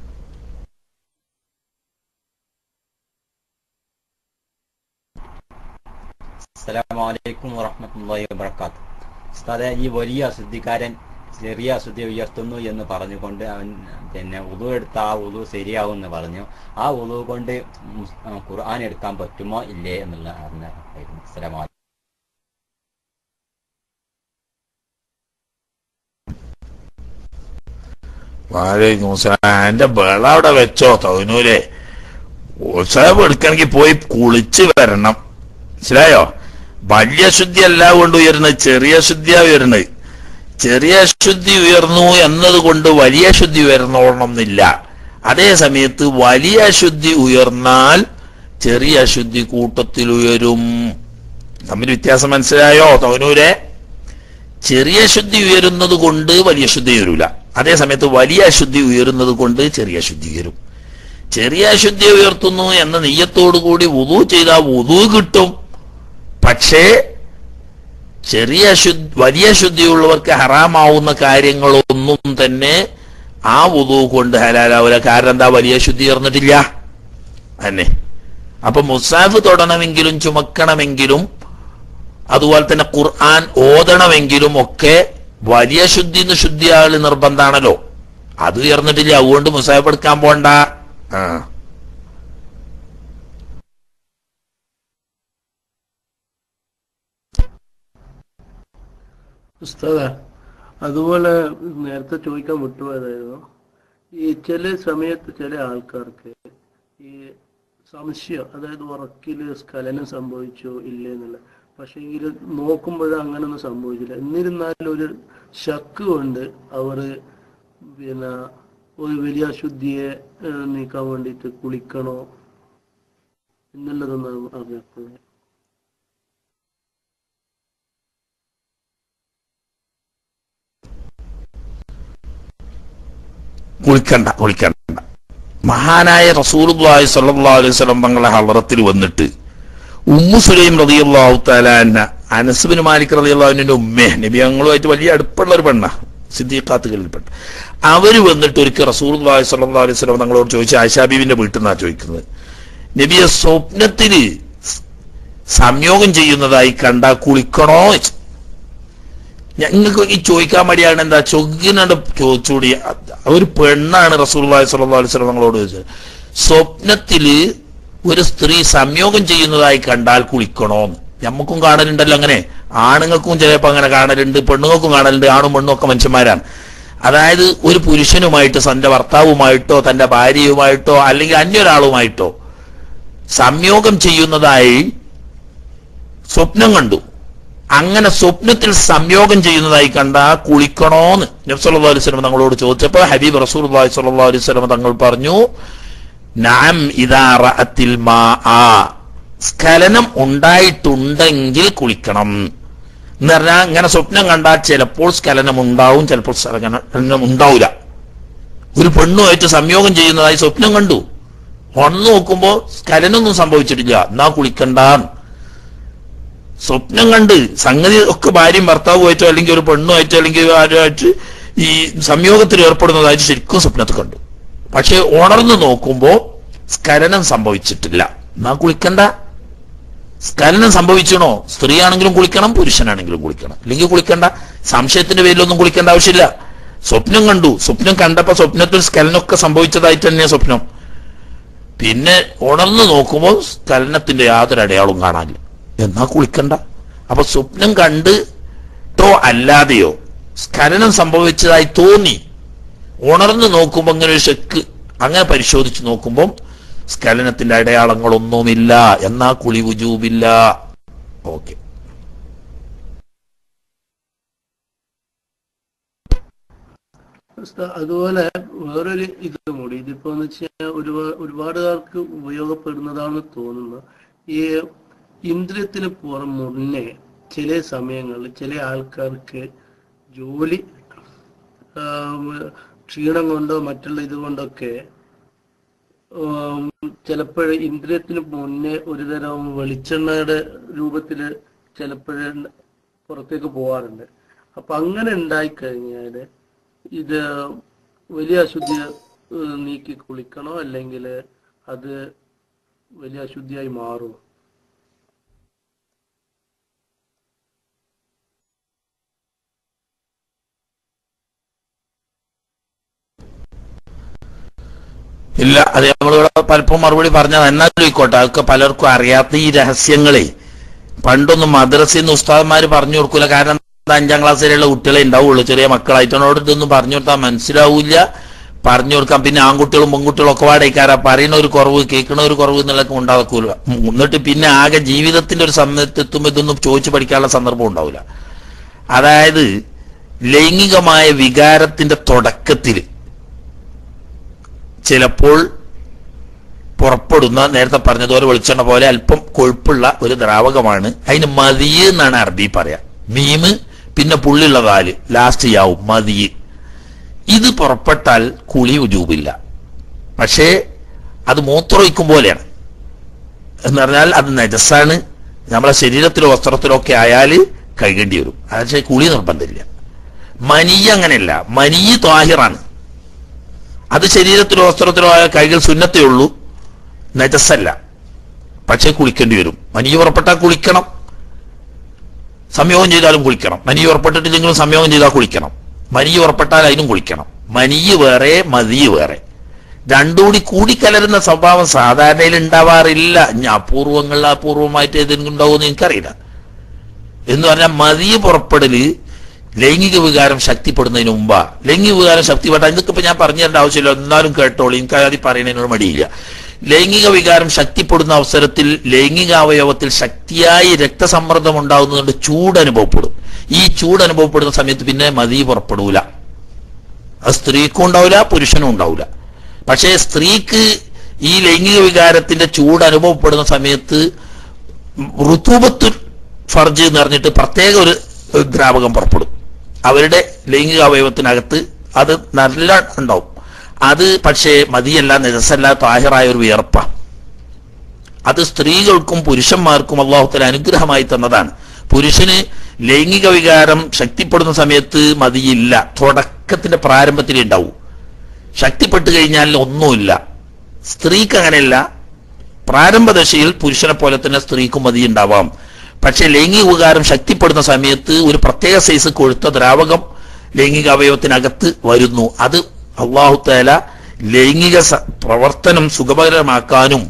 അസ്സലാമലൈക്കും വറഹമത്തല്ലാഹി വബർക്കാത്ത് ഉസ്താദെ ഈ വലിയ അശുദ്ധിക്കാരൻ ചെറിയ അശുദ്ധി ഉയർത്തുന്നു എന്ന് പറഞ്ഞുകൊണ്ട് അവൻ പിന്നെ ഉദു എടുത്ത ആ ഉദു ശരിയാവും എന്ന് പറഞ്ഞു ആ ഉദു കൊണ്ട് മുസ്- ആ, ഖുർആൻ എടുക്കാൻ പറ്റുമോ ഇല്ലേ എന്നുള്ള അറിഞ്ഞായിരുന്നു അസ്സലാമു അലൈക്കും വാലേക്കും സലാം എന്റെ ബേള അവിടെ വെച്ചോ തൗനൂരെ ഉത്സവം എടുക്കണമെങ്കിൽ പോയി കുളിച്ച് വരണം മനസ്സിലായോ വലിയ ശുദ്ധി അല്ല കൊണ്ട് ഉയരുന്നത് ചെറിയ ശുദ്ധിയാ ഉയരുന്നത് ചെറിയ ശുദ്ധി ഉയർന്നു എന്നതുകൊണ്ട് വലിയ ശുദ്ധി ഉയർന്നോളണം എന്നില്ല അതേ സമയത്ത് വലിയ ശുദ്ധി ഉയർന്നാൽ ചെറിയ ശുദ്ധി കൂട്ടത്തിൽ ഉയരും തമ്മിൽ വ്യത്യാസം മനസ്സിലായോ തൗനൂരെ ചെറിയ അശുദ്ധി ഉയരുന്നത് കൊണ്ട് വലിയ ശുദ്ധി ഉയരൂല അതേ സമയത്ത് വലിയ അശുദ്ധി ഉയരുന്നത് കൊണ്ട് ചെറിയ അശുദ്ധി ഉയരും ചെറിയ അശുദ്ധി ഉയർത്തുന്നു എന്ന നെയ്യത്തോടു കൂടി വുതു ചെയ്താൽ വുതു കിട്ടും പക്ഷേ ചെറിയ അശുദ്ധി വലിയ ശുദ്ധിയുള്ളവർക്ക് ഹറാമാവുന്ന കാര്യങ്ങളൊന്നും തന്നെ ആ വുതു കൊണ്ട് ഹലാലാവില്ല കാരണം എന്താ വലിയ ശുദ്ധി ഉയർന്നിട്ടില്ല തന്നെ അപ്പൊ മുസാഫ് തൊടണമെങ്കിലും ചുമക്കണമെങ്കിലും അതുപോലെ തന്നെ ഖുർആൻ ഓതണമെങ്കിലും ഒക്കെ വലിയ ശുദ്ധി ശുദ്ധിയാള് നിർബന്ധാണല്ലോ അത് ഉയർന്നിട്ടില്ല അതുകൊണ്ട് മുസാഫ് എടുക്കാൻ പോണ്ട ആ ഉസ്താദ അതുപോലെ നേരത്തെ ചോദിക്കാൻ വിട്ടുപോയതായിരുന്നു ഈ ചില സമയത്ത് ചില ആൾക്കാർക്ക് ഈ സംശയം അതായത് ഉറക്കില് സ്ഖലനം സംഭവിച്ചോ ഇല്ലേ എന്നുള്ള പക്ഷെ എങ്കിൽ നോക്കുമ്പോൾ അങ്ങനൊന്നും സംഭവിച്ചില്ല എന്നിരുന്നാലും ഒരു ശക്ക് കൊണ്ട് അവർ പിന്നെ ഒരു വലിയ അശുദ്ധിയെ ഏഹ്, നീക്കാൻ വേണ്ടിയിട്ട് കുളിക്കണോ എന്നുള്ളതൊന്ന് അറിഞ്ഞപ്പോൾ കുളിക്കണ്ട കുളിക്കണ്ട മഹാനായ റസൂലുള്ളാഹി സ്വല്ലല്ലാഹു അലൈഹി വസല്ലം തങ്ങളുടെ ഹളറത്തിൽ വന്നിട്ട് ഉമ്മു സുലൈം റളിയല്ലാഹു തആല അന്ന അനസ് ബിൻ മാലിക് റളിയല്ലാഹുവിന്റെ ഉമ്മേ നബി ഞങ്ങളുമായിട്ട് വലിയ അടുപ്പുള്ള ഒരു പെണ്ണ സിദ്ദീഖാത്തുകളിൽപ്പെട്ട അവര് വന്നിട്ട് ഒരിക്കൽ റസൂലുള്ളാഹി സ്വല്ലല്ലാഹു അലൈഹി വസല്ലം തങ്ങളോട് ചോദിച്ചു ആയിഷാ ബീവിന്റെ വീട്ടിൽ നിന്നാ ചോദിക്കുന്നത് നബിയെ സ്വപ്നത്തില് സംയോഗം ചെയ്യുന്നതായി കണ്ടാ കുളിക്കണോ ചോദിച്ചു. ഞങ്ങൾക്ക് ഈ ചോദിക്കാൻ മടിയാണ് എന്താ ചൊഗ്ഗിനോട് ചോദിച്ചുകൂടി ഒരു പെണ്ണാണ് റസൂലുള്ളാഹി സ്വല്ലല്ലാഹു അലൈഹി വസല്ലം ഞങ്ങളോട് ചോദിച്ചത് സ്വപ്നത്തില് ഒരു സ്ത്രീ സംയോഗം ചെയ്യുന്നതായി കണ്ടാൽ കുളിക്കണോന്ന് നമുക്കും കാണലുണ്ടല്ലോ അങ്ങനെ ആണുങ്ങൾക്കും ചിലപ്പോൾ അങ്ങനെ കാണലുണ്ട് പെണ്ണുങ്ങൾക്കും കാണലുണ്ട് ആണും പെണ്ണും ഒക്കെ മനുഷ്യന്മാരാണ് അതായത് ഒരു പുരുഷനുമായിട്ട് തന്റെ ഭർത്താവുമായിട്ടോ തന്റെ ഭാര്യയുമായിട്ടോ അല്ലെങ്കിൽ അന്യൊരാളുമായിട്ടോ സംയോഗം ചെയ്യുന്നതായി സ്വപ്നം കണ്ടു അങ്ങനെ സ്വപ്നത്തിൽ സംയോഗം ചെയ്യുന്നതായി കണ്ട കുളിക്കണോന്ന് നബ്സല്ലാ അലൈഹി സ്വലം തങ്ങളോട് ചോദിച്ചപ്പോൾ ഹബീബ് റസൂൽ സല്ലാ അലൈഹി സ്വലം തങ്ങൾ പറഞ്ഞു നാം ഇതാ റഅത്തിൽ മാ ആ സ്ഖലനം ഉണ്ടായിട്ടുണ്ടെങ്കിൽ കുളിക്കണം എന്ന് പറഞ്ഞാൽ ഇങ്ങനെ സ്വപ്നം കണ്ടാൽ ചിലപ്പോൾ സ്ഖലനം ഉണ്ടാവും ചിലപ്പോൾ സ്ഖലനം ഉണ്ടാവില്ല ഒരു പെണ്ണുമായിട്ട് സംയോഗം ചെയ്യുന്നതായി സ്വപ്നം കണ്ടു ഒന്ന് നോക്കുമ്പോൾ സ്ഖലനൊന്നും സംഭവിച്ചിട്ടില്ല എന്നാ കുളിക്കണ്ടാന്ന് സ്വപ്നം കണ്ട് സംഗതി ഒക്കെ ഭാര്യയും ഭർത്താവുമായിട്ടോ അല്ലെങ്കിൽ ഒരു പെണ്ണുമായിട്ടോ അല്ലെങ്കിൽ ആരുമായിട്ട് ഈ സംയോഗത്തിൽ ഏർപ്പെടുന്നതായിട്ട് ശരിക്കും സ്വപ്നത്തിൽ കണ്ടു പക്ഷെ ഉണർന്നു നോക്കുമ്പോ സ്ഖലനം സംഭവിച്ചിട്ടില്ല എന്നാ കുളിക്കണ്ട സ്ഖലനം സംഭവിച്ചണോ സ്ത്രീ ആണെങ്കിലും കുളിക്കണം പുരുഷനാണെങ്കിലും കുളിക്കണം അല്ലെങ്കിൽ കുളിക്കണ്ട സംശയത്തിന്റെ പേരിലൊന്നും കുളിക്കേണ്ട ആവശ്യമില്ല സ്വപ്നം കണ്ടു സ്വപ്നം കണ്ടപ്പോ സ്വപ്നത്തിൽ സ്ഖലനമൊക്കെ സംഭവിച്ചതായിട്ട് തന്നെ സ്വപ്നം പിന്നെ ഉണർന്നു നോക്കുമ്പോൾ സ്ഖലനത്തിന്റെ യാതൊരു അടയാളവും കാണാനില്ല എന്നാ കുളിക്കണ്ട അപ്പൊ സ്വപ്നം കണ്ടിട്ടോ അല്ലാതെയോ സ്ഖലനം സംഭവിച്ചതായി തോന്നി ഉണർന്നു നോക്കുമ്പോൾ അങ്ങനെ ഒരു ഷെക്ക് അങ്ങനെ പരിശോധിച്ച് നോക്കുമ്പോൾ സ്ഖലനത്തിന്റെ അടയാളങ്ങളൊന്നുമില്ല എന്നാ കുളി വുജൂബില്ല ഓക്കെ ഉസ്താ, അതുപോലെ വേറൊരു ഇത് കൂടി ഇതിപ്പോ എന്ന് വെച്ചാൽ ഒരുപാട് ഒരുപാട് പേർക്ക് ഉപയോഗപ്പെടുന്നതാണ് തോന്നുന്നത് ഈ ഇന്ദ്രിയത്തിന് പുറം മുന്നേ ചില സമയങ്ങളിൽ ചില ആൾക്കാർക്ക് ജോലി ആം, ക്ഷീണം കൊണ്ടോ മറ്റുള്ള ഇത് കൊണ്ടൊക്കെ ചിലപ്പോൾ ഇന്ദ്രിയത്തിന് മുന്നേ ഒരു തരം വെളിച്ചെണ്ണയുടെ രൂപത്തില് ചിലപ്പോഴ് പുറത്തേക്ക് പോവാറുണ്ട് അപ്പൊ അങ്ങനെ ഉണ്ടായിക്കഴിഞ്ഞാല് ഇത് വലിയ അശുദ്ധി ഏഹ്, നീക്കി കുളിക്കണോ അല്ലെങ്കിൽ അത് വലിയ അശുദ്ധിയായി മാറുമോ ഇല്ല അത് നമ്മളിവിടെ പലപ്പോഴും മറുപടി പറഞ്ഞത് എന്നാലും ആയിക്കോട്ടെ അതൊക്കെ പലർക്കും അറിയാത്ത ഈ രഹസ്യങ്ങളെ പണ്ടൊന്നും മദ്രസയിൽ നിന്ന് ഉസ്താദന്മാര് പറഞ്ഞു കൊടുക്കൂല കാരണം എന്താ അഞ്ചാം ക്ലാസ് വരെയുള്ള കുട്ടികളെ ഉണ്ടാവുള്ളൂ ചെറിയ മക്കളായിട്ടോട് ഇതൊന്നും പറഞ്ഞു കൊടുത്താൽ മനസ്സിലാവില്ല പറഞ്ഞു കൊടുക്കാൻ പിന്നെ ആൺകുട്ടികളും പെൺകുട്ടികളും ഒക്കെ വാടകയ്ക്കാരാ പറയുന്ന ഒരു കുറവ് കേൾക്കണ ഒരു കുറവ് എന്നുള്ളതൊക്കെ ഉണ്ടാക്കൂല എന്നിട്ട് പിന്നെ ആകെ ജീവിതത്തിന്റെ ഒരു സമയത്ത് എത്തുമ്പോൾ ഇതൊന്നും ചോദിച്ചു പഠിക്കാനുള്ള സന്ദർഭം ഉണ്ടാവില്ല അതായത് ലൈംഗികമായ വികാരത്തിന്റെ തുടക്കത്തിൽ ചിലപ്പോൾ പുറപ്പെടുന്ന നേരത്തെ പറഞ്ഞതുപോലെ വെളിച്ചെണ്ണ പോലെ അല്പം കൊഴുപ്പുള്ള ഒരു ദ്രാവകമാണ് അതിന് മതിയ് എന്നാണ് അറബി പറയാ മീമ് പിന്നെ പുള്ളിയുള്ള കാല് ലാസ്റ്റ് യാവും മതി ഇത് പുറപ്പെട്ടാൽ കുളി ഉജൂബില്ല പക്ഷേ അത് മൂത്രമൊഴിക്കും പോലെയാണ് എന്ന് പറഞ്ഞാൽ അത് നജസ്സാണ് നമ്മളെ ശരീരത്തിലോ വസ്ത്രത്തിലോ ഒക്കെ ആയാൽ കഴുകേണ്ടി വരും പക്ഷേ കുളി നിർബന്ധമില്ല മനിയ അങ്ങനെയല്ല മനിയ ത്വാഹിറാണ് അത് ശരീരത്തിലോ വസ്ത്രത്തിലോ ആയ കൈകൾ സുന്നത്തേ ഉള്ളൂ നജസ്സല്ല പക്ഷേ കുളിക്കേണ്ടി വരും മനിയ പുറപ്പെട്ടാൽ കുളിക്കണം സംയോഗം ചെയ്താലും കുളിക്കണം മനിയ പുറപ്പെട്ടിട്ടില്ലെങ്കിലും സംയോഗം ചെയ്താൽ കുളിക്കണം മനിയ പുറപ്പെട്ടാൽ അതിനും കുളിക്കണം മനിയ വേറെ മതിയ വേറെ രണ്ടും കൂടി കൂടിക്കലരുന്ന സ്വഭാവം സാധാരണയിൽ ഉണ്ടാവാറില്ല ഇനി അപൂർവങ്ങളിൽ അപൂർവമായിട്ട് ഏതെങ്കിലും ഉണ്ടാവുമെന്ന് എനിക്കറിയില്ല എന്ന് പറഞ്ഞാൽ മതിയ പുറപ്പെടല് ലൈംഗിക വികാരം ശക്തിപ്പെടുന്നതിന് മുമ്പാ ലൈംഗിക വികാരം ശക്തിപ്പെട്ട ഇതൊക്കെ ഇപ്പൊ ഞാൻ പറഞ്ഞു തരേണ്ട ആവശ്യമില്ല എന്നാലും കേട്ടോളൂ എനിക്ക് ആദ്യം പറയുന്നതിനോട് മടിയില്ല ലൈംഗിക വികാരം ശക്തിപ്പെടുന്ന അവസരത്തിൽ ലൈംഗിക അവയവത്തിൽ ശക്തിയായി രക്തസമ്മർദ്ദം ഉണ്ടാകുന്നതുകൊണ്ട് ചൂട് അനുഭവപ്പെടും ഈ ചൂട് അനുഭവപ്പെടുന്ന സമയത്ത് പിന്നെ മതി പുറപ്പെടൂല അത് സ്ത്രീക്കും ഉണ്ടാവില്ല പുരുഷനും ഉണ്ടാവില്ല പക്ഷേ സ്ത്രീക്ക് ഈ ലൈംഗിക വികാരത്തിന്റെ ചൂട് അനുഭവപ്പെടുന്ന സമയത്ത് ഋതുബത്തു ഫർജ് എന്ന് പറഞ്ഞിട്ട് പ്രത്യേക ഒരു ദ്രാവകം പുറപ്പെടും അവരുടെ ലൈംഗിക അവയവത്തിനകത്ത് അത് നല്ല ഉണ്ടാവും അത് പക്ഷേ മതിയല്ല നിരസല്ല താഹിറായ ഒരു വിയർപ്പ അത് സ്ത്രീകൾക്കും പുരുഷന്മാർക്കും അള്ളാഹുത്തല അനുഗ്രഹമായി തന്നതാണ് പുരുഷന് ലൈംഗിക വികാരം ശക്തിപ്പെടുന്ന സമയത്ത് മതിയില്ല തുടക്കത്തിന്റെ പ്രാരംഭത്തിൽ ഉണ്ടാവും ശക്തിപ്പെട്ടു കഴിഞ്ഞാൽ ഒന്നുമില്ല സ്ത്രീക്ക് അങ്ങനെയല്ല പ്രാരംഭദശയിൽ പുരുഷനെ പോലെ തന്നെ സ്ത്രീക്കും മതി ഉണ്ടാവാം പക്ഷെ ലൈംഗിക വികാരം ശക്തിപ്പെടുന്ന സമയത്ത് ഒരു പ്രത്യേക സൈസ് കൊഴുത്ത ദ്രാവകം ലൈംഗിക അവയവത്തിനകത്ത് വരുന്നു അത് അള്ളാഹുത്തേല ലൈംഗിക സ- പ്രവർത്തനം സുഖകരമാക്കാനും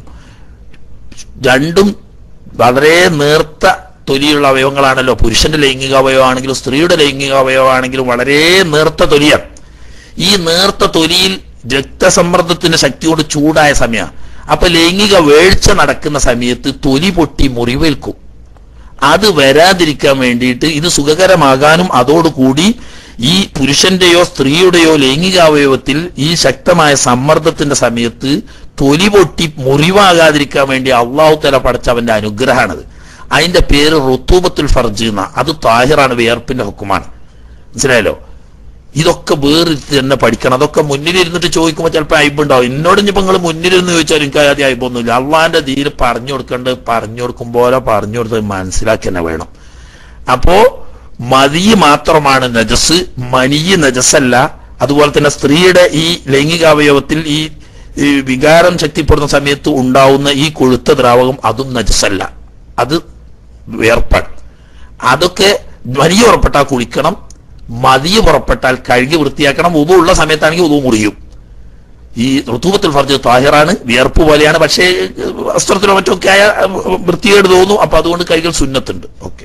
രണ്ടും വളരെ നേർത്ത തൊലിയുള്ള അവയവങ്ങളാണല്ലോ പുരുഷന്റെ ലൈംഗിക അവയവമാണെങ്കിലും സ്ത്രീയുടെ ലൈംഗിക അവയവമാണെങ്കിലും വളരെ നേർത്ത തൊലിയാണ് ഈ നേർത്ത തൊലിയിൽ രക്തസമ്മർദ്ദത്തിന്റെ ശക്തിയോട് ചൂടായ സമയം അപ്പൊ ലൈംഗിക വേഴ്ച നടക്കുന്ന സമയത്ത് തൊലി പൊട്ടി മുറിവേൽക്കും അത് വരാതിരിക്കാൻ വേണ്ടിയിട്ട് ഇത് സുഖകരമാകാനും അതോടുകൂടി ഈ പുരുഷന്റെയോ സ്ത്രീയുടെയോ ലൈംഗികാവയവത്തിൽ ഈ ശക്തമായ സമ്മർദ്ദത്തിന്റെ സമയത്ത് തൊലി പൊട്ടി മുറിവാകാതിരിക്കാൻ വേണ്ടി അള്ളാഹു തല പടച്ചവന്റെ അനുഗ്രഹമാണത് അതിന്റെ പേര് റുത്തൂബത്തുൽ ഫർജ് എന്ന അത് താഹിറാണ് വിയർപ്പിന്റെ ഹുക്കുമാണ് മനസ്സിലായല്ലോ ഇതൊക്കെ വേറിട്ട് തന്നെ പഠിക്കണം അതൊക്കെ മുന്നിലിരുന്നിട്ട് ചോദിക്കുമ്പോൾ ചിലപ്പോൾ അയബുണ്ടാവും എന്നോട് ഇനിയിപ്പോ നിങ്ങൾ മുന്നിലിരുന്ന് ചോദിച്ചാൽ എനിക്ക് ആദ്യം അയബൊന്നുമില്ല അള്ളാന്റെ തീരെ പറഞ്ഞു കൊടുക്കേണ്ടത് പറഞ്ഞു കൊടുക്കും പോലെ പറഞ്ഞു കൊടുത്തത് മനസ്സിലാക്കി തന്നെ വേണം അപ്പോ മതി മാത്രമാണ് നജസ് മനിയ് നജസല്ല അതുപോലെ തന്നെ സ്ത്രീയുടെ ഈ ലൈംഗികാവയവത്തിൽ ഈ ഈ വികാരം ശക്തിപ്പെടുന്ന സമയത്ത് ഉണ്ടാവുന്ന ഈ കൊഴുത്ത ദ്രാവകം അതും നജസല്ല അത് വേർപ്പാണ് അതൊക്കെ വലിയ പുറപ്പെട്ടാൽ കുളിക്കണം മതിയ പുറപ്പെട്ടാൽ കഴുകി വൃത്തിയാക്കണം ഉതു ഉള്ള സമയത്താണെങ്കിൽ ഉതു മുറിയും ഈ ഋതുവത്തിൽ ഫർജ് താഹിറാണ് വിയർപ്പ് പോലെയാണ് പക്ഷേ വസ്ത്രത്തിലോ മറ്റോ ഒക്കെ ആയ വൃത്തികേട് തോന്നും അപ്പൊ അതുകൊണ്ട് കൈകൾ സുന്നത്തുണ്ട് ഓക്കെ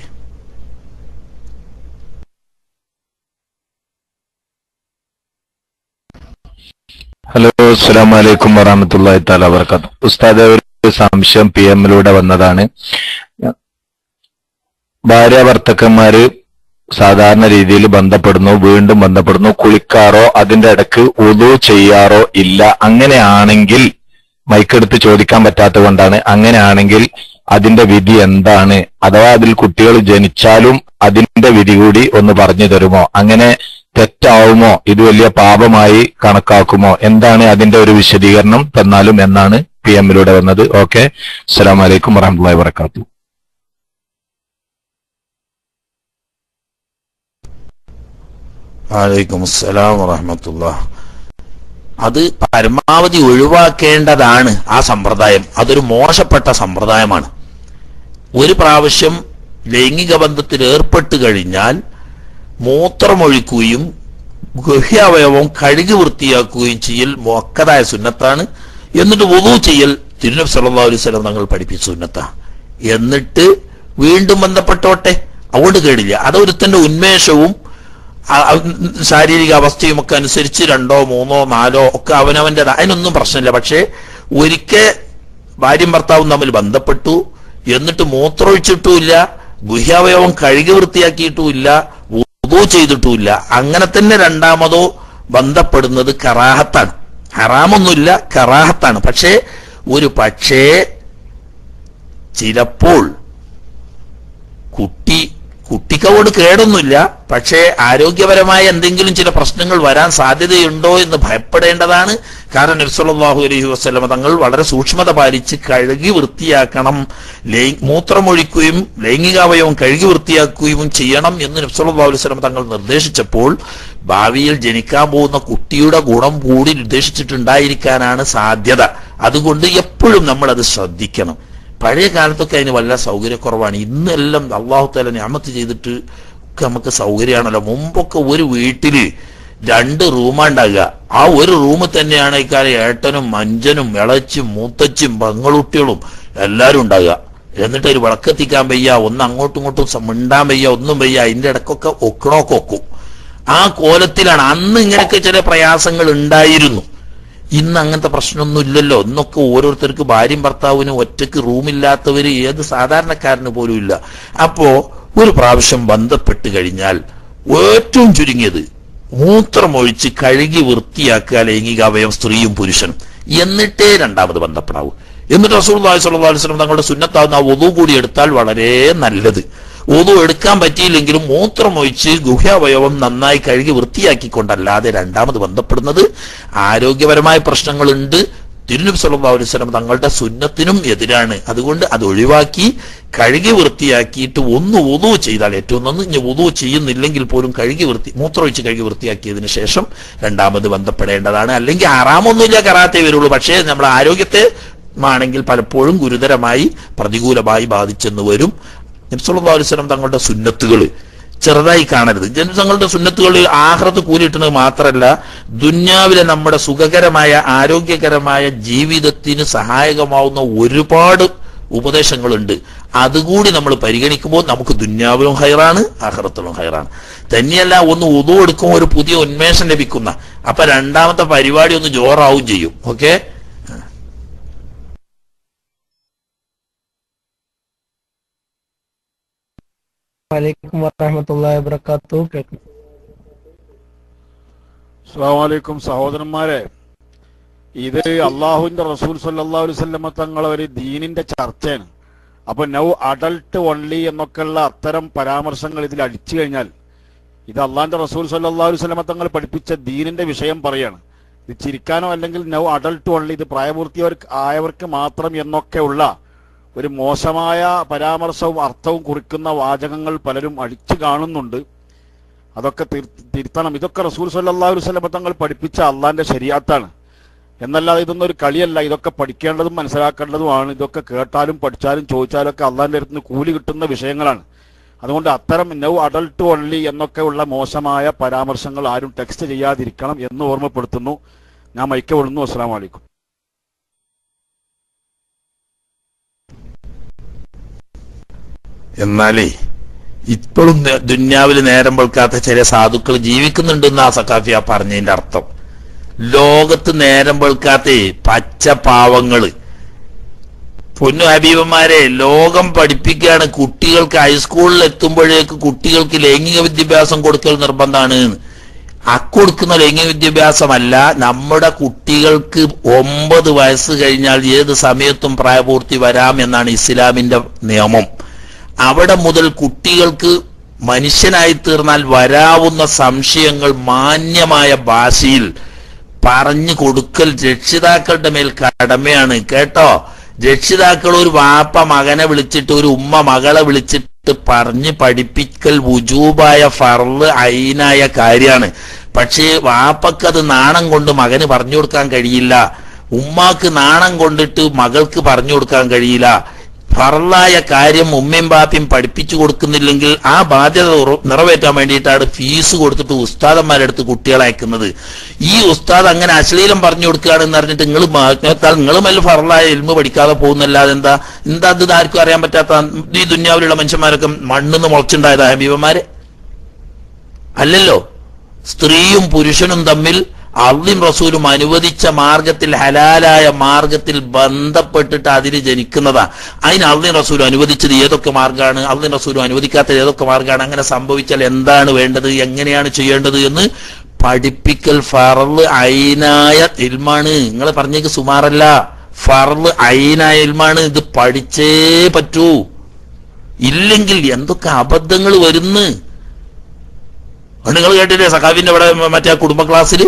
ഹലോ അസ്സാം വലൈക്കും വറഹമത്തല്ലാഹി താല വർക്കാത്തു ഉസ്താദ് ഒരു സംശയം പി എമ്മിലൂടെ വന്നതാണ് ഭാര്യ ഭർത്തക്കന്മാര് സാധാരണ രീതിയിൽ ബന്ധപ്പെടുന്നു വീണ്ടും ബന്ധപ്പെടുന്നു കുളിക്കാറോ അതിന്റെ ഇടക്ക് ഉതു ചെയ്യാറോ ഇല്ല അങ്ങനെയാണെങ്കിൽ മൈക്കെടുത്ത് ചോദിക്കാൻ പറ്റാത്തത് കൊണ്ടാണ് അങ്ങനെയാണെങ്കിൽ അതിന്റെ വിധി എന്താണ് അഥവാ അതിൽ കുട്ടികൾ ജനിച്ചാലും അതിന്റെ വിധി കൂടി ഒന്ന് പറഞ്ഞു തരുമോ അങ്ങനെ തെറ്റാവുമോ ഇത് വലിയ പാപമായി കണക്കാക്കുമോ എന്താണ് അതിന്റെ ഒരു വിശദീകരണം തന്നാലും എന്നാണ് പി എമ്മിലൂടെ വന്നത് ഓക്കെ അസ്സലാം വലൈക്കും വറഹമുല്ലാ വാത്തു വലൈക്കും അസ്സലാം വറഹമത്തുള്ള അത് പരമാവധി ഒഴിവാക്കേണ്ടതാണ് ആ സമ്പ്രദായം അതൊരു മോശപ്പെട്ട സമ്പ്രദായമാണ് ഒരു പ്രാവശ്യം ലൈംഗിക ബന്ധത്തിൽ ഏർപ്പെട്ട് കഴിഞ്ഞാൽ മൂത്രമൊഴിക്കുകയും ഗുഹ്യാവയവം കഴുകി വൃത്തിയാക്കുകയും ചെയ്യൽ മൊക്കതായ സുന്നത്താണ് എന്നിട്ട് വുളു ചെയ്യൽ തിരുനബ് സല്ലല്ലാഹു അലൈഹി വസല്ലം തങ്ങൾ പഠിപ്പിച്ച സുന്നത്താ എന്നിട്ട് വീണ്ടും ബന്ധപ്പെട്ടോട്ടെ അതുകൊണ്ട് കേടില്ല അതൊരുത്തന്റെ ഉന്മേഷവും ആ- ആ ശാരീരിക അവസ്ഥയും ഒക്കെ അനുസരിച്ച് രണ്ടോ മൂന്നോ നാലോ ഒക്കെ അവനവന്റെ അതിനൊന്നും പ്രശ്നമില്ല പക്ഷേ ഒരിക്കൽ ഭാര്യയും ഭർത്താവും തമ്മിൽ ബന്ധപ്പെട്ടു എന്നിട്ട് മൂത്രമൊഴിച്ചിട്ടുമില്ല ഗുഹ്യാവയവം കഴുകി വൃത്തിയാക്കിയിട്ടുമില്ല വുദു ചെയ്തിട്ടുമില്ല അങ്ങനെ തന്നെ രണ്ടാമതോ ബന്ധപ്പെടുന്നത് കറാഹത്താണ് ഹറാമൊന്നുമില്ല കറാഹത്താണ് പക്ഷേ ഒരു പക്ഷേ ചിലപ്പോൾ കുട്ടി കുട്ടിക്കോട് കേടൊന്നുമില്ല പക്ഷേ ആരോഗ്യപരമായ എന്തെങ്കിലും ചില പ്രശ്നങ്ങൾ വരാൻ സാധ്യതയുണ്ടോ എന്ന് ഭയപ്പെടേണ്ടതാണ് കാരണം നബ്സല്ലാഹു അലൈഹി വസ്ലമ തങ്ങൾ വളരെ സൂക്ഷ്മത പാലിച്ച് കഴുകി വൃത്തിയാക്കണം ലൈ മൂത്രമൊഴിക്കുകയും ലൈംഗികാവയവം കഴുകി വൃത്തിയാക്കുകയും ചെയ്യണം എന്ന് നബ്സല്ലാഹു അലൈഹി വസ്ലമ തങ്ങൾ നിർദ്ദേശിച്ചപ്പോൾ ഭാവിയിൽ ജനിക്കാൻ പോകുന്ന കുട്ടിയുടെ ഗുണം കൂടി നിർദ്ദേശിച്ചിട്ടുണ്ടായിരിക്കാനാണ് സാധ്യത അതുകൊണ്ട് എപ്പോഴും നമ്മൾ അത് ശ്രദ്ധിക്കണം പഴയ കാലത്തൊക്കെ അതിന് വല്ല സൗകര്യക്കുറവാണ് ഇന്നെല്ലാം അള്ളാഹു തല ഞാമത്ത് ചെയ്തിട്ട് ഒക്കെ നമുക്ക് സൗകര്യമാണല്ലോ മുമ്പൊക്കെ ഒരു വീട്ടില് രണ്ട് റൂമാണ്ടാകുക ആ ഒരു റൂമിൽ തന്നെയാണ് ഇക്കാലം ഏട്ടനും മഞ്ചനും ഇളച്ചും മൂത്തച്ചും പങ്ങളുട്ടികളും എല്ലാവരും ഉണ്ടാകുക എന്നിട്ട് ഒരു വിളക്കെത്തിക്കാൻ വയ്യ ഒന്ന് അങ്ങോട്ടും ഇങ്ങോട്ടും സം- മിണ്ടാൻ വയ്യ ഒന്നും വയ്യ അതിന്റെ ഇടക്കൊക്കെ ഒക്കണോക്കെ ഒക്കും ആ കോലത്തിലാണ് അന്ന് ഇങ്ങനെയൊക്കെ ചില പ്രയാസങ്ങൾ ഉണ്ടായിരുന്നു ഇന്ന് അങ്ങനത്തെ പ്രശ്നമൊന്നും ഇല്ലല്ലോ ഇന്നൊക്കെ ഓരോരുത്തർക്ക് ഭാര്യയും ഭർത്താവിനും ഒറ്റയ്ക്ക് റൂമില്ലാത്തവര് ഏത് സാധാരണക്കാരന് പോലും ഇല്ല അപ്പോ ഒരു പ്രാവശ്യം ബന്ധപ്പെട്ട് കഴിഞ്ഞാൽ ഏറ്റവും ചുരുങ്ങിയത് മൂത്രമൊഴിച്ച് കഴുകി വൃത്തിയാക്കുക ലൈംഗിക അവയവം സ്ത്രീയും പുരുഷനും എന്നിട്ടേ രണ്ടാമത് ബന്ധപ്പെടാവൂ എന്നിട്ട് റസൂൽ സല്ലല്ലാഹു അലൈഹി വസല്ലം തങ്ങളുടെ സുന്നത്താവുന്ന ആ ഒതു കൂടി എടുത്താൽ വളരെ നല്ലത് ഒതു എടുക്കാൻ പറ്റിയില്ലെങ്കിലും മൂത്രമൊഴിച്ച് ഗുഹ്യാവയവം നന്നായി കഴുകി വൃത്തിയാക്കിക്കൊണ്ടല്ലാതെ രണ്ടാമത് ബന്ധപ്പെടുന്നത് ആരോഗ്യപരമായ പ്രശ്നങ്ങളുണ്ട് തിരുനബി സല്ലല്ലാഹു അലൈഹി വസല്ലം തങ്ങളുടെ സുന്നത്തിനും എതിരാണ് അതുകൊണ്ട് അത് ഒഴിവാക്കി കഴുകി വൃത്തിയാക്കിയിട്ട് ഒന്ന് ഒതു ചെയ്താൽ ഏറ്റവും നന്ന് ഇനി ഒതു ചെയ്യുന്നില്ലെങ്കിൽ പോലും കഴുകി വൃത്തി മൂത്രമൊഴിച്ച് കഴുകി വൃത്തിയാക്കിയതിന് ശേഷം രണ്ടാമത് ബന്ധപ്പെടേണ്ടതാണ് അല്ലെങ്കിൽ ആറാമൊന്നുമില്ല കറാത്തേ വരുള്ളൂ പക്ഷേ നമ്മുടെ ആരോഗ്യത്തെ ആണെങ്കിൽ പലപ്പോഴും ഗുരുതരമായി പ്രതികൂലമായി ബാധിച്ചെന്ന് വരും നബ്സല്ലാ അലുസ്ലം തങ്ങളുടെ സുന്നത്തുകൾ ചെറുതായി കാണരുത് ജന തങ്ങളുടെ സുന്നത്തുകൾ ആഹ്റത്ത് കൂലിയിട്ടുന്നത് മാത്രമല്ല ദുന്യാവിലെ നമ്മുടെ സുഖകരമായ ആരോഗ്യകരമായ ജീവിതത്തിന് സഹായകമാവുന്ന ഒരുപാട് ഉപദേശങ്ങളുണ്ട് അതുകൂടി നമ്മൾ പരിഗണിക്കുമ്പോൾ നമുക്ക് ദുന്യാവിലും ഹൈറാണ് ആഹ്റത്തിലും ഹൈറാണ് തന്നെയല്ല ഒന്ന് ഉതു എടുക്കുമ്പോൾ ഒരു പുതിയ ഉന്മേഷം ലഭിക്കുന്ന അപ്പൊ രണ്ടാമത്തെ പരിപാടി ഒന്ന് ജോറാവും ചെയ്യും ഓക്കെ വലൈക്കും വറഹമത്തല്ലാ വബർക്കാത്തു കേൾക്കും അസ്സാമലൈക്കും സഹോദരന്മാരെ ഇത് അള്ളാഹുവിന്റെ റസൂൽ സല്ലല്ലാഹു അലൈഹി വസല്ലമ തങ്ങളെ ഒരു ദീനിന്റെ ചർച്ചയാണ് അപ്പൊ നൗ അഡൽട്ട് ഓൺലി എന്നൊക്കെയുള്ള അത്തരം പരാമർശങ്ങൾ ഇതിൽ അടിച്ചു കഴിഞ്ഞാൽ ഇത് അള്ളാഹിന്റെ റസൂൽ സല്ലല്ലാഹു അലൈഹി വസല്ലമ തങ്ങൾ പഠിപ്പിച്ച ദീനിന്റെ വിഷയം പറയാണ് ഇത് ചിരിക്കാനോ അല്ലെങ്കിൽ നൗ അഡൽട്ട് ഓൺലി ഇത് പ്രായപൂർത്തിയവർക്ക് ആയവർക്ക് മാത്രം എന്നൊക്കെയുള്ള ഒരു മോശമായ പരാമർശവും അർത്ഥവും കുറിക്കുന്ന വാചകങ്ങൾ പലരും അടിച്ചു കാണുന്നുണ്ട് അതൊക്കെ തിർ- തിരുത്തണം ഇതൊക്കെ റസൂൽ സല്ലല്ലാഹു അലൈഹി വസല്ലം തങ്ങൾ പഠിപ്പിച്ച അള്ളാന്റെ ശരിയാത്താണ് എന്നല്ലാതെ ഇതൊന്നും ഒരു കളിയല്ല ഇതൊക്കെ പഠിക്കേണ്ടതും മനസ്സിലാക്കേണ്ടതുമാണ് ഇതൊക്കെ കേട്ടാലും പഠിച്ചാലും ചോദിച്ചാലും ഒക്കെ അള്ളാന്റെ അടുത്ത് നിന്ന് കൂലി കിട്ടുന്ന വിഷയങ്ങളാണ് അതുകൊണ്ട് അത്തരം നൗ അഡൽട്ട് ഓൺലി എന്നൊക്കെയുള്ള മോശമായ പരാമർശങ്ങൾ ആരും ടെക്സ്റ്റ് ചെയ്യാതിരിക്കണം എന്ന് ഓർമ്മപ്പെടുത്തുന്നു ഞാൻ മൈക്ക വിടുന്നു അസ്സാം വലൈക്കും എന്നാലേ ഇപ്പോഴും ന- ദുന്യാവിൽ നേരം വെളുക്കാത്ത ചില സാധുക്കൾ ജീവിക്കുന്നുണ്ടെന്ന് ആ സക്കാഫിയ പറഞ്ഞതിന്റെ അർത്ഥം ലോകത്ത് നേരം വെളുക്കാത്ത പച്ച പാവങ്ങള് പൊന്നു ഹബീബന്മാരെ ലോകം പഠിപ്പിക്കുകയാണ് കുട്ടികൾക്ക് ഹൈസ്കൂളിൽ എത്തുമ്പോഴേക്ക് കുട്ടികൾക്ക് ലൈംഗിക വിദ്യാഭ്യാസം കൊടുക്കൽ നിർബന്ധമാണ് അക്കൊടുക്കുന്ന ലൈംഗിക വിദ്യാഭ്യാസമല്ല നമ്മുടെ കുട്ടികൾക്ക് ഒമ്പത് വയസ്സ് കഴിഞ്ഞാൽ ഏത് സമയത്തും പ്രായപൂർത്തി വരാം എന്നാണ് ഇസ്ലാമിന്റെ നിയമം അവിടെ മുതൽ കുട്ടികൾക്ക് മനുഷ്യനായി തീർന്നാൽ വരാവുന്ന സംശയങ്ങൾ മാന്യമായ ഭാഷയിൽ പറഞ്ഞു കൊടുക്കൽ രക്ഷിതാക്കളുടെ മേൽ കടമയാണ് കേട്ടോ രക്ഷിതാക്കൾ ഒരു വാപ്പ മകനെ വിളിച്ചിട്ട് ഒരു ഉമ്മ മകളെ വിളിച്ചിട്ട് പറഞ്ഞ് പഠിപ്പിക്കൽ വുജൂബായ ഫർള് ഐനായ കാര്യമാണ് പക്ഷേ വാപ്പക്കത് നാണം കൊണ്ട് മകന് പറഞ്ഞു കൊടുക്കാൻ കഴിയില്ല ഉമ്മാക്ക് നാണം കൊണ്ടിട്ട് മകൾക്ക് പറഞ്ഞു കൊടുക്കാൻ കഴിയില്ല ഫറലായ കാര്യം ഉമ്മയും ബാപ്പയും പഠിപ്പിച്ചു കൊടുക്കുന്നില്ലെങ്കിൽ ആ ബാധ്യത ഉറ- നിറവേറ്റാൻ വേണ്ടിയിട്ടാണ് ഫീസ് കൊടുത്തിട്ട് ഉസ്താദന്മാരുടെ അടുത്ത് കുട്ടികളെ അയക്കുന്നത് ഈ ഉസ്താദ് അങ്ങനെ അശ്ലീലം പറഞ്ഞു കൊടുക്കുകയാണെന്ന് അറിഞ്ഞിട്ട് നിങ്ങൾ നിങ്ങൾ മല്ല ഫറലായ ഇൽമ പഠിക്കാതെ പോകുന്നല്ലാതെ എന്താ എന്താ ഇത് ആർക്കും അറിയാൻ പറ്റാത്ത ഈ ദുന്യാവിലുള്ള മനുഷ്യന്മാരൊക്കെ മണ്ണിന്ന് മുളച്ചുണ്ടായതാ ഹബീബന്മാരെ അല്ലല്ലോ സ്ത്രീയും പുരുഷനും തമ്മിൽ അള്ളിം റസൂലും അനുവദിച്ച മാർഗത്തിൽ ഹലാലായ മാർഗത്തിൽ ബന്ധപ്പെട്ടിട്ട് അതിന് ജനിക്കുന്നതാ അതിന് അള്ളിം റസൂലും അനുവദിച്ചത് ഏതൊക്കെ മാർഗമാണ് അള്ളിം റസൂലും അനുവദിക്കാത്തത് ഏതൊക്കെ മാർഗമാണ് അങ്ങനെ സംഭവിച്ചാൽ എന്താണ് വേണ്ടത് എങ്ങനെയാണ് ചെയ്യേണ്ടത് എന്ന് പഠിപ്പിക്കൽ ഫറല് ഐനായ ഇൽമാണ് നിങ്ങൾ പറഞ്ഞേക്ക് സുമാറല്ല ഫറല് ഐനായ ഇൽമാണ് ഇത് പഠിച്ചേ പറ്റൂ ഇല്ലെങ്കിൽ എന്തൊക്കെ അബദ്ധങ്ങൾ വരുന്ന് നിങ്ങൾ കേട്ടില്ലേ സഖാവിന്റെ ഇവിടെ മറ്റേ ആ കുടുംബ ക്ലാസ്സിൽ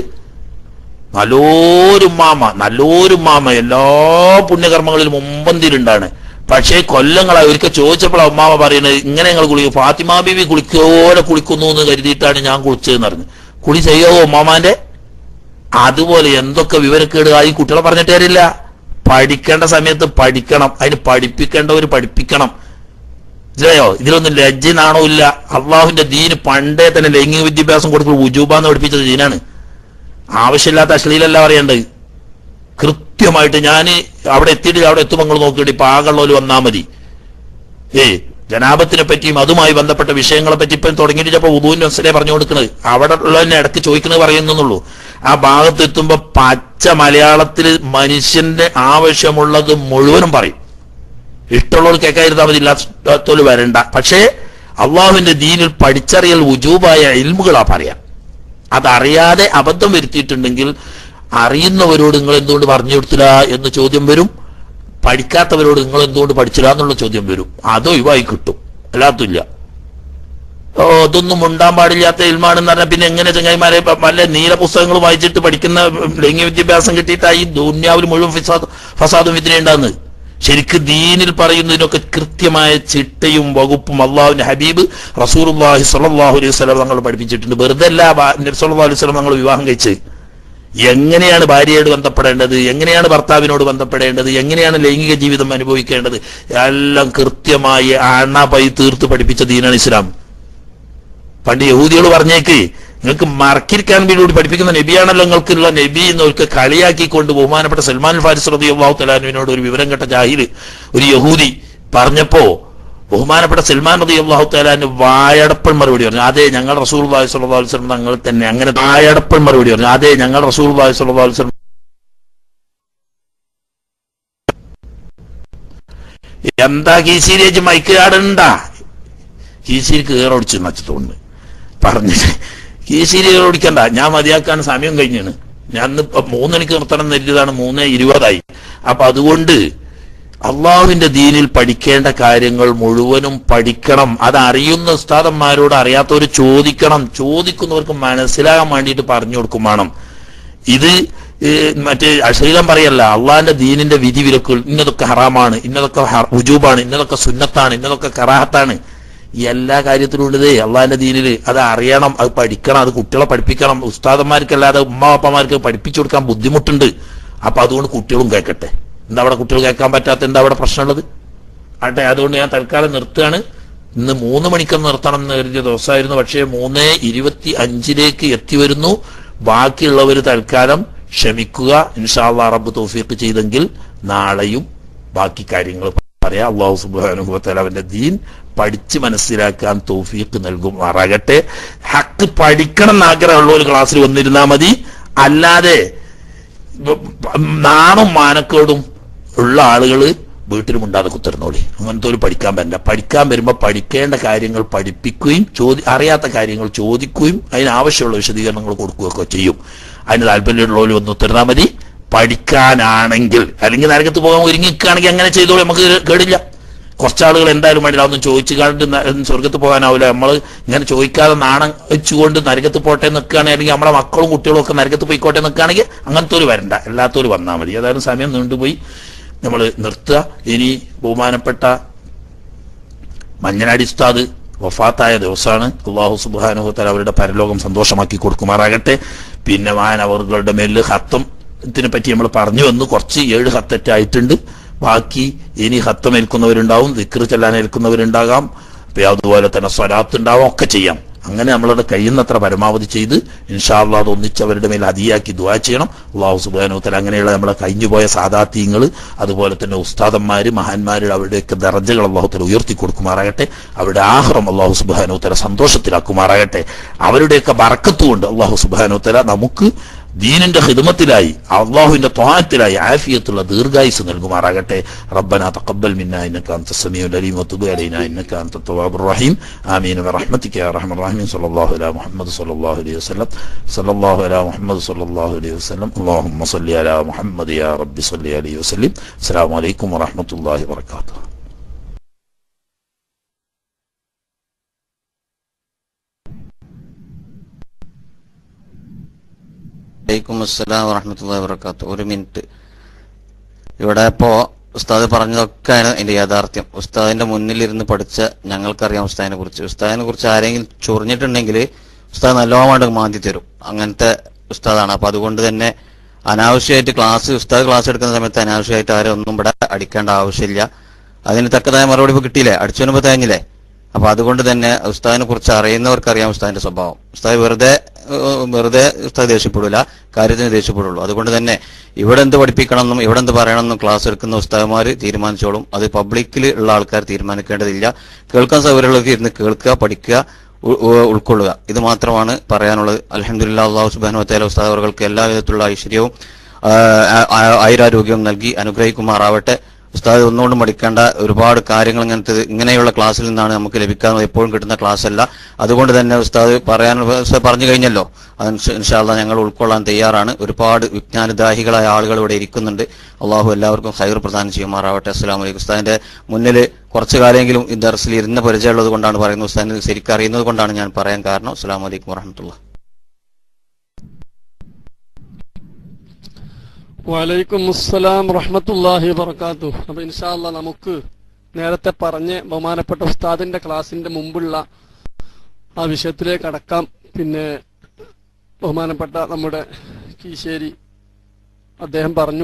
നല്ലൊരു മാമ നല്ലൊരു മാമ എല്ലാ പുണ്യകർമ്മങ്ങളിലും മുമ്പന്തിരുണ്ടാണ് പക്ഷേ കൊല്ലങ്ങളായി ഒരിക്കൽ ചോദിച്ചപ്പോൾ ഉമ്മാമ പറയുന്നത് ഇങ്ങനെ ഞങ്ങൾ കുളിക്കും ഫാത്തിമ ബീവി കുളിക്കോലെ കുളിക്കുന്നു എന്ന് കരുതിയിട്ടാണ് ഞാൻ കുളിച്ചതെന്ന് പറഞ്ഞു കുളി ചെയ്യാവോ ഉമ്മാമാന്റെ അതുപോലെ എന്തൊക്കെ വിവരക്കേട് ആയി കുട്ടികളെ പറഞ്ഞിട്ട് കാര്യമില്ല പഠിക്കേണ്ട സമയത്ത് പഠിക്കണം അതിന് പഠിപ്പിക്കേണ്ടവർ പഠിപ്പിക്കണം മനസ്സിലായോ ഇതിലൊന്നും ലജ്ജ നാണോ ഇല്ല അള്ളാഹുവിന്റെ ദീന് പണ്ടേ തന്നെ ലൈംഗിക വിദ്യാഭ്യാസം കൊടുക്കുമ്പോൾ ഉജൂബാന്ന് പഠിപ്പിച്ചത് ദീനാണ് ആവശ്യമില്ലാത്ത അശ്ലീലല്ല പറയേണ്ടത് കൃത്യമായിട്ട് ഞാൻ അവിടെ എത്തിയിട്ട് അവിടെ എത്തുമ്പോൾ നിങ്ങൾ നോക്കിയിട്ട് ഇപ്പൊ ആകെയുള്ളവർ വന്നാൽ മതി ഏ ജനാപത്തിനെ പറ്റിയും അതുമായി ബന്ധപ്പെട്ട വിഷയങ്ങളെ പറ്റി ഇപ്പം തുടങ്ങിയിട്ട് ചിലപ്പോൾ ഉദുവിന്റെ മനസ്സിലെ പറഞ്ഞു കൊടുക്കുന്നത് അവിടെ ഉള്ളതിനെ ഇടയ്ക്ക് ചോദിക്കുന്നത് പറയുന്നുള്ളൂ ആ ഭാഗത്ത് എത്തുമ്പോ പച്ച മലയാളത്തിൽ മനുഷ്യന്റെ ആവശ്യമുള്ളത് മുഴുവനും പറയും ഇഷ്ടമുള്ളവർ കേൾക്കാതിരുന്നാൽ മതി ഇല്ലാത്തവർ വരണ്ട പക്ഷേ അള്ളാഹുവിന്റെ ദീനിൽ പഠിച്ചറിയൽ ഉജൂബായ ഇൽമുകളാ പറയാം അതറിയാതെ അബദ്ധം വരുത്തിയിട്ടുണ്ടെങ്കിൽ അറിയുന്നവരോട് നിങ്ങൾ എന്തുകൊണ്ട് പറഞ്ഞു കൊടുത്തില്ല എന്ന് ചോദ്യം വരും പഠിക്കാത്തവരോട് നിങ്ങൾ എന്തുകൊണ്ട് പഠിച്ചില്ല എന്നുള്ള ചോദ്യം വരും അത് ഒഴിവായി കിട്ടും അല്ലാത്തില്ല ഓ ഇതൊന്നും ഉണ്ടാൻ പാടില്ലാത്ത ഇൽമാണെന്ന് പറഞ്ഞാൽ പിന്നെ എങ്ങനെ ചങ്ങായിമാരെ പ- വല്ല നീല പുസ്തകങ്ങൾ വായിച്ചിട്ട് പഠിക്കുന്ന ലൈംഗിക വിദ്യാഭ്യാസം കിട്ടിയിട്ടായി ദുന്യാവിൽ മുഴുവൻ ഫസാദ് ഫസാദും ഇതിനെ ഉണ്ടാകുന്നത് ശരിക്ക് ദീനിൽ പറയുന്നതിനൊക്കെ കൃത്യമായ ചിട്ടയും വകുപ്പും അള്ളാഹുവിന്റെ ഹബീബ് റസൂർഹി സല്ലാഹു അലൈഹി സ്വലം തങ്ങൾ പഠിപ്പിച്ചിട്ടുണ്ട് വെറുതെ അല്ല സല്ലാ അലൈഹി സ്വലം തങ്ങൾ വിവാഹം കഴിച്ച് എങ്ങനെയാണ് ഭാര്യയോട് ബന്ധപ്പെടേണ്ടത് എങ്ങനെയാണ് ഭർത്താവിനോട് ബന്ധപ്പെടേണ്ടത് എങ്ങനെയാണ് ലൈംഗിക ജീവിതം അനുഭവിക്കേണ്ടത് എല്ലാം കൃത്യമായി അണപൈ തീർത്ത് പഠിപ്പിച്ച ദീനാണ് ഇസ്ലാം പണ്ട് യഹൂദികൾ പറഞ്ഞേക്ക് നിങ്ങൾക്ക് മറക്കിരിക്കാൻ വേണ്ടി പഠിപ്പിക്കുന്ന നബിയാണല്ലോ നിങ്ങൾക്കുള്ള നബി എന്നവർക്ക് കളിയാക്കിക്കൊണ്ട് ബഹുമാനപ്പെട്ട സൽമാൻ ഫാരിസ് റതി അള്ളാഹു തലാനുവിനോട് ഒരു വിവരം കേട്ട ജാഹിൽ ഒരു യഹൂദി പറഞ്ഞപ്പോ ബഹുമാനപ്പെട്ട സൽമാൻ റതി അള്ളാഹു തലാന് വായടപ്പൻ മറുപടി പറഞ്ഞു അതെ ഞങ്ങൾ റസൂൽ അള്ളാഹി സ്വല്ലാ വസ്ലം തങ്ങൾ തന്നെ അങ്ങനെ വായടപ്പൻ മറുപടി പറഞ്ഞു അതെ ഞങ്ങൾ റസൂൽ അള്ളാഹി സ്വല്ലാ വസ്ലം എന്താ കീശീരേജ് മൈക്കുകാടുണ്ടാ കീശീരി കീറൊടിച്ച് നച്ചത്തോണ്ട് പറഞ്ഞിട്ട് കീശീരി ഓടിക്കണ്ട ഞാൻ മതിയാക്കാൻ സമയം കഴിഞ്ഞാണ് ഞാൻ ഇന്ന് മൂന്നണിക്ക് നിർത്തണം എന്നതാണ് മൂന്ന് ഇരുപതായി അപ്പൊ അതുകൊണ്ട് അള്ളാഹുവിന്റെ ദീനിൽ പഠിക്കേണ്ട കാര്യങ്ങൾ മുഴുവനും പഠിക്കണം അത് അറിയുന്ന ഉസ്താദന്മാരോട് അറിയാത്തവർ ചോദിക്കണം ചോദിക്കുന്നവർക്ക് മനസ്സിലാകാൻ വേണ്ടിയിട്ട് പറഞ്ഞു കൊടുക്കും വേണം ഇത് ഏഹ്, മറ്റേ അശ്ലീലം പറയല്ല അള്ളാഹിന്റെ ദീനിന്റെ വിധി വിലക്കുകൾ ഇന്നതൊക്കെ ഹറാമാണ് ഇന്നതൊക്കെ ഹ- ഉജൂബാണ് ഇന്നതൊക്കെ സുന്നത്താണ് ഇന്നതൊക്കെ കറാഹത്താണ് ഈ എല്ലാ കാര്യത്തിലും ഉള്ളതേ അള്ളാഹിന്റെ ദീനില് അത് അറിയണം അത് പഠിക്കണം അത് കുട്ടികളെ പഠിപ്പിക്കണം ഉസ്താദന്മാർക്കല്ലാതെ ഉമ്മ അപ്പമാർക്ക് പഠിപ്പിച്ചു കൊടുക്കാൻ ബുദ്ധിമുട്ടുണ്ട് അപ്പൊ അതുകൊണ്ട് കുട്ടികളും കേൾക്കട്ടെ എന്താ അവിടെ കുട്ടികൾ കേൾക്കാൻ പറ്റാത്ത എന്താ അവിടെ പ്രശ്നമുള്ളത് ആട്ടെ അതുകൊണ്ട് ഞാൻ തൽക്കാലം നിർത്തുകയാണ് ഇന്ന് മൂന്ന് മണിക്ക് നിർത്തണം എന്ന് കരുതിയ ദിവസമായിരുന്നു പക്ഷേ മൂന്ന് ഇരുപത്തി അഞ്ചിലേക്ക് എത്തി വരുന്നു ബാക്കിയുള്ളവർ തൽക്കാലം ക്ഷമിക്കുക ഇൻഷാല്ലാ റബ്ബ് തൗഫീഖ് ചെയ്തെങ്കിൽ നാളെയും ബാക്കി കാര്യങ്ങൾ പറയാം അള്ളാഹു സുബാനുഭവത്തല അവന്റെ ദീൻ പഠിച്ച് മനസ്സിലാക്കാൻ തൗഫീഖ് നൽകുമാറാകട്ടെ ഹക്ക് പഠിക്കണം എന്ന് ആഗ്രഹമുള്ള ഒരു ക്ലാസ്സിൽ വന്നിരുന്നാൽ മതി അല്ലാതെ നാണും മാനക്കേടും ഉള്ള ആളുകൾ വീട്ടിലും ഉണ്ടാതെ കുത്തിരുന്നോളി അങ്ങനത്തെ ഒരു പഠിക്കാൻ പറ്റില്ല പഠിക്കാൻ വരുമ്പോൾ പഠിക്കേണ്ട കാര്യങ്ങൾ പഠിപ്പിക്കുകയും ചോദി അറിയാത്ത കാര്യങ്ങൾ ചോദിക്കുകയും അതിനാവശ്യമുള്ള വിശദീകരണങ്ങൾ കൊടുക്കുകയൊക്കെ ചെയ്യും അതിന് താല്പര്യമുള്ളവർ ഒന്ന് ഉത്തരുന്നാൽ മതി പഠിക്കാനാണെങ്കിൽ അല്ലെങ്കിൽ നരകത്ത് പോകാൻ ഒരുങ്ങി നിൽക്കുകയാണെങ്കിൽ അങ്ങനെ ചെയ്തോളൂ നമുക്ക് കേടില്ല കുറച്ചാളുകൾ എന്തായാലും വേണ്ടില്ല അതൊന്നും ചോദിച്ചു കണ്ട് ന- സ്വർഗത്ത് പോകാനാവില്ല നമ്മൾ ഇങ്ങനെ ചോദിക്കാതെ നാണം വെച്ചുകൊണ്ട് നരകത്ത് പോട്ടെ നിൽക്കുകയാണെങ്കിൽ നമ്മളെ മക്കളും കുട്ടികളും ഒക്കെ നരകത്ത് പോയിക്കോട്ടെ നിൽക്കുകയാണെങ്കിൽ അങ്ങനത്തെ ഒരു വരണ്ട അല്ലാത്തൊരു വന്നാൽ മതി അതായത് സമയം നീണ്ടുപോയി നമ്മൾ നിർത്തുക ഇനി ബഹുമാനപ്പെട്ട മഞ്ഞനാടി ഉസ്താദ് വഫാത്തായ ദിവസമാണ് അള്ളാഹു സുബാനുഹത്തല അവരുടെ പരലോകം സന്തോഷമാക്കി കൊടുക്കുമാറാകട്ടെ പിന്നെ മാനവറുകളുടെ മേലിൽ ഹത്തം ഇതിനെ പറ്റി നമ്മൾ പറഞ്ഞു വന്നു കുറച്ച് ഏഴ് ഹത്തറ്റായിട്ടുണ്ട് ബാക്കി ഇനി ഹത്തം ഏൽക്കുന്നവരുണ്ടാവും ദിക്ർ ചെല്ലാൻ ഏൽക്കുന്നവരുണ്ടാകാം അപ്പൊ അതുപോലെ തന്നെ സ്വലാത്ത് ഉണ്ടാവാം ഒക്കെ ചെയ്യാം അങ്ങനെ നമ്മളുടെ കഴിയുന്നത്ര പരമാവധി ചെയ്ത് ഇൻഷാല്ലാ അത് ഒന്നിച്ച് അവരുടെ മേൽ അതിയാക്കി ദുവാ ചെയ്യണം അള്ളാഹു സുബാനുത്തല അങ്ങനെയുള്ള നമ്മളെ കഴിഞ്ഞുപോയ സാദാത്യങ്ങൾ അതുപോലെ തന്നെ ഉസ്താദന്മാര് മഹാന്മാര് അവരുടെയൊക്കെ ദർജകൾ അള്ളാഹുത്തല ഉയർത്തി കൊടുക്കുമാറാകട്ടെ അവരുടെ ആഹ്റം അള്ളാഹു സുബാനുത്തല സന്തോഷത്തിലാക്കുമാറാകട്ടെ അവരുടെയൊക്കെ ബറക്കത്തുകൊണ്ട് അള്ളാഹു സുബാനുത്തല നമുക്ക് ദീനിന്റെ ഹിദമത്തിലായി അള്ളാഹുവിന്റെ ത്വാനത്തിലായി ആഫിയത്തുള്ള ദീർഘായുസ് നൽകുമാറാകട്ടെ റബ്ബന തഖബ്ബൽ മിന്ന ഇന്നക അൻത സമീഉൽ അലീം വതുബ് അലൈനാ ഇന്നക അൻത തവ്വാബുർ റഹീം ആമീൻ ബിറഹ്മതിക യാ അർഹമർ റഹീമീൻ സല്ലല്ലാഹു അലാ മുഹമ്മദ് സല്ലല്ലാഹു അലൈഹി വസല്ലം സല്ലല്ലാഹു അലാ മുഹമ്മദ് സല്ലല്ലാഹു അലൈഹി വസല്ലം അല്ലാഹുമ്മ സല്ലി അലാ മുഹമ്മദ് യാ റബ്ബി സല്ലി അലൈഹി വസല്ലം അസ്സലാമു അലൈക്കും വറഹ്മത്തുള്ളാഹി വബറകാതുഹു അസ്സലാം വറഹമത്തുള്ളാഹി വബറകാത്തു ഒരു മിനിറ്റ് ഇവിടെ ഇപ്പോ ഉസ്താദ് പറഞ്ഞതൊക്കെയാണ് എന്റെ യാഥാർത്ഥ്യം ഉസ്താദിന്റെ മുന്നിലിരുന്ന് പഠിച്ച ഞങ്ങൾക്കറിയാം ഉസ്താദിനെ കുറിച്ച് ഉസ്താദിനെ കുറിച്ച് ആരെങ്കിലും ചൊറിഞ്ഞിട്ടുണ്ടെങ്കിൽ ഉസ്താദ് നല്ലോണമായിട്ട് മാന്തി തരും അങ്ങനത്തെ ഉസ്താദാണ് അപ്പൊ അതുകൊണ്ട് തന്നെ അനാവശ്യമായിട്ട് ക്ലാസ് ഉസ്താദ് ക്ലാസ് എടുക്കുന്ന സമയത്ത് അനാവശ്യമായിട്ട് ആരും ഒന്നും ഇവിടെ അടിക്കേണ്ട ആവശ്യമില്ല അതിന് തക്കതായ മറുപടി ഇപ്പൊ കിട്ടിയില്ലേ അടിച്ചു വരുമ്പോ തേഞ്ഞില്ലേ അപ്പൊ അതുകൊണ്ട് തന്നെ ഉസ്താദിനെ കുറിച്ച് അറിയുന്നവർക്ക് അറിയാം ഉസ്താദിന്റെ സ്വഭാവം ഉസ്താദ് വെറുതെ ഏഹ്, വെറുതെ ഉസ്താദ് ദേഷ്യപ്പെടില്ല കാര്യത്തിന് ദേഷ്യപ്പെടുള്ളൂ അതുകൊണ്ട് തന്നെ ഇവിടെ എന്ത് പഠിപ്പിക്കണമെന്നും ഇവിടെ എന്ത് പറയണമെന്നും ക്ലാസ് എടുക്കുന്ന ഉസ്താദന്മാർ തീരുമാനിച്ചോളും അത് പബ്ലിക്കിൽ ഉള്ള ആൾക്കാർ തീരുമാനിക്കേണ്ടതില്ല കേൾക്കാൻ സൗകര്യമുള്ളവർക്ക് ഇരുന്ന് കേൾക്കുക പഠിക്കുക ഉ- ഉ- ഉൾക്കൊള്ളുക ഇത് മാത്രമാണ് പറയാനുള്ളത് അലഹമുല്ലാ അള്ളാഹു സുബാനു വത്തേല ഉസ്താദ് അവർക്ക് എല്ലാ വിധത്തിലുള്ള ഐശ്വര്യവും ആ, ആ- ആയുരാരോഗ്യവും നൽകി അനുഗ്രഹിക്കുമാറാവട്ടെ ഉസ്താദ് ഒന്നുകൊണ്ടും പഠിക്കേണ്ട ഒരുപാട് കാര്യങ്ങൾ ഇങ്ങനത്തെ ഇങ്ങനെയുള്ള ക്ലാസ്സിൽ നിന്നാണ് നമുക്ക് ലഭിക്കാവുന്നത് എപ്പോഴും കിട്ടുന്ന ക്ലാസ് അല്ല അതുകൊണ്ട് തന്നെ ഉസ്താദ് പറയാൻ ഉസ്താദ് പറഞ്ഞു കഴിഞ്ഞല്ലോ അത് ഇൻഷാല്ല ഞങ്ങൾ ഉൾക്കൊള്ളാൻ തയ്യാറാണ് ഒരുപാട് വിജ്ഞാനദാഹികളായ ആളുകൾ ഇവിടെ ഇരിക്കുന്നുണ്ട് അള്ളാഹു എല്ലാവർക്കും ഹൈർ പ്രദാനം ചെയ്യുമാറാവട്ടെ അസ്സലാമു അലൈക്കും ഉസ്താദിന്റെ മുന്നിൽ കുറച്ചു കാലമെങ്കിലും ഈ ദർസിൽ ഇരുന്ന പരിചയമുള്ളത് കൊണ്ടാണ് പറയുന്നത് ഉസ്താദിന് ശരിക്കും അറിയുന്നത് കൊണ്ടാണ് ഞാൻ പറയാൻ കാരണം അസ്സലാമു അലൈക്കും വറഹമത്തുള്ള വലൈക്കും അസ്സലാം റഹ്മത്തുല്ലാഹി വബർക്കാത്തു അപ്പൊ ഇൻഷാല്ല നമുക്ക് നേരത്തെ പറഞ്ഞ് ബഹുമാനപ്പെട്ട ഉസ്താദിന്റെ ക്ലാസിന്റെ മുമ്പുള്ള ആ വിഷയത്തിലേക്ക് അടക്കാം പിന്നെ ബഹുമാനപ്പെട്ട നമ്മുടെ കീശേരി അദ്ദേഹം പറഞ്ഞു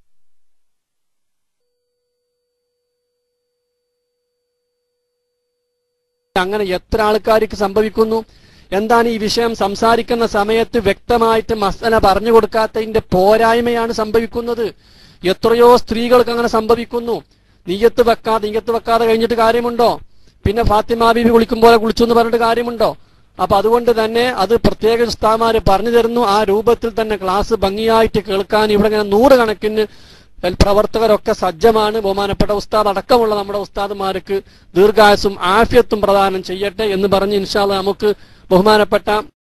അങ്ങനെ എത്ര ആൾക്കാർക്ക് സംഭവിക്കുന്നു എന്താണ് ഈ വിഷയം സംസാരിക്കുന്ന സമയത്ത് വ്യക്തമായിട്ട് മസല പറഞ്ഞു കൊടുക്കാത്തതിന്റെ പോരായ്മയാണ് സംഭവിക്കുന്നത് എത്രയോ സ്ത്രീകൾക്ക് അങ്ങനെ സംഭവിക്കുന്നു നീയത്ത് വെക്കാതെ നീയത്ത് വെക്കാതെ കഴിഞ്ഞിട്ട് കാര്യമുണ്ടോ പിന്നെ ഫാത്തിമ ബീബി കുളിക്കും പോലെ കുളിച്ചു എന്ന് പറഞ്ഞിട്ട് കാര്യമുണ്ടോ അപ്പൊ അതുകൊണ്ട് തന്നെ അത് പ്രത്യേക ഉസ്താമാര് പറഞ്ഞു തരുന്നു ആ രൂപത്തിൽ തന്നെ ക്ലാസ് ഭംഗിയായിട്ട് കേൾക്കാൻ ഇവിടെ ഇങ്ങനെ നൂറുകണക്കിന് പ്രവർത്തകരൊക്കെ സജ്ജമാണ് ബഹുമാനപ്പെട്ട ഉസ്താദ് അടക്കമുള്ള നമ്മുടെ ഉസ്താദുമാർക്ക് ദീർഘായുസും ആഫ്യത്തും പ്രദാനം ചെയ്യട്ടെ എന്ന് പറഞ്ഞ് ഇൻഷാല്ല നമുക്ക് ബഹുമാനപ്പെട്ട